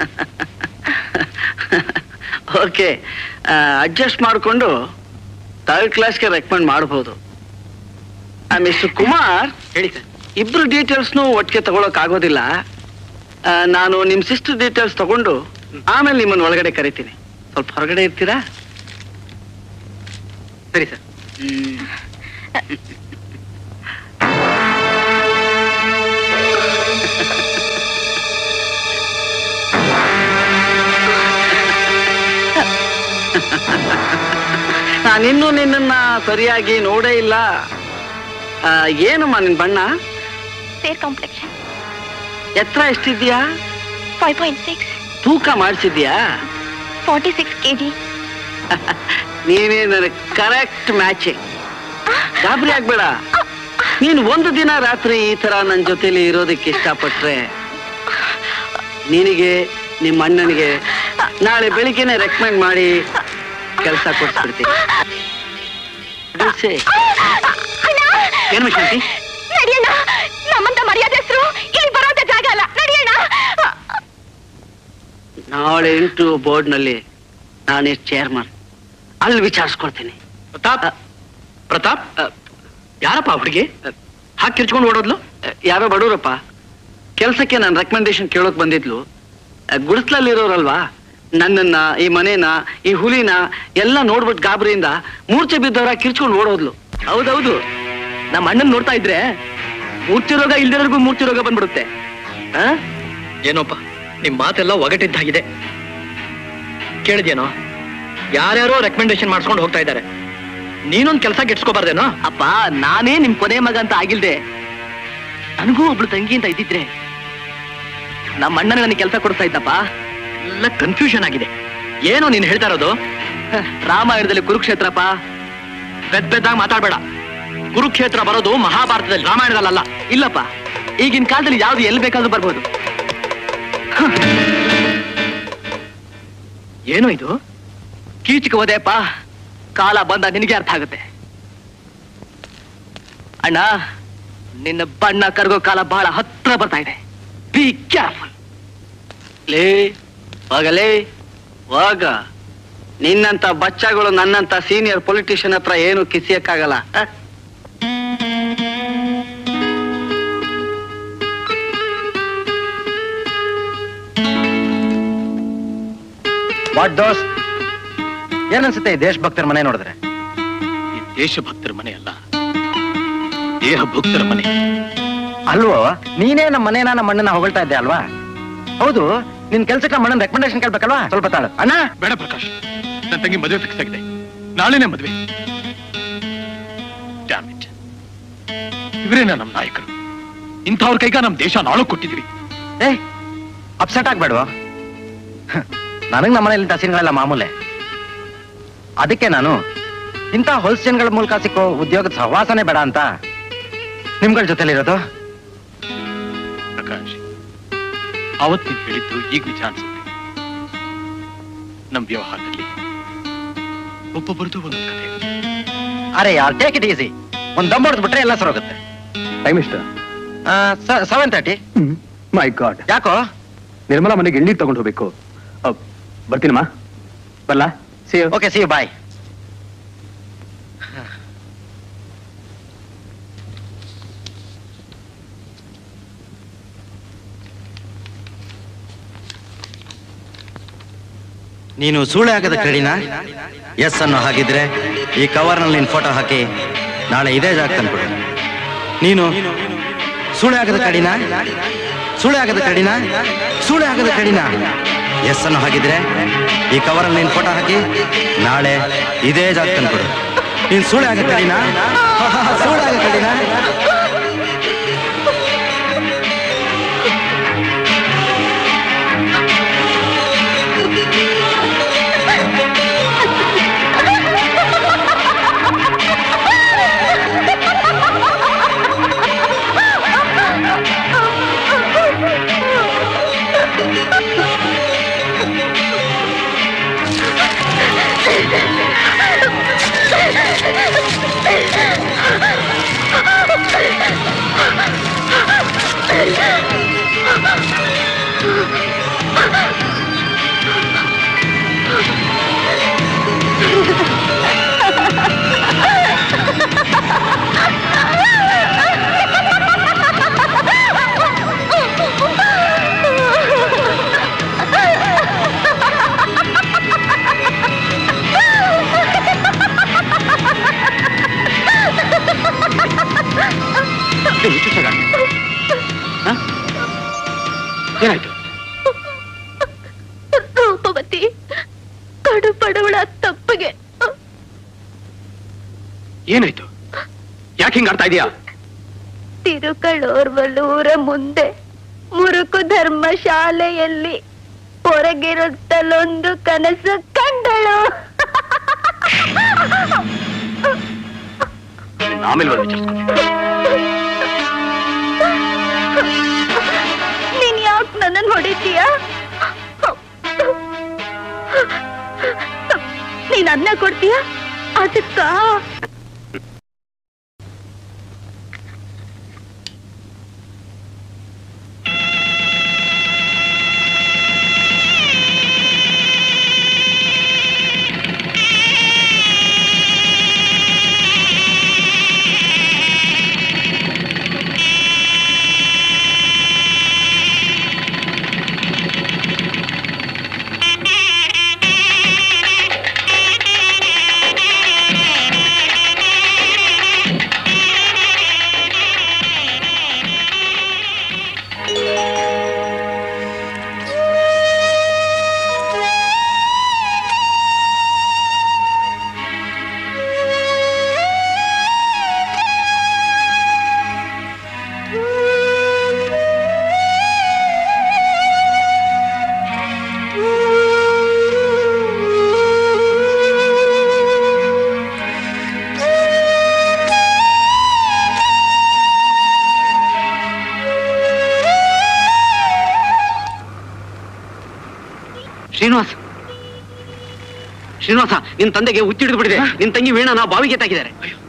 okay adjust ಮಾಡಿಕೊಂಡು ಥರ್ಡ್ ಕ್ಲಾಸ್ಗೆ ರೆಕಮೆಂಡ್ ಮಾಡಬಹುದು ಮಿಸ್ಟರ್ ಕುಮಾರ್ ಹೇಳಿ ಸರ್ ಇಬ್ರು ಡೀಟೇಲ್ಸ್ನು ಒಟ್ಟಿಗೆ ತಗೊಳಕ್ ಆಗೋದಿಲ್ಲ ಆ, ನಾನು ನಿಮ್ ಸಿಸ್ಟರ್ ಡೀಟೇಲ್ಸ್ ತಗೊಂಡು ಆಮೇಲೆ ನಿಮ್ಮನ್ನ ಒಳಗಡೆ ಕರಿತೀನಿ ಸ್ವಲ್ಪ ಹೊರಗಡೆ ಇರ್ತೀರಾ ಸರಿ ಸರ್ ನಾನಿನ್ನೂ ನಿನ್ನನ್ನ ಸರಿಯಾಗಿ ನೋಡೇ ಇಲ್ಲ ಆ, ಏನಮ್ಮ ನಿನ್ ಬಣ್ಣ ಫೇರ್ ಕಾಂಪ್ಲೆಕ್ಷನ್ ಎತ್ತರ ಎಷ್ಟಿದ್ಯಾ ಫೈವ್ ಪಾಯಿಂಟ್ ಸಿಕ್ಸ್ ತೂಕ ಮಾಡಿಸಿದ್ಯಾ ಫಾರ್ಟಿ ಸಿಕ್ಸ್ ಕೆ ಜಿ ನೀನೇ ನನಗೆ ಕರೆಕ್ಟ್ ಮ್ಯಾಚಿಂಗ್ ಗಾಬರಿ ಆಗ್ಬೇಡ ನೀನು ಒಂದು ದಿನ ರಾತ್ರಿ ಈ ತರ ನನ್ನ ಜೊತೆಲಿ ಇರೋದಕ್ಕೆ ಇಷ್ಟಪಟ್ರೆ ನಿನಗೆ ನಿಮ್ಮ ಅಣ್ಣನಿಗೆ ನಾಳೆ ಬೆಳಿಗ್ಗೆನೆ ರೆಕಮೆಂಡ್ ಮಾಡಿ ಕೆಲಸ ಕೊಡ್ಸ್ಬಿಡ್ತೀನಿ ಏನು ಶಾಂತಿ ನಡಿಯಣ್ಣ ನಮ್ಮಂತ ಮರ್ಯಾದೆ ಹೆಸರು ಇಲ್ಲಿ ಬರೋಂತ ಜಾಗ ಅಲ್ಲ ನಡಿಯಣ್ಣ ನಾಳೆ ಎಂಟು ಬೋರ್ಡ್ನಲ್ಲಿ ನಾನೇ ಚೇರ್ಮನ್ ಅಲ್ಲಿ ವಿಚಾರಿಸ್ಕೊಳ್ತೀನಿ ಪ್ರತಾಪ್ ಪ್ರತಾಪ್ ಯಾರಪ್ಪ ಹುಡುಗಿ ಹಾಕಿ ಕಿರ್ಚ್ಕೊಂಡು ಓಡೋದ್ಲು ಯಾರೋ ಬಡವರಪ್ಪ ಕೆಲಸಕ್ಕೆ ನಾನು ರೆಕಮೆಂಡೇಶನ್ ಕೇಳೋಕ್ ಬಂದಿದ್ಲು ಗುಡಿಸ್ಲಲ್ಲಿರೋರಲ್ವಾ ನನ್ನನ್ನ ಈ ಮನೇನ ಈ ಹುಲಿನ ಎಲ್ಲ ನೋಡ್ಬಿಟ್ಟು ಗಾಬರಿಯಿಂದ ಮೂರ್ಛೆ ಬಿದ್ದವರ ಕಿರ್ಚ್ಕೊಂಡು ಓಡೋದ್ಲು ಹೌದೌದು ನಮ್ಮ ಅಣ್ಣನ್ ನೋಡ್ತಾ ಇದ್ರೆ ಮೂರ್ತಿ ರೋಗ ಇಲ್ದಿರೋರ್ಗೂ ಮೂರ್ತಿ ರೋಗ ಬಂದ್ಬಿಡುತ್ತೆ ಆ? ಏನೋಪ್ಪ ನಿಮ್ ಮಾತೆಲ್ಲ ಒಗಟಿದ್ದಾಗಿದೆ ಕೇಳಿದ್ಯೇನೋ ಯಾರ್ಯಾರೋ ರೆಕಮೆಂಡೇಶನ್ ಮಾಡ್ಸ್ಕೊಂಡು ಹೋಗ್ತಾ ಇದ್ದಾರೆ ನೀನೊಂದ್ ಕೆಲಸ ಗೆಟ್ಸ್ಕೋಬಾರ್ದೇನೋ ಅಪ್ಪ ನಾನೇ ನಿಮ್ ಕೊನೆ ಮಗ ಅಂತ ಆಗಿಲ್ದೆ ನನಗೂ ಒಬ್ಳು ತಂಗಿ ಅಂತ ಇದ್ದಿದ್ರೆ ನಮ್ಮ ಅಣ್ಣನ ನನಗೆ ಕೆಲಸ ಕೊಡ್ತಾ ಇದ್ದಪ್ಪ ಎಲ್ಲ ಕನ್ಫ್ಯೂಷನ್ ಆಗಿದೆ ಏನೋ ನೀನ್ ಹೇಳ್ತಾ ಇರೋದು ಹ, ರಾಮಾಯಣದಲ್ಲಿ ಕುರುಕ್ಷೇತ್ರಪ್ಪ ಪೆದ್ ಪೆದ್ದಾಗ ಮಾತಾಡ್ಬೇಡ ಕುರುಕ್ಷೇತ್ರ ಬರೋದು ಮಹಾಭಾರತದಲ್ಲಿ ರಾಮಾಯಣದಲ್ಲ ಇಲ್ಲಪ್ಪ ಈಗಿನ ಕಾಲದಲ್ಲಿ ಯಾವ್ದು ಎಲ್ಲಿ ಬೇಕಾದ್ರೂ ಬರ್ಬೋದು ಹ. ಏನೋ ಇದು ಕೀಚಕ ಹೋದೆಪ್ಪ ಕಾಲ ಬಂದ ನಿನಗೆ ಅರ್ಥ ಆಗುತ್ತೆ ಅಣ್ಣ ನಿನ್ನ ಬಣ್ಣ ಕರಗೋ ಕಾಲ ಬಹಳ ಹತ್ರ ಬರ್ತಾ ಇದೆ ಬಿ ಕೇರ್ಫುಲ್ ಲೇ ಹೋಗಲೇ ಹೋಗ ನಿನ್ನಂತ ಬಚ್ಚಗಳು ನನ್ನಂತ ಸೀನಿಯರ್ ಪೊಲಿಟಿಷಿಯನ್ ಹತ್ರ ಏನು ಕಿಸಿಯಕ್ಕಾಗಲ್ಲ ಹ? ವಾಟ್ ದೋಸ್ ಏನನ್ಸುತ್ತೆ ಈ ದೇಶಭಕ್ತರ ಮನೆ ನೋಡಿದ್ರೆ ಈ ದೇಶಭಕ್ತರ ಮನೆ ಅಲ್ಲ ದೇಹ ಭಕ್ತರ ಮನೆ ಅಲ್ವೋ ನೀನೇ ನಮ್ಮ ಮನೇನ ನಮ್ಮ ಅಣ್ಣನ ಹೊಗಳ್ತಾ ಇದ್ದೆ ಅಲ್ವಾ ಹೌದು ನಿನ್ ಕೆಲ್ಸಕ್ಕೆ ನಮ್ಮ ಅಣ್ಣನ ರೆಕಮೆಂಡೇಶನ್ ಕೇಳ್ಬೇಕಲ್ವಾ ಸ್ವಲ್ಪ ತಾಳು ಅಣ್ಣ ಬೇಡ ಪ್ರಕಾಶ್ ನನ್ನ ತಂಗಿ ಮದುವೆ ಫಿಕ್ಸ್ ಆಗಿದೆ ನಾಳೆನೇ ಮದುವೆ Damn it. ಇವರೇನ ನಮ್ಮ ನಾಯಕರು ಇಂಥವ್ರ ಕೈಗ ನಮ್ಮ ದೇಶ ನಾಳು ಕೊಟ್ಟಿದ್ವಿ ಏ ಅಪ್ಸೆಟ್ ಆಗ್ಬೇಡ್ವ ನನಗ್ ನಮ್ಮ ಮನೇಲಿ ತಸೀನ್ಗಳೆಲ್ಲ ಮಾಮೂಲೆ ಅದಕ್ಕೆ ನಾನು ಇಂಥ ಹೊಲ್ಸೇನ್ಗಳ ಮೂಲಕ ಸಿಕ್ಕೋ ಉದ್ಯೋಗದ ಸಹವಾಸನೆ ಬೇಡ ಅಂತ ನಿಮ್ಗಳ ಜೊತೆಲಿರೋದು ಪ್ರಕಾಶ್ ಅವತ್ತು ನೀನ್ ಹೇಳಿದ್ದು ಈಗ ನಿಜ ಅನ್ಸುತ್ತೆ ನಮ್ ವ್ಯವಹಾರದಲ್ಲಿ ಒಬ್ಬೊಬ್ಬರದು ಒಂದೊಂದು ಕಥೆ ಅರೆ ಯಾರ್ ಟೇಕ್ ಇಟ್ ಈಸಿ ಒಂದ್ ದಮ್ ಹೊಡೆದ್ ಬಿಟ್ರೆ ಎಲ್ಲ ಸರೋಗುತ್ತೆ ಟೈಮ್ ಇಷ್ಟ ಸೆವೆನ್ ತರ್ಟಿ ಮೈ ಗಾಡ್ ಯಾಕೋ ನಿರ್ಮಲಾ ಮನೆಗೆ ಎಣ್ಣೀರ್ ತಗೊಂಡು ಹೋಗ್ಬೇಕು ಅಹ್, ಬರ್ತೀನಮ್ಮ ಬಲ್ಲ ಸಿ ಓಕೆ ಸಿ ಬಾಯ್ ನೀನು ಸೂಳೆ ಆಗದ ಕಡಿನ ಎಸ್ ಅನ್ನೋ ಹಾಗಿದ್ರೆ ಈ ಕವರ್ನಲ್ಲಿ ನಿನ್ ಫೋಟೋ ಹಾಕಿ ನಾಳೆ ಇದೇ ಜಾಗ ತಂದ್ಬಿಡು ನೀನು ಸೂಳೆ ಆಗದ ಕಡಿನ ಸೂಳೆ ಆಗದ ಕಡಿನ ಸೂಳೆ ಆಗದ ಕಡಿನ ಎಸ್ ಅನ್ನೋ ಹಾಗಿದ್ರೆ ಈ ಕವರಲ್ಲಿ ನಿನ್ ಫೋಟೋ ಹಾಕಿ ನಾಳೆ ಇದೇ ಜಾಗ ತಂದ್ಬಿಡು ನೀನ್ ಸೂಳೆ ಆಗ ಕಡಿನ ಸೂಳೆ ಆಗ ಕಡಿನ ಏನಾಯ್ತು ರೂಪವತಿ ಕಡು ಬಡವಳ ತಪ್ಪಗೆ ಏನಾಯ್ತು ಯಾಕೆ ಹಿಂಗ್ ಆಡ್ತಾ ಇದೀಯಾ ತಿರುಕಳೋರ್ವಲೂರ ಮುಂದೆ ಮುರುಕು ಧರ್ಮ ಶಾಲೆಯಲ್ಲಿ ಹೊರಗಿರುತ್ತಲೊಂದು ಕನಸು ಕಂಡಳು ಆಮೇಲೆ ಬಂದು ವಿಚಾರಿಸ್ಕೊತೀನಿ ನೀನ್ ಯಾಕೆ ನನ್ನನ್ನು ಹೊಡಿತೀಯ ನೀನ್ ಅನ್ನ ಕೊಡ್ತೀಯಾ ಅದಕ್ಕ ಶ್ರೀನಿವಾಸ್ ಶ್ರೀನಿವಾಸ ನಿನ್ ತಂದೆಗೆ ಹುಚ್ಚಿಡಿದು ಬಿಡಿದೆ ನಿನ್ ತಂಗಿ ವೀಣಾನ ಬಾವಿಗೆ ತಾಕಿದ್ದಾರೆ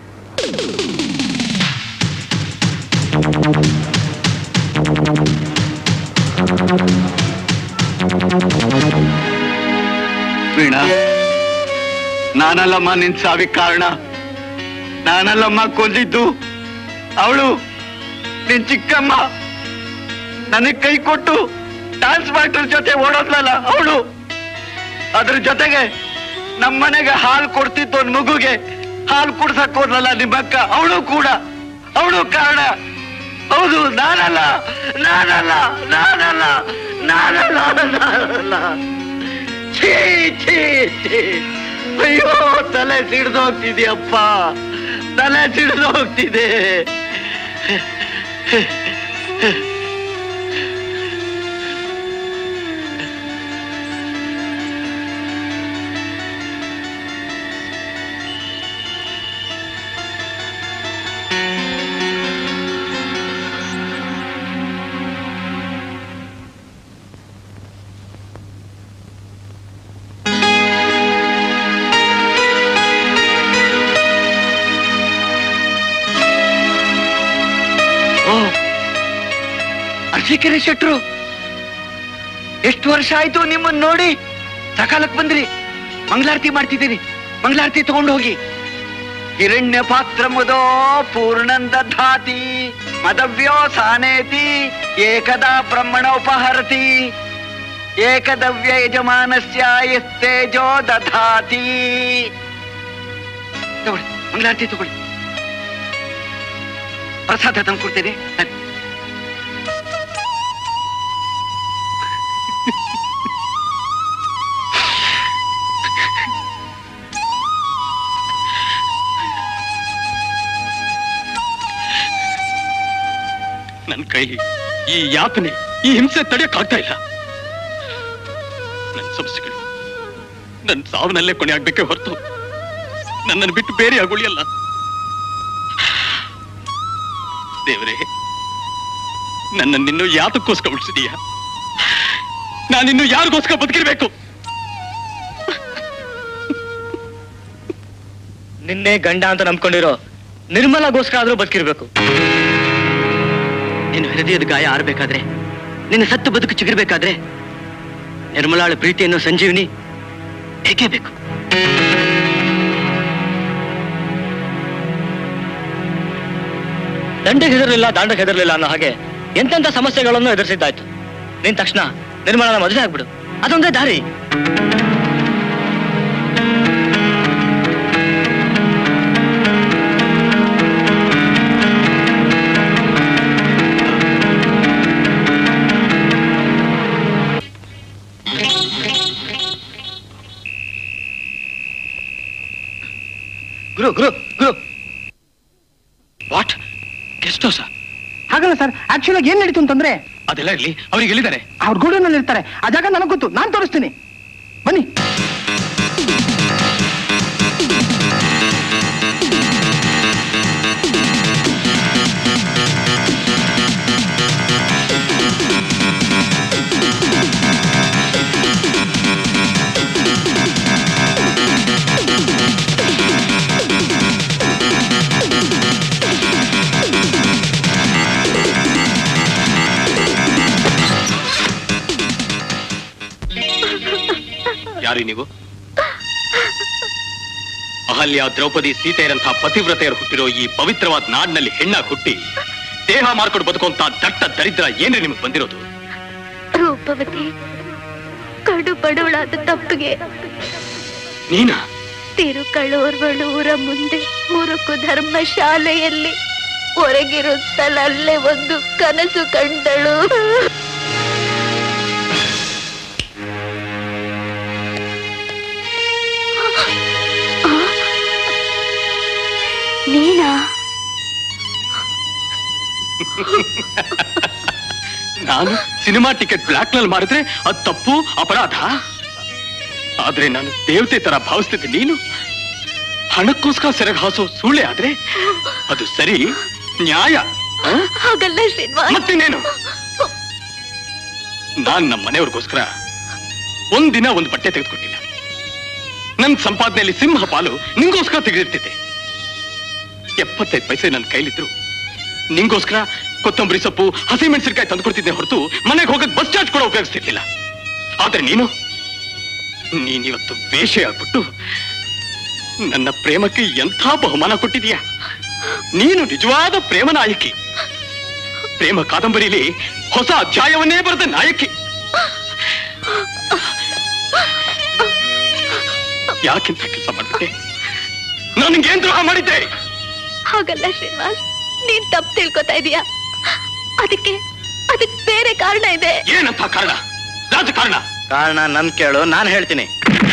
ವೀಣಾ ನಾನಲ್ಲಮ್ಮ ನಿನ್ ಸಾವಿಗೆ ಕಾರಣ ನಾನಲ್ಲಮ್ಮ ಕೊಂದಿದ್ದು ಅವಳು ನಿನ್ ಚಿಕ್ಕಮ್ಮ ನನಗ್ ಕೈ ಕೊಟ್ಟು ಡಾನ್ಸ್ ಮಾಸ್ಟರ್ ಜೊತೆ ಓಡೋದ್ಲಲ್ಲ ಅವಳು ಅದ್ರ ಜೊತೆಗೆ ನಮ್ಮನೆಗೆ ಹಾಲು ಕೊಡ್ತಿತ್ತು ಒಂದ್ ಮಗುಗೆ ಹಾಲು ಕುಡ್ಸಕ್ ಹೋದ್ಲಲ್ಲ ನಿಮ್ಮಕ್ಕ ಅವಳು ಕೂಡ ಅವಳು ಕಾರಣ ಹೌದು ನಾನಲ್ಲ ನಾನಲ್ಲ ನಾನಲ್ಲ ನಾನಲ್ಲ ನಾನಲ್ಲ ಛೀ ಛೀ ಛೀ ಅಯ್ಯೋ ತಲೆ ಸಿಡ್ದು ಹೋಗ್ತಿದ್ಯಪ್ಪ ತಲೆ ಸಿಡ್ದು ಹೋಗ್ತಿದೆ ಓ ಅರ್ಜಿಕೆರೆ ಶೆಟ್ರು ಎಷ್ಟು ವರ್ಷ ಆಯ್ತು ನಿಮ್ಮನ್ನ ನೋಡಿ ಸಕಾಲಕ್ ಬಂದ್ರಿ ಮಂಗಳಾರತಿ ಮಾಡ್ತಿದ್ದೀರಿ ಮಂಗಳಾರತಿ ತಗೊಂಡು ಹೋಗಿ ಹಿರಣ್ಯ ಪಾತ್ರ ಮುದೋ ಪೂರ್ಣಂದ ಧಾತಿ ಮದವ್ಯೋ ಸಾನೇತಿ ಏಕದಾ ಬ್ರಹ್ಮಣೋಪಹರತಿ ಏಕದವ್ಯ ಯಜಮಾನಸ್ಯ ಯಸ್ತೇಜೋ ದಧಾತಿ ತಗೊಳ್ಳಿ ಮಂಗಳಾರತಿ ತಗೊಳ್ಳಿ ಪ್ರಸಾದ ತಂದು ಕೊಡ್ತೇನೆ ನನ್ನ ಕೈಲಿ ಈ ಯಾತನೆ ಈ ಹಿಂಸೆ ತಡೆಯಕ್ಕಾಗ್ತಾ ಇಲ್ಲ ನನ್ನ ಸಮಸ್ಯೆಗಳು ನನ್ನ ಸಾವನಲ್ಲೇ ಕೊನೆ ಆಗ್ಬೇಕೇ ಹೊರತು ನನ್ನನ್ನು ಬಿಟ್ಟು ಬೇರೆ ಆಗುಳಿಯಲ್ಲ ದೇವರೇ ನನ್ನನ್ನಿನ್ನು ಯಾತಕ್ಕೋಸ್ಕರ ಉಳಿಸಿದೀಯ ನಾನಿನ್ನು ಯಾರಿಗೋಸ್ಕರ ಬದುಕಿರ್ಬೇಕು ನಿನ್ನೆ ಗಂಡ ಅಂತ ನಂಬ್ಕೊಂಡಿರೋ ನಿರ್ಮಲಾಗೋಸ್ಕರ ಆದ್ರೂ ಬದುಕಿರ್ಬೇಕು ನಿನ್ನ ಹೃದಯದ ಗಾಯ ಆರ್ಬೇಕಾದ್ರೆ ನಿನ್ನ ಸತ್ತು ಬದುಕು ಚಿಗಿರ್ಬೇಕಾದ್ರೆ ನಿರ್ಮಲಾಳ ಪ್ರೀತಿಯನ್ನು ಸಂಜೀವಿನಿ ಏಕೆ ಬೇಕು ದಂಡಕ್ಕೆ ಹೆದರ್ಲಿಲ್ಲ ದಾಂಡಕ್ಕೆ ಹೆದರ್ಲಿಲ್ಲ ಅನ್ನೋ ಹಾಗೆ ಎಂತೆಂತ ಸಮಸ್ಯೆಗಳನ್ನು ಎದುರಿಸಿದ್ದಾಯ್ತು ನಿನ್ ತಕ್ಷಣ ನಿರ್ಮಲನ ಮದುವೆ ಆಗ್ಬಿಡು ಅದೊಂದೇ ದಾರಿ ಗುರು ಗುರು ಗುರು ವಾಟ್ ಗೆಸ್ಟ್ ಹೌಸ್ ಹಾಗಲ್ಲ ಸರ್ ಆಕ್ಚುಲ್ ಆಗಿ ಏನ್ ನಡೀತು ಅಂತಂದ್ರೆ ಅದೆಲ್ಲ ಇರ್ಲಿ ಅವ್ರಿಗೆ ಎಲ್ಲಿದ್ದಾರೆ ಅವ್ರ ಗೂಡನಲ್ಲಿ ಇರ್ತಾರೆ ಆ ಜಾಗ ನನಗೆ ಗೊತ್ತು ನಾನ್ ತೋರಿಸ್ತೀನಿ ಬನ್ನಿ ಯಾರಿ ನೀವು ಅಹಲ್ಯ ದ್ರೌಪದಿ ಸೀತೆಯರಂತಹ ಪತಿವ್ರತೆಯರು ಹುಟ್ಟಿರೋ ಈ ಪವಿತ್ರವಾದ ನಾಡಿನಲ್ಲಿ ಹೆಣ್ಣಾಗಿ ಹುಟ್ಟಿ ದೇಹ ಮಾರ್ಕೊಂಡು ಬದುಕುವಂತ ದಟ್ಟ ದರಿದ್ರ ಏನ್ರಿ ನಿಮಗೆ ಬಂದಿರೋದು ರೂಪವತಿ ಕಡು ಬಡವಳಾದ ತಪ್ಪಿಗೆ ನೀನಾ ತಿರುಕಳೋರ್ವಳು ಊರ ಮುಂದೆ ಮುರುಕು ಧರ್ಮಶಾಲೆಯಲ್ಲಿ ಹೊರಗಿರುತ್ತಲಲ್ಲೇ ಒಂದು ಕನಸು ಕಂಡಳು ನೀನಾ ನಾನು ಸಿನಿಮಾ ಟಿಕೆಟ್ ಬ್ಲಾಕ್ ನಲ್ಲಿ ಮಾಡಿದ್ರೆ ಅದು ತಪ್ಪು ಅಪರಾಧ ಆದ್ರೆ ನಾನು ದೇವತೆ ತರ ಭಾವಿಸ್ತಿದ್ದೆ ನೀನು ಹಣಕ್ಕೋಸ್ಕರ ಸೆರಗ್ ಹಾಸೋ ಸುಳ್ಳೆ ಆದ್ರೆ ಅದು ಸರಿ ನ್ಯಾಯ ಆ? ಹಾಗಲ್ಲ ಶ್ರೀನಿವಾಸ್ ಮತ್ತಿನ್ನೇನು ನಾನ್ ನಮ್ಮ ಮನೆಯವ್ರಿಗೋಸ್ಕರ ಒಂದಿನ ಒಂದು ಬಟ್ಟೆ ತೆಗೆದುಕೊಟ್ಟಿಲ್ಲ ನನ್ ಸಂಪಾದನೆಯಲ್ಲಿ ಸಿಂಹ ಪಾಲು ನಿಂಗೋಸ್ಕರ ತೆಗೆದಿರ್ತಿದ್ದೆ ಎಪ್ಪತ್ತೈದು ಪೈಸೆ ನನ್ನ ಕೈಲಿದ್ರು ನಿಂಗೋಸ್ಕರ ಕೊತ್ತಂಬರಿ ಸೊಪ್ಪು ಹಸಿಮೆಣಸಿನಕಾಯಿ ತಂದ್ಕೊಡ್ತಿದ್ದೆ ಹೊರತು ಮನೆಗೆ ಹೋಗಕ್ ಬಸ್ ಚಾರ್ಜ್ ಕೂಡ ಉಪಯೋಗಿಸ್ತಿರ್ಲಿಲ್ಲ ಆದ್ರೆ ನೀನು ನೀನಿವತ್ತು ವೇಷೆ ಆಗ್ಬಿಟ್ಟು ನನ್ನ ಪ್ರೇಮಕ್ಕೆ ಎಂಥ ಬಹುಮಾನ ಕೊಟ್ಟಿದೀಯ ನೀನು ನಿಜವಾದ ಪ್ರೇಮ ನಾಯಕಿ ಪ್ರೇಮ ಕಾದಂಬರಿಲಿ ಹೊಸ ಅಧ್ಯಾಯವನ್ನೇ ಬರೆದ ನಾಯಕಿ ಯಾಕಿಂತ ಕೆಲಸ ಮಾಡ್ಬಿಟ್ಟೆ ನನಗೇನ್ ದ್ರೋಹ ಮಾಡಿದ್ದೆ ಹಾಗಲ್ಲ ಶ್ರೀನಿವಾಸ್ ನೀನ್ ತಪ್ಪು ತಿಳ್ಕೊತಾ ಇದೀಯಾ ಅದಕ್ಕೆ ಅದಕ್ಕೆ ಬೇರೆ ಕಾರಣ ಇದೆ ಏನಂತ ಕಾರಣ ರಾಜಕಾರಣ ಕಾರಣ ನನ್ ಕೇಳು ನಾನ್ ಹೇಳ್ತೀನಿ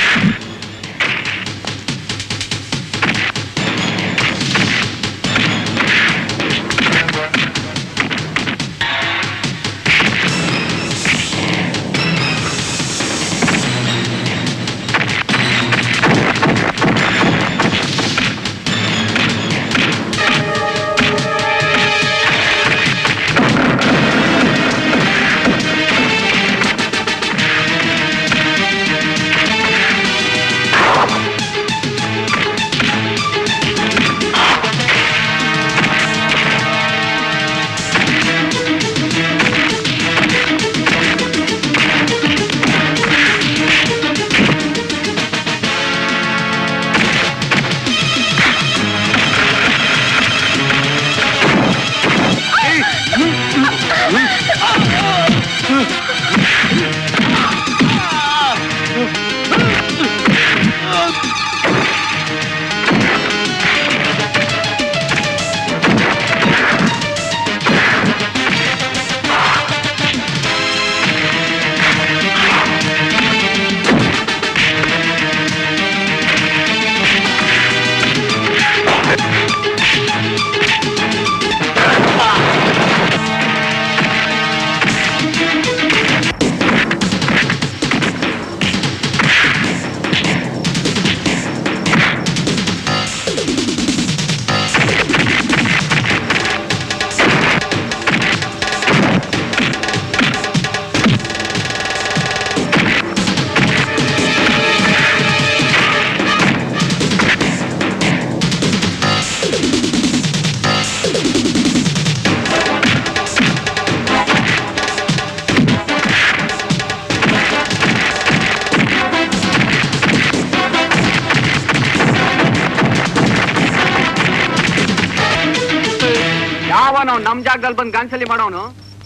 ಯಾವನೋ ನಮ್ ಜಾಗದಲ್ಲಿ ಬಂದು ಗಾನ್ಸಲಿ ಮಾಡೋನು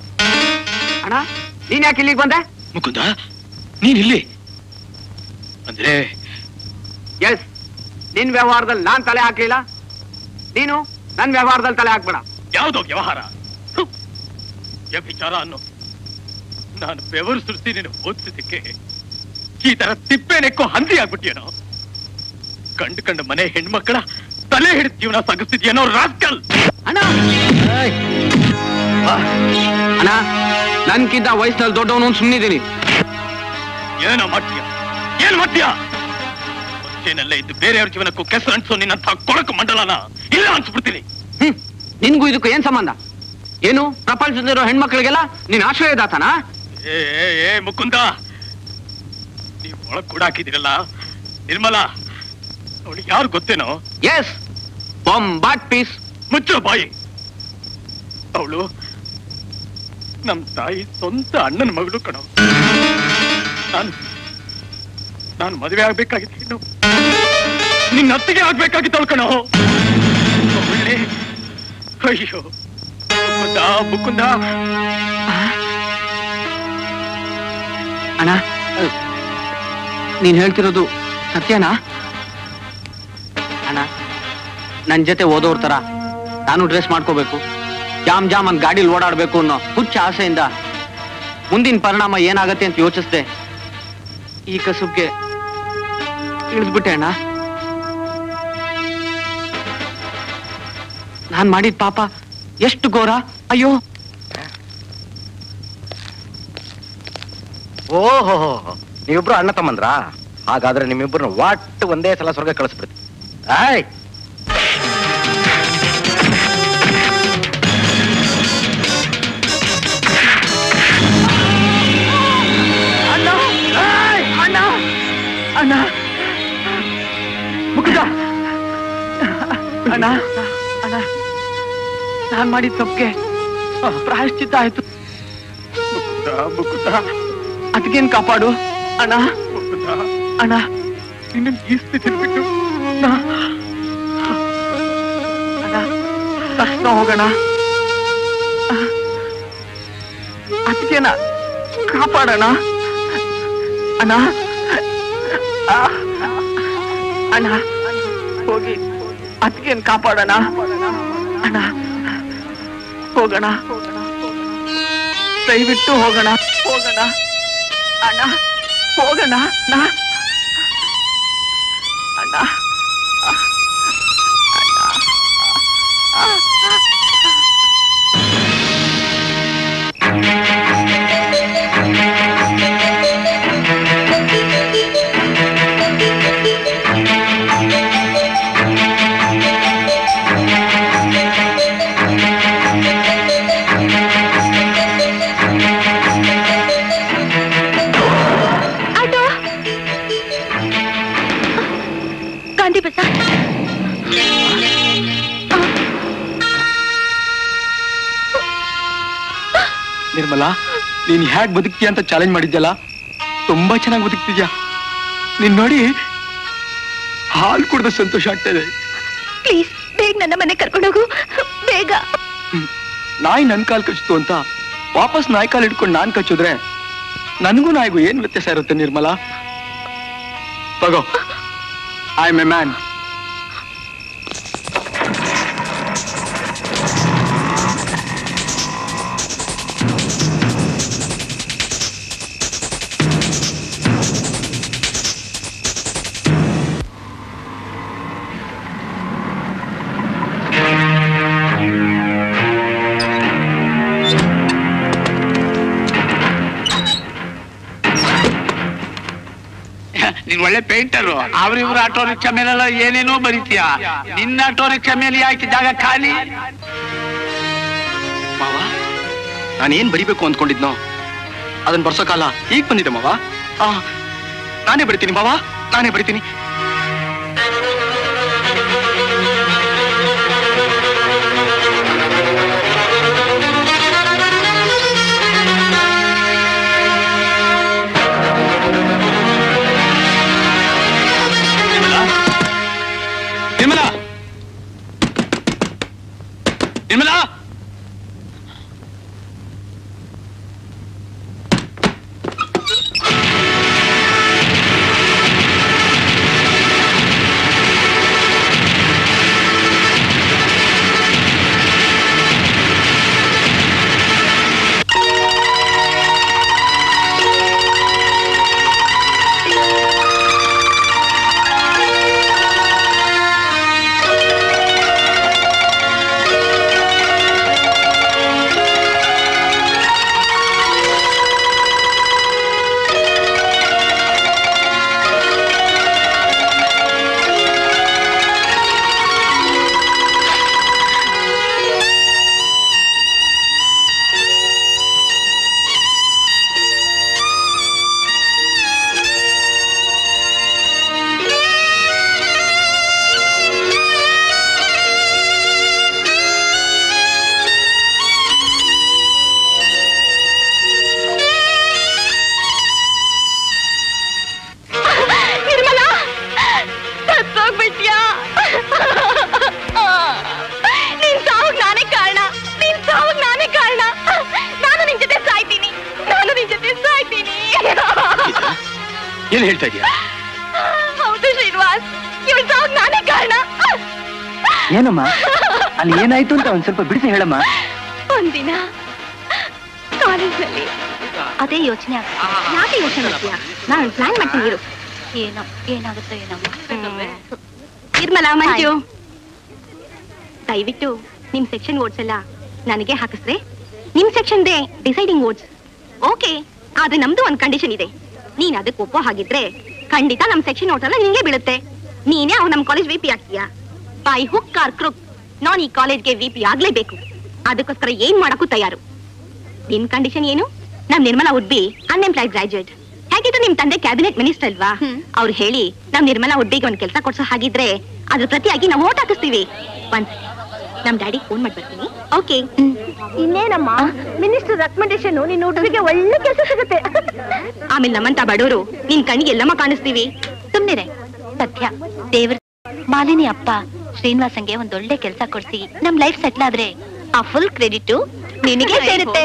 ಅಣ್ಣ ನೀನ್ ಯಾಕೆ ಇಲ್ಲಿಗೆ ಬಂದೆ ಮುಕುಂದ ನೀನ್ ಇಲ್ಲಿ ಅಂದ್ರೆ ಎಸ್ ನಿನ್ ವ್ಯವಹಾರದಲ್ಲಿ ನಾನ್ ತಲೆ ಹಾಕ್ಲಿಲ್ಲ ನೀನು ನನ್ ವ್ಯವಹಾರದಲ್ಲಿ ತಲೆ ಹಾಕ್ಬೇಡ ಯಾವ್ದೋ ವ್ಯವಹಾರ ಹುಂ. ವ್ಯಭಿಚಾರ ಅನ್ನೋ ನಾನು ಬೆವರು ಸುರಿಸಿ ನೀನು ಓದಿಸಿದ್ದಕ್ಕೆ ಈ ತರ ತಿಪ್ಪೆ ನೆಕ್ಕೋ ಹಂದಿ ಆಗ್ಬಿಟ್ಟಿಯೇನೋ ಕಂಡು ಕಂಡು ಮನೆ ಹೆಣ್ಮಕ್ಕಳ ತಲೆ ಹಿಡಿದು ಜೀವನ ಸಾಗಿಸ್ತಿದ್ಯೇನೋ ರಾಸ್ಕಲ್ ಅಣ್ಣ ಅಣ್ಣ ನನ್ಕಿಂತ ವಯಸ್ಸಿನಲ್ಲಿ ದೊಡ್ಡವನು ಸುಮ್ಮನಿದ್ದೀನಿ ಏನೋ ಮಾಡ್ತೀಯ ಏನ್ ಮಾಡ್ತೀಯ ಮುಂಚೆನಲ್ಲೇ ಇದ್ದು ಬೇರೆಯವ್ರ ಜೀವನಕ್ಕೂ ಕೆಸರು ಅಂಟಿಸೋ ನಿನ್ನಂಥ ಕೊಳಕು ಮಂಡಲನ ಇಲ್ಲ ಅನ್ಸ್ಬಿಡ್ತೀನಿ ಹ್ಮ್ ನಿನ್ಗೂ ಇದಕ್ಕೂ ಏನ್ ಸಂಬಂಧ ಏನು ಪ್ರಪಂಚದಲ್ಲಿರೋ ಹೆಣ್ಮಕ್ಳಿಗೆಲ್ಲ ನೀನ್ ಆಶ್ರಯದಾತನಾ ಏ ಏ, ಏ ಮುಕುಂದ ನೀವು ಒಳಗ್ ಕೂಡ ಹಾಕಿದಿರಲ್ಲ ನಿರ್ಮಲಾ ಅವಳು ಯಾರು ಗೊತ್ತೇನೋ ಎಸ್ ಬಾಟ್ ಪೀಸ್ ಮುಚ್ಚೋ ಬಾಯಿ ಅವಳು ನಮ್ ತಾಯಿ ಸ್ವಂತ ಅಣ್ಣನ ಮಗಳು ಕಣೋ ನಾನು ನಾನು ಮದುವೆ ಆಗ್ಬೇಕಾಗಿತ್ತು ಇನ್ನು ನಿನ್ನ ಅತ್ತಿಗೆ ಆಗ್ಬೇಕಾಗಿತ್ತು ಕಣೋ ಒಳ್ಳೆ ಅಯ್ಯೋ ಮುಕುಂದ ಮುಕುಂದ ಅಣ್ಣ ನೀನ್ ಹೇಳ್ತಿರೋದು ಸತ್ಯನಾ ಅಣ್ಣ ನನ್ ಜೊತೆ ಓದೋರ್ ತರ ನಾನು ಡ್ರೆಸ್ ಮಾಡ್ಕೋಬೇಕು ಜಾಮ್ ಜಾಮ್ ಅಂತ ಗಾಡಿಲಿ ಓಡಾಡ್ಬೇಕು ಅನ್ನೋ ಹುಚ್ಚ ಆಸೆಯಿಂದ ಮುಂದಿನ ಪರಿಣಾಮ ಏನಾಗತ್ತೆ ಅಂತ ಯೋಚಿಸ್ದೆ ಈ ಕಸುಬ್ಗೆ ಇಳಿದ್ಬಿಟ್ಟೆ ಅಣ್ಣ ನಾನ್ ಮಾಡಿದ ಪಾಪ ಎಷ್ಟು ಘೋರ ಅಯ್ಯೋ ಓಹೋ ನೀವಿಬ್ರು ಅಣ್ಣ ತಮ್ಮಂದ್ರಾ ಹಾಗಾದ್ರೆ ನಿಮ್ಮಿಬ್ರು ಒಟ್ಟು ಒಂದೇ ಸಲ ಸ್ವರ್ಗ ಕಳಿಸ್ಬಿಡ್ತಿ ಆಯ್ ಅಣ್ಣ ಏಯ್! ಅಣ್ಣ ಅಣ್ಣ ಮುಕುಂದ ಅಣ್ಣ ಅಣ್ಣ ನಾನ್ ಮಾಡಿದ ತಪ್ಪಿಗೆ ಪ್ರಾಯಶ್ಚಿತ್ತ ಆಯ್ತು ಮುಕುಂದ ಅದಕ್ಕೇನ್ ಕಾಪಾಡು ಅಣ್ಣ ಅಣ್ಣ ನಿನ್ನ ಈ ಸ್ಥಿತಿ ಬಿಟ್ಟು ಅಣ್ಣ ತಕ್ಷಣ ಹೋಗೋಣ ಅದಕ್ಕೇನ ಕಾಪಾಡೋಣ ಅಣ್ಣ ಆ, ಅಣ್ಣ ಹೋಗಿ ಅದಕ್ಕೇನ್ ಕಾಪಾಡೋಣ ಅಣ್ಣ ಹೋಗೋಣ ದಯವಿಟ್ಟು ಹೋಗೋಣ ಹೋಗೋಣ ಅಣ್ಣ ಹೋಗೋಣ ಅಣ್ಣ ಅಣ್ಣ ಆಟೋ ಗಾಂಧಿ ಬಜಾರ್ ನಿರ್ಮಲಾ ನೀನ್ ಹ್ಯಾಕ್ ಬದುಕ್ತೀಯ ಅಂತ ಚಾಲೆಂಜ್ ಮಾಡಿದ್ಯಲ್ಲ ತುಂಬಾ ಚೆನ್ನಾಗಿ ಬದುಕ್ತಿದ್ಯಾ ನೀನ್ ನೋಡಿ ಹಾಲು ಕುಡ್ದ ಸಂತೋಷ ಆಗ್ತಾ ಇದೆ ಪ್ಲೀಸ್ ಬೇಗ ನನ್ನ ಮನೆ ಕರ್ಕೊಂಡೋಗು ಬೇಗ ನಾಯಿ ನನ್ ಕಾಲ್ ಕಚ್ಚಿತು ಅಂತ ವಾಪಸ್ ನಾಯಿ ಕಾಲ್ ಹಿಡ್ಕೊಂಡು ನಾನ್ ಕಚ್ಚಿದ್ರೆ ನನಗೂ ನಾಯಿಗೂ ಏನ್ ವ್ಯತ್ಯಾಸ ಇರುತ್ತೆ ನಿರ್ಮಲಾ ತಗೋ ಐ ಎಮ್ ಎ ಮ್ಯಾನ್ ನೀನ್ ಒಳ್ಳೆ ಪೇಂಟರು ಅವ್ರಿವ್ರ ಆಟೋ ರಿಕ್ಷಾ ಮೇಲೆಲ್ಲ ಏನೇನೋ ಬರೀತೀಯ ನಿನ್ನ ಆಟೋ ರಿಕ್ಷಾ ಮೇಲೆ ಯಾಕೆ ಜಾಗ ಖಾಲಿ ಮಾವ ನಾನೇನ್ ಬರಿಬೇಕು ಅಂದ್ಕೊಂಡಿದ್ನೋ ಅದನ್ನ ಬರ್ಸೋ ಕಾಲ ಈಗ ಬಂದಿದೆ ಮಾವ ಆ, ನಾನೇ ಬರಿತೀನಿ ಮಾವ ನಾನೇ ಬರಿತೀನಿ ನಿರ್ಮಲಾ ನಿರ್ಮಲಾ ಏನ್ ಹೇಳ್ತಾ ಇದೀಯಾ ಹೌದು ಶ್ರೀನಿವಾಸ್ ಇವಳ ಸಾವು ನಾನೇ ಕಾರಣ ಏನಮ್ಮ ಅಲ್ಲಿ ಏನಾಯ್ತು ಅಂತ ಒಂದ್ ಸ್ವಲ್ಪ ಬಿಡಿಸಿ ಹೇಳಮ್ಮ ಒಂದಿನ ಕಾಲೇಜ್ನಲ್ಲಿ ಅದೇ ಯೋಚನೆ ಯಾಕೆ ಯೋಚನೆ ಮಾಡ್ತೀಯಾ ನಾನು ಪ್ಲಾನ್ ಮಾಡ್ತೀನಿ ಇರು ಏನೋ ಏನಾಗುತ್ತೋ ಏನಮ್ಮ ನಿರ್ಮಲಾ ಮಂಜು ದಯವಿಟ್ಟು ನಿಮ್ ಸೆಕ್ಷನ್ ಓಟ್ಸ್ ಎಲ್ಲ ನನಗೆ ಹಾಕಿಸ್ರೆ ನಿಮ್ ಸೆಕ್ಷನ್ದೇ ಡಿಸೈಡಿಂಗ್ ಓಟ್ಸ್ ಓಕೆ ಆದ್ರೆ ನಮ್ದು ಒಂದ್ ಕಂಡೀಷನ್ ಇದೆ ನೀನ್ ಅದಕ್ಕೆ ಒಪ್ಪೋ ಹಾಗಿದ್ರೆ ಖಂಡಿತ ನಮ್ ಸೆಕ್ಷನ್ ಓಟ್ಸ್ ಎಲ್ಲ ನಿನ್ಗೆ ಬೀಳುತ್ತೆ ನೀನೇ ಅವ್ನು ನಮ್ ಕಾಲೇಜ್ ವಿ ಪಿ ಆಗ್ತೀಯಾ ಬೈ ಹುಕ್ ಆರ್ ಕ್ರುಕ್ ನಾನ್ ಈ ಕಾಲೇಜ್ಗೆ ವಿ ಪಿ ಆಗ್ಲೇಬೇಕು ಅದಕ್ಕೋಸ್ಕರ ಏನ್ ಮಾಡಕ್ಕೂ ತಯಾರು ನಿನ್ ಕಂಡೀಷನ್ ಏನು ನಮ್ Nirmala would be unemployed graduate ಹೇಗಿದ್ರು ನಿಮ್ ತಂದೆ ಕ್ಯಾಬಿನೆಟ್ ಮಿನಿಸ್ಟರ್ ಅಲ್ವಾ ಅವ್ರು ಹೇಳಿ ನಮ್ ನಿರ್ಮಲಾ ವುಡ್ ಬಿಗೆ ಒಂದ್ ಕೆಲಸ ಕೊಡ್ಸೋ ಹಾಗಿದ್ರೆ ಅದ್ರ ಪ್ರತಿಯಾಗಿ ನಾವು ಓಟ್ ಹಾಕಿಸ್ತೀವಿ ಒಂದ್ ನಮ್ ಡ್ಯಾಡಿ ಫೋನ್ ಮಾಡಿ ಬರ್ತೀನಿ ಓಕೆ ಇನ್ನೇನಮ್ಮ ಮಿನಿಸ್ಟರ್ ರೆಕಮೆಂಡೇಶನ್ ನಿನ್ನ ಹುಡುಗಿಗೆ ಒಳ್ಳೆ ಕೆಲಸ ಸಿಗುತ್ತೆ ಆಮೇಲೆ ನಮ್ಮಂತ ಬಡವರು ನಿನ್ ಕಣ್ಣಿಗೆ ಎಲ್ಲಮ್ಮ ಕಾಣಿಸ್ತೀವಿ ಸುಮ್ನಿರೆ ಸತ್ಯ ದೇವ್ರ ಮಾಲಿನಿ ಅಪ್ಪ ಶ್ರೀನಿವಾಸಂಗೆ ಒಂದ್ ಒಳ್ಳೆ ಕೆಲಸ ಕೊಡ್ಸಿ ನಮ್ ಲೈಫ್ ಸೆಟ್ಲ್ ಆದ್ರೆ ಆ ಫುಲ್ ಕ್ರೆಡಿಟ್ ನಿನಗೆ ಸೇರುತ್ತೆ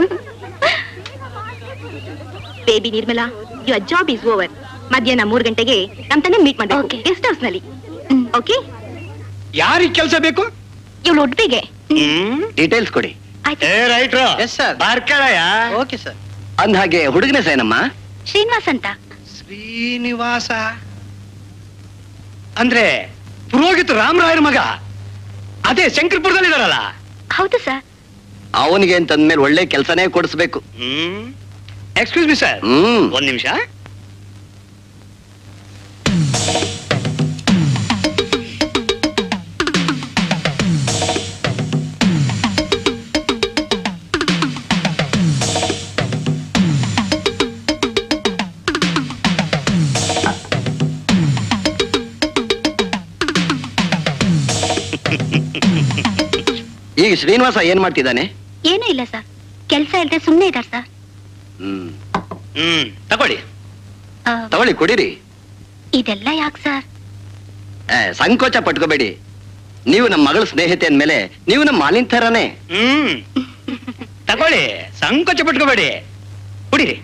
baby Nirmala your job is over ಮಧ್ಯಾಹ್ನ ಮೂರ್ ಗಂಟೆಗೆ ನಮ್ ತಂದೆ ಮೀಟ್ ಮಾಡ್ಬೇಕು ಗೆಸ್ಟ್ ಹೌಸ್ ನಲ್ಲಿ ಓಕೆ ಯಾರಿಗೆ ಕೆಲಸ ಬೇಕು ಇವ್ಳು ಉಡ್ಪಿಗೆ ಹ್ಮ್ ಡೀಟೇಲ್ಸ್ ಕೊಡಿ ಆಯ್ತು ಏ ರೈಟ್ರು ಎಸ್ ಸರ್ ಬಾರ್ಕಳಯ್ಯ ಓಕೆ ಸರ್ ಅಂದ ಹಾಗೆ ಹುಡುಗನ ಸೇನಮ್ಮ ಶ್ರೀನಿವಾಸ್ ಅಂತ ಶ್ರೀನಿವಾಸ ಅಂದ್ರೆ ಪುರೋಹಿತ ರಾಮರಾಯರ ಮಗ ಅದೇ ಶಂಕರ್ಪುರದಲ್ಲಿದಾರಲ್ಲ ಹೌದು ಸರ್ ಅವನಿಗೆ ಅಂತಂದ್ಮೇಲೆ ಒಳ್ಳೆ ಕೆಲಸನೇ ಕೊಡಿಸ್ಬೇಕು ಹ್ಮ್ ಎಕ್ಸ್ಕ್ಯೂಸ್ ಮಿ ಸರ್ ಹ್ಮ್ ಒಂದ್ ನಿಮಿಷ ಈಗ ಶ್ರೀನಿವಾಸ ಏನ್ ಮಾಡ್ತಿದ್ದಾನೆ ಏನೂ ಇಲ್ಲ ಸರ್ ಕೆಲಸ ಇಲ್ಲದೆ ಸುಮ್ಮನೆ ಇದಾರೆ ಸರ್ ಹ್ಮ್ ಹ್ಮ್ ತಗೊಳ್ಳಿ ಆ, ತಗೊಳ್ಳಿ ಕುಡೀರಿ ಇದೆಲ್ಲ ಯಾಕೆ ಸರ್ ಏ, ಸಂಕೋಚ ಪಟ್ಕೋಬೇಡಿ ನೀವು ನಮ್ಮ ಮಗಳ ಸ್ನೇಹಿತೆ ಅಂದ್ಮೇಲೆ ನೀವು ನಮ್ಮ ಮಾಲಿನ್ ಥರನೇ ಹ್ಮ್ ತಗೊಳ್ಳಿ ಸಂಕೋಚ ಪಟ್ಕೋಬೇಡಿ ಕುಡೀರಿ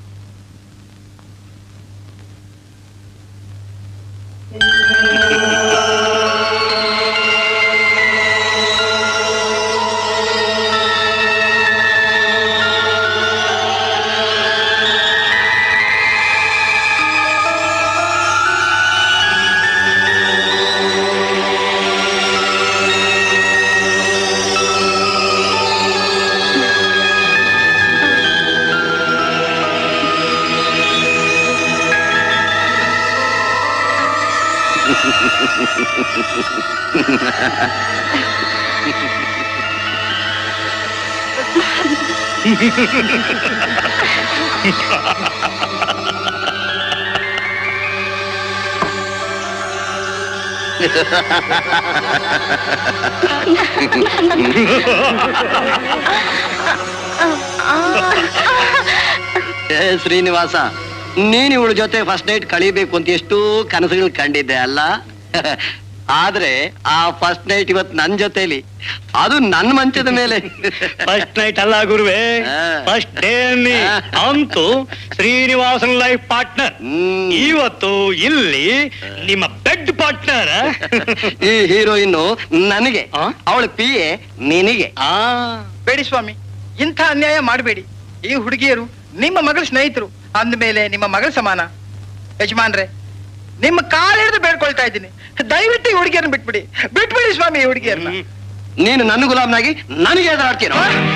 ಏ ಶ್ರೀನಿವಾಸ ನೀನ್ ಇವಳ ಜೊತೆ ಫಸ್ಟ್ ನೈಟ್ ಕಳಿಬೇಕು ಅಂತ ಎಷ್ಟೋ ಕನಸುಗಳು ಕಂಡಿದ್ದೆ ಅಲ್ಲ ಆದ್ರೆ ಆ ಫಸ್ಟ್ ನೈಟ್ ಇವತ್ ನನ್ ಜೊತೆಲಿ ಅದು ನನ್ ಮಂಚದ ಮೇಲೆ ಫಸ್ಟ್ ನೈಟ್ ಅಲ್ಲ ಗುರುವೆ ಹಾ. ಫಸ್ಟ್ ಡೇ ಅನ್ನಿ ಹಾ. ಅಂತೂ ಶ್ರೀನಿವಾಸನ್ ಲೈಫ್ ಪಾರ್ಟ್ನರ್ ಹ್ಮ್. ಇವತ್ತು ಇಲ್ಲಿ ನಿಮ್ಮ ಬೆಡ್ ಪಾರ್ಟ್ನರ್ ಈ ಹೀರೋಯಿನ್ ನನಗೆ ಆ? ಅವಳ ಪಿ ಎ ನಿನಗೆ ಆ ಬೇಡಿ ಸ್ವಾಮಿ ಇಂಥ ಅನ್ಯಾಯ ಮಾಡಬೇಡಿ ಈ ಹುಡುಗಿಯರು ನಿಮ್ಮ ಮಗಳ ಸ್ನೇಹಿತರು ಅಂದ್ಮೇಲೆ ನಿಮ್ಮ ಮಗಳ ಸಮಾನ ಯಜಮಾನ್ರೆ ನಿಮ್ಮ ಕಾಲ್ ಹಿಡಿದು ಬೇಡ್ಕೊಳ್ತಾ ಇದ್ದೀನಿ ದಯವಿಟ್ಟು ಈ ಹುಡುಗಿಯರನ್ನ ಬಿಟ್ಬಿಡಿ ಬಿಟ್ಬಿಡಿ ಸ್ವಾಮಿ ಈ ಹುಡುಗಿಯರನ್ನ ಹ್ಮ್. ನೀನು ನನ್ನ ಗುಲಾಮ್ನಾಗಿ ನನಗೆ ಎದುರಾಡ್ತೀನೋ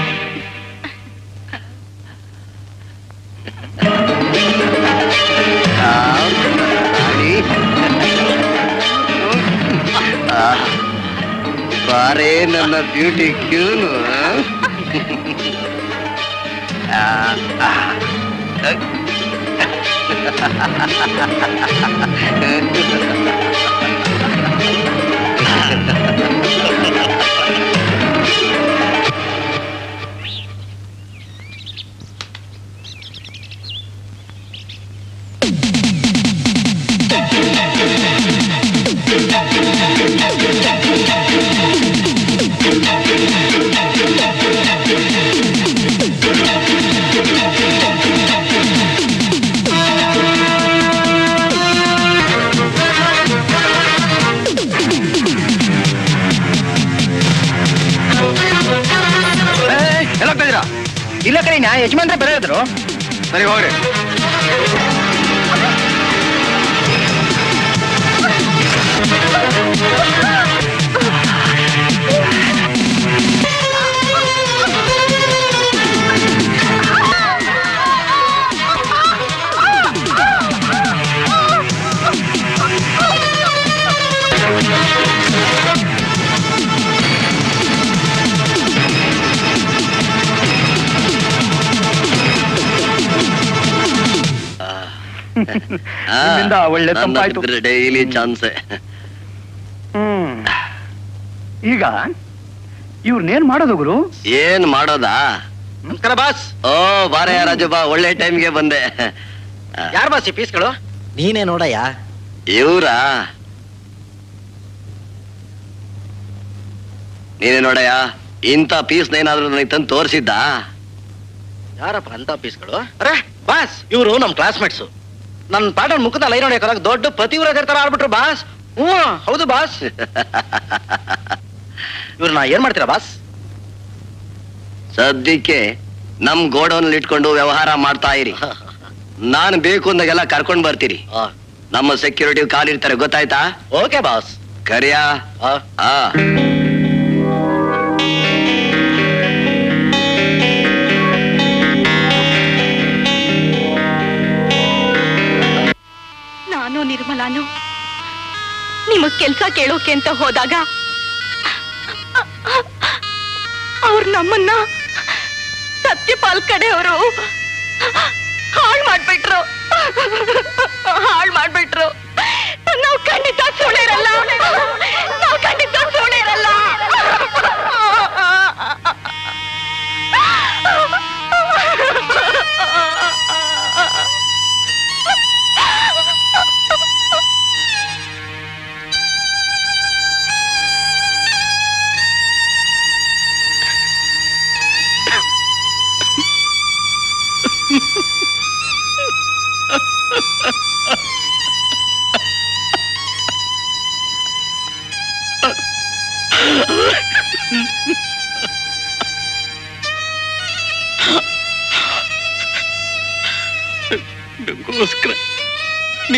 ಬಾರೇ ನನ್ನ ಬ್ಯೂಟಿ ಕ್ಯೂನು ಆ ಯಜಮಾನ್ರೆ ಬೇರೆ ಇದ್ರು ಸರಿ ಹೋಗ್ರಿ ನಿಮ್ಮಿಂದ ಒಳ್ಳೆ ತಂಪಾಯ್ತು. ಡೈಲಿ ಚಾನ್ಸೆ ಹ್ಮ್ ಈಗ ಇವ್ರನ್ನೇನ್ ಮಾಡೋದು ಗುರು ಏನ್ ಮಾಡೋದಾ ನಮಸ್ಕಾರ ಬಾಸ್ ಓ ಬಾರಯ್ಯ ರಾಜು ಬಾ ಒಳ್ಳೆ ಟೈಮ್ಗೆ ಬಂದೆ ಯಾರು ಬಾಸ್ ಈ ಪೀಸ್ಗಳು ನೀನೇ ನೋಡಯ್ಯ ಇವ್ರಾ ನೀನೇ ನೋಡಯ್ಯ ಇಂಥ ಪೀಸ್ ಏನಾದ್ರೂ ನನಗೆ ತಂದು ತೋರಿಸಿದ್ದ ಯಾರಪ್ಪ ಅಂತ ಪೀಸ್ಗಳು ಅರೆ ಬಾಸ್ ಇವರು ನಮ್ ಕ್ಲಾಸ್ಮೇಟ್ಸ್ ನನ್ನ ಪಾಠ ಮುಖದ ಲೈನ್ ಹೊಡೆಯೋಕೆ ದೊಡ್ಡ ಪ್ರತಿವ್ರತ ತರ ಆಡ್ಬಿಟ್ರು ಬಾಸ್ ಹ್ಞೂ ಹೌದು ಬಾಸ್ ಇವ್ರನ್ನ ಏನ್ ಮಾಡ್ತೀರಾ ಬಾಸ್ ಸದ್ಯಕ್ಕೆ ನಮ್ ಗೋಡೌನ್ ಇಟ್ಕೊಂಡು ವ್ಯವಹಾರ ಮಾಡ್ತಾ ಇರಿ ನಾನು ಬೇಕು ಅಂದಾಗೆಲ್ಲ ಕರ್ಕೊಂಡ್ ಬರ್ತೀರಿ ನಮ್ಮ ಸೆಕ್ಯೂರಿಟಿ ಕಾಲಿರ್ತಾರೆ ಗೊತ್ತಾಯ್ತಾ ಓಕೆ ಬಾಸ್ ಕರಿಯಾ ಆ ನಾನು ನಿರ್ಮಲಾನು ನಿಮಗ್ ಕೆಲ್ಸ ಕೇಳೋಕೆ ಅಂತ ಹೋದಾಗ ಅವ್ರು ನಮ್ಮನ್ನ ಸತ್ಯಪಾಲ್ ಕಡೆಯವರು ಹಾಳ್ ಮಾಡ್ಬಿಟ್ರು ಹಾಳ್ ಮಾಡ್ಬಿಟ್ರು ನಾವು ಖಂಡಿತ ಸುಳಿರಲ್ಲ ನಾವು ಖಂಡಿತ ಸುಳಿರಲ್ಲ ನಂಗೋಸ್ಕರ ನೀ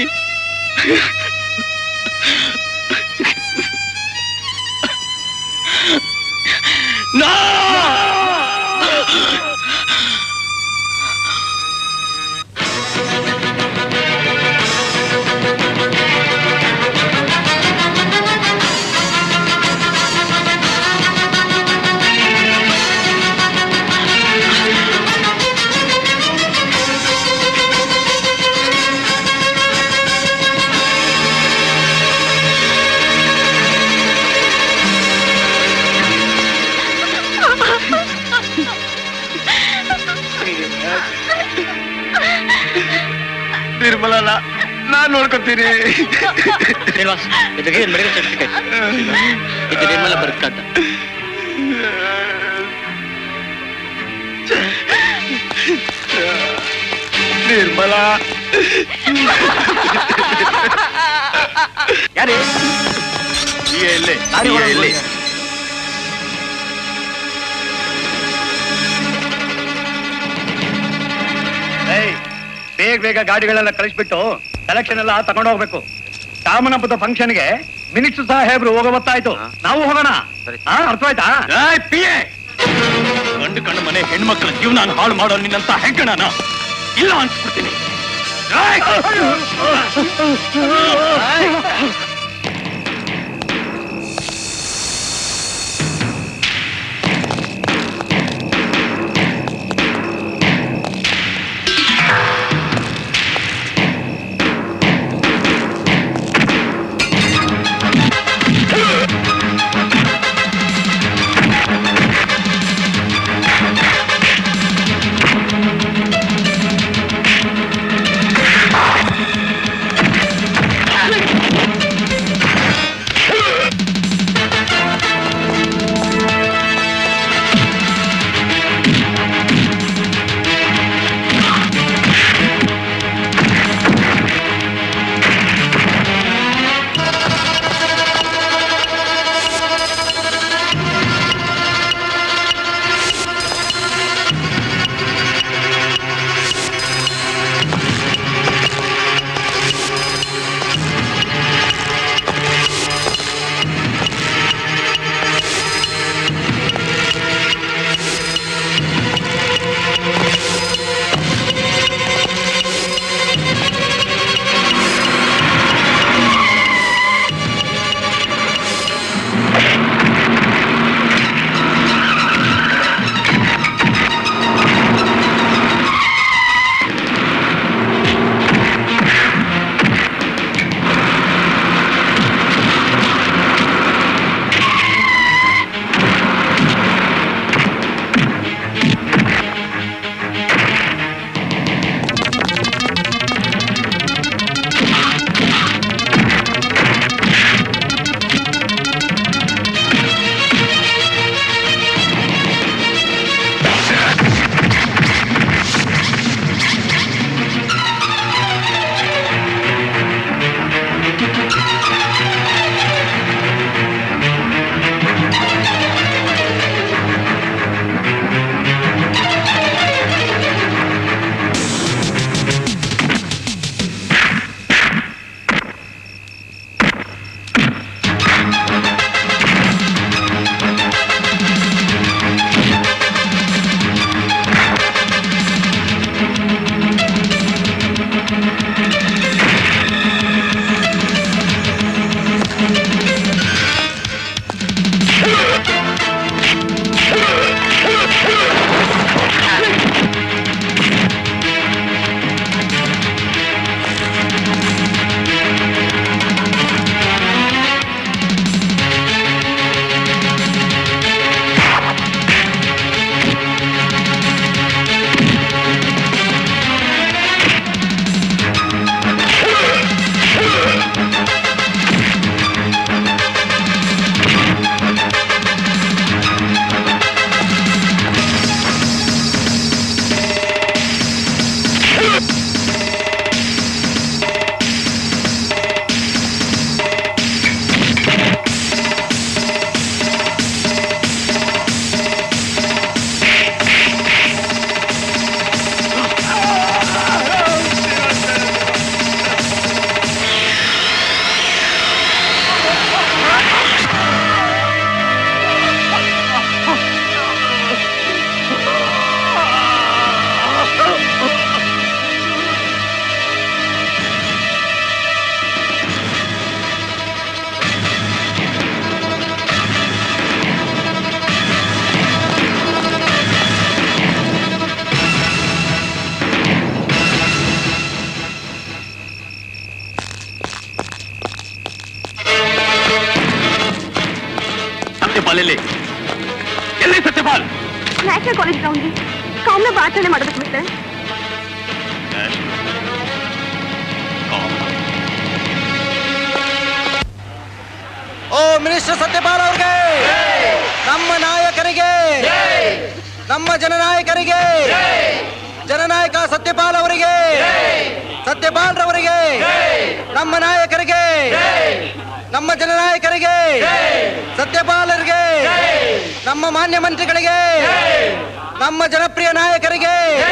ನಿರ್ಮಲನ ನಾನ್ ನೋಡ್ಕೊತೀನಿ ಶ್ರೀನಿವಾಸ್ ಇದ್ರಿಗೆ ಏನ್ ಮೆಡಿಕಲ್ ಸರ್ಟಿಫಿಕೇಟ್ ಇದು ನಿರ್ಮಲ ಬರ್ಕಂತ ನಿರ್ಮಲ ಯಾರೇ ಈಗ ಎಲ್ಲೇ ದಾರಿ ಈಗ ಒಳಗೆ ಎಲ್ಲೇ ಹೋಗಿ. ಏಯ್ ಬೇಗ ಬೇಗ ಗಾಡಿಗಳೆಲ್ಲ ಕಳಿಸ್ಬಿಟ್ಟು ಕಲೆಕ್ಷನ್ ಎಲ್ಲ ತಗೊಂಡು ಹೋಗ್ಬೇಕು ಕಾಮನ್ ಹಬ್ಬದ ಫಂಕ್ಷನ್ಗೆ ಮಿನಿಸ್ಟರ್ ಸಾಹೇಬ್ರು ಹೋಗೋ ಗೊತ್ತಾಯ್ತು ನಾವು ಹೋಗೋಣ ಹಾ ಅರ್ಥವಾಯ್ತಾ ಏಯ್, ಪಿಯೆ! ಗಂಡು ಕಣ್ಣು ಮನೆ ಹೆಣ್ಮಕ್ಳ ಜೀವನ ಹಾಳು ಮಾಡೋ ನಿನ್ನಂತ ಹೆಗ್ಗಣನ ಇಲ್ಲ ಅನ್ಸ್ಬಿಡ್ತೀನಿ ಏಯ್! ಆ ಸತ್ಯಪಾಲ್ ಎಲ್ಲಿ ಎಲ್ಲಿ ಸತ್ಯಪಾಲ್ ನ್ಯಾಷನಲ್ ಕಾಲೇಜ್ ಗ್ರೌಂಡ್ಗೆ ಕಾಮ್ನ ಆಚರಣೆ ಮಾಡೋದಕ್ಕೆ ಬಿಟ್ಟೆ ಓ ಮಿನಿಸ್ಟರ್ ಸತ್ಯಪಾಲ್ ಅವ್ರಿಗೆ ನಮ್ಮ ನಾಯಕರಿಗೆ ನಮ್ಮ ಜನನಾಯಕರಿಗೆ ಜನನಾಯಕ ಸತ್ಯಪಾಲ್ ಅವರಿಗೆ ಸತ್ಯಪಾಲ್ ರವರಿಗೆ ನಮ್ಮ ನಾಯಕರಿಗೆ ನಮ್ಮ ಜನನಾಯಕರಿಗೆ ಸತ್ಯಪಾಲರಿಗೆ ನಮ್ಮ ಮಾನ್ಯ ಮಂತ್ರಿಗಳಿಗೆ ನಮ್ಮ ಜನಪ್ರಿಯ ನಾಯಕರಿಗೆ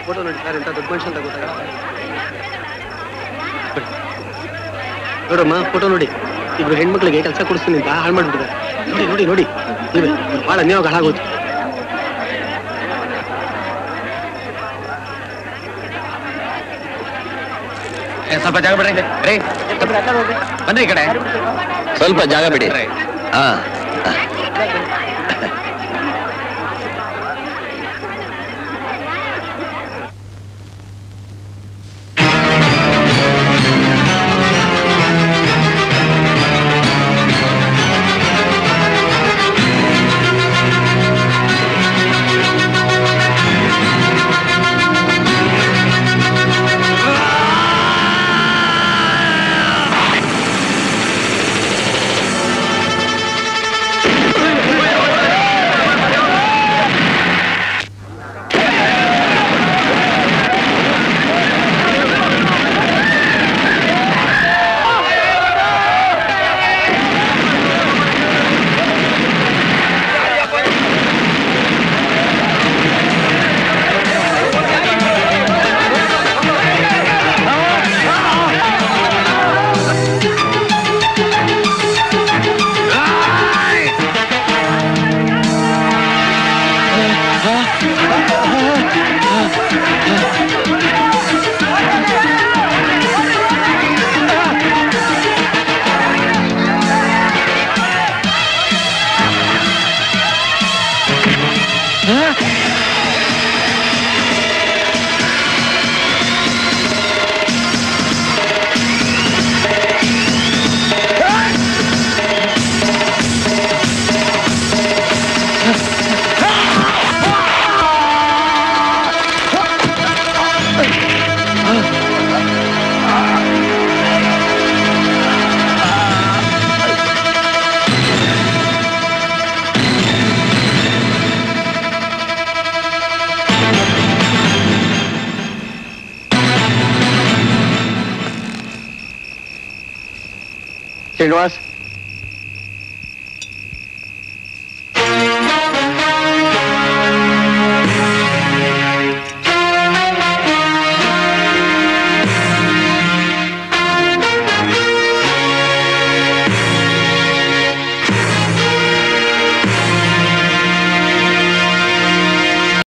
ಫೋಟೋ ನೋಡಿ ಸರ್ ಎಂತ ದೊಡ್ಡ ಮನುಷ್ಯ ಅಂತ ಗೊತ್ತಾಗ ನೋಡಮ್ಮ ಫೋಟೋ ನೋಡಿ ಇಬ್ರು ಹೆಣ್ಮಕ್ಳಿಗೆ ಕೆಲಸ ಕೊಡಿಸ್ತೀನಿ ಅಂತ ಹಾಳು ಮಾಡ್ಬಿಟ್ಟಿದ್ದಾರೆ ನೋಡಿ ನೋಡಿ ನೋಡಿ ನೀವೇ ಭಾಳ ಅನ್ಯಾಯ ಹಾಳಾಗೋದು ಸ್ವಲ್ಪ ಜಾಗ ಬಿಡ್ರಿ ರೀ ಬನ್ರಿ ಈ ಕಡೆ ಸ್ವಲ್ಪ ಜಾಗ ಬಿಡಿ ಹಾ ಶ್ರೀನಿವಾಸ್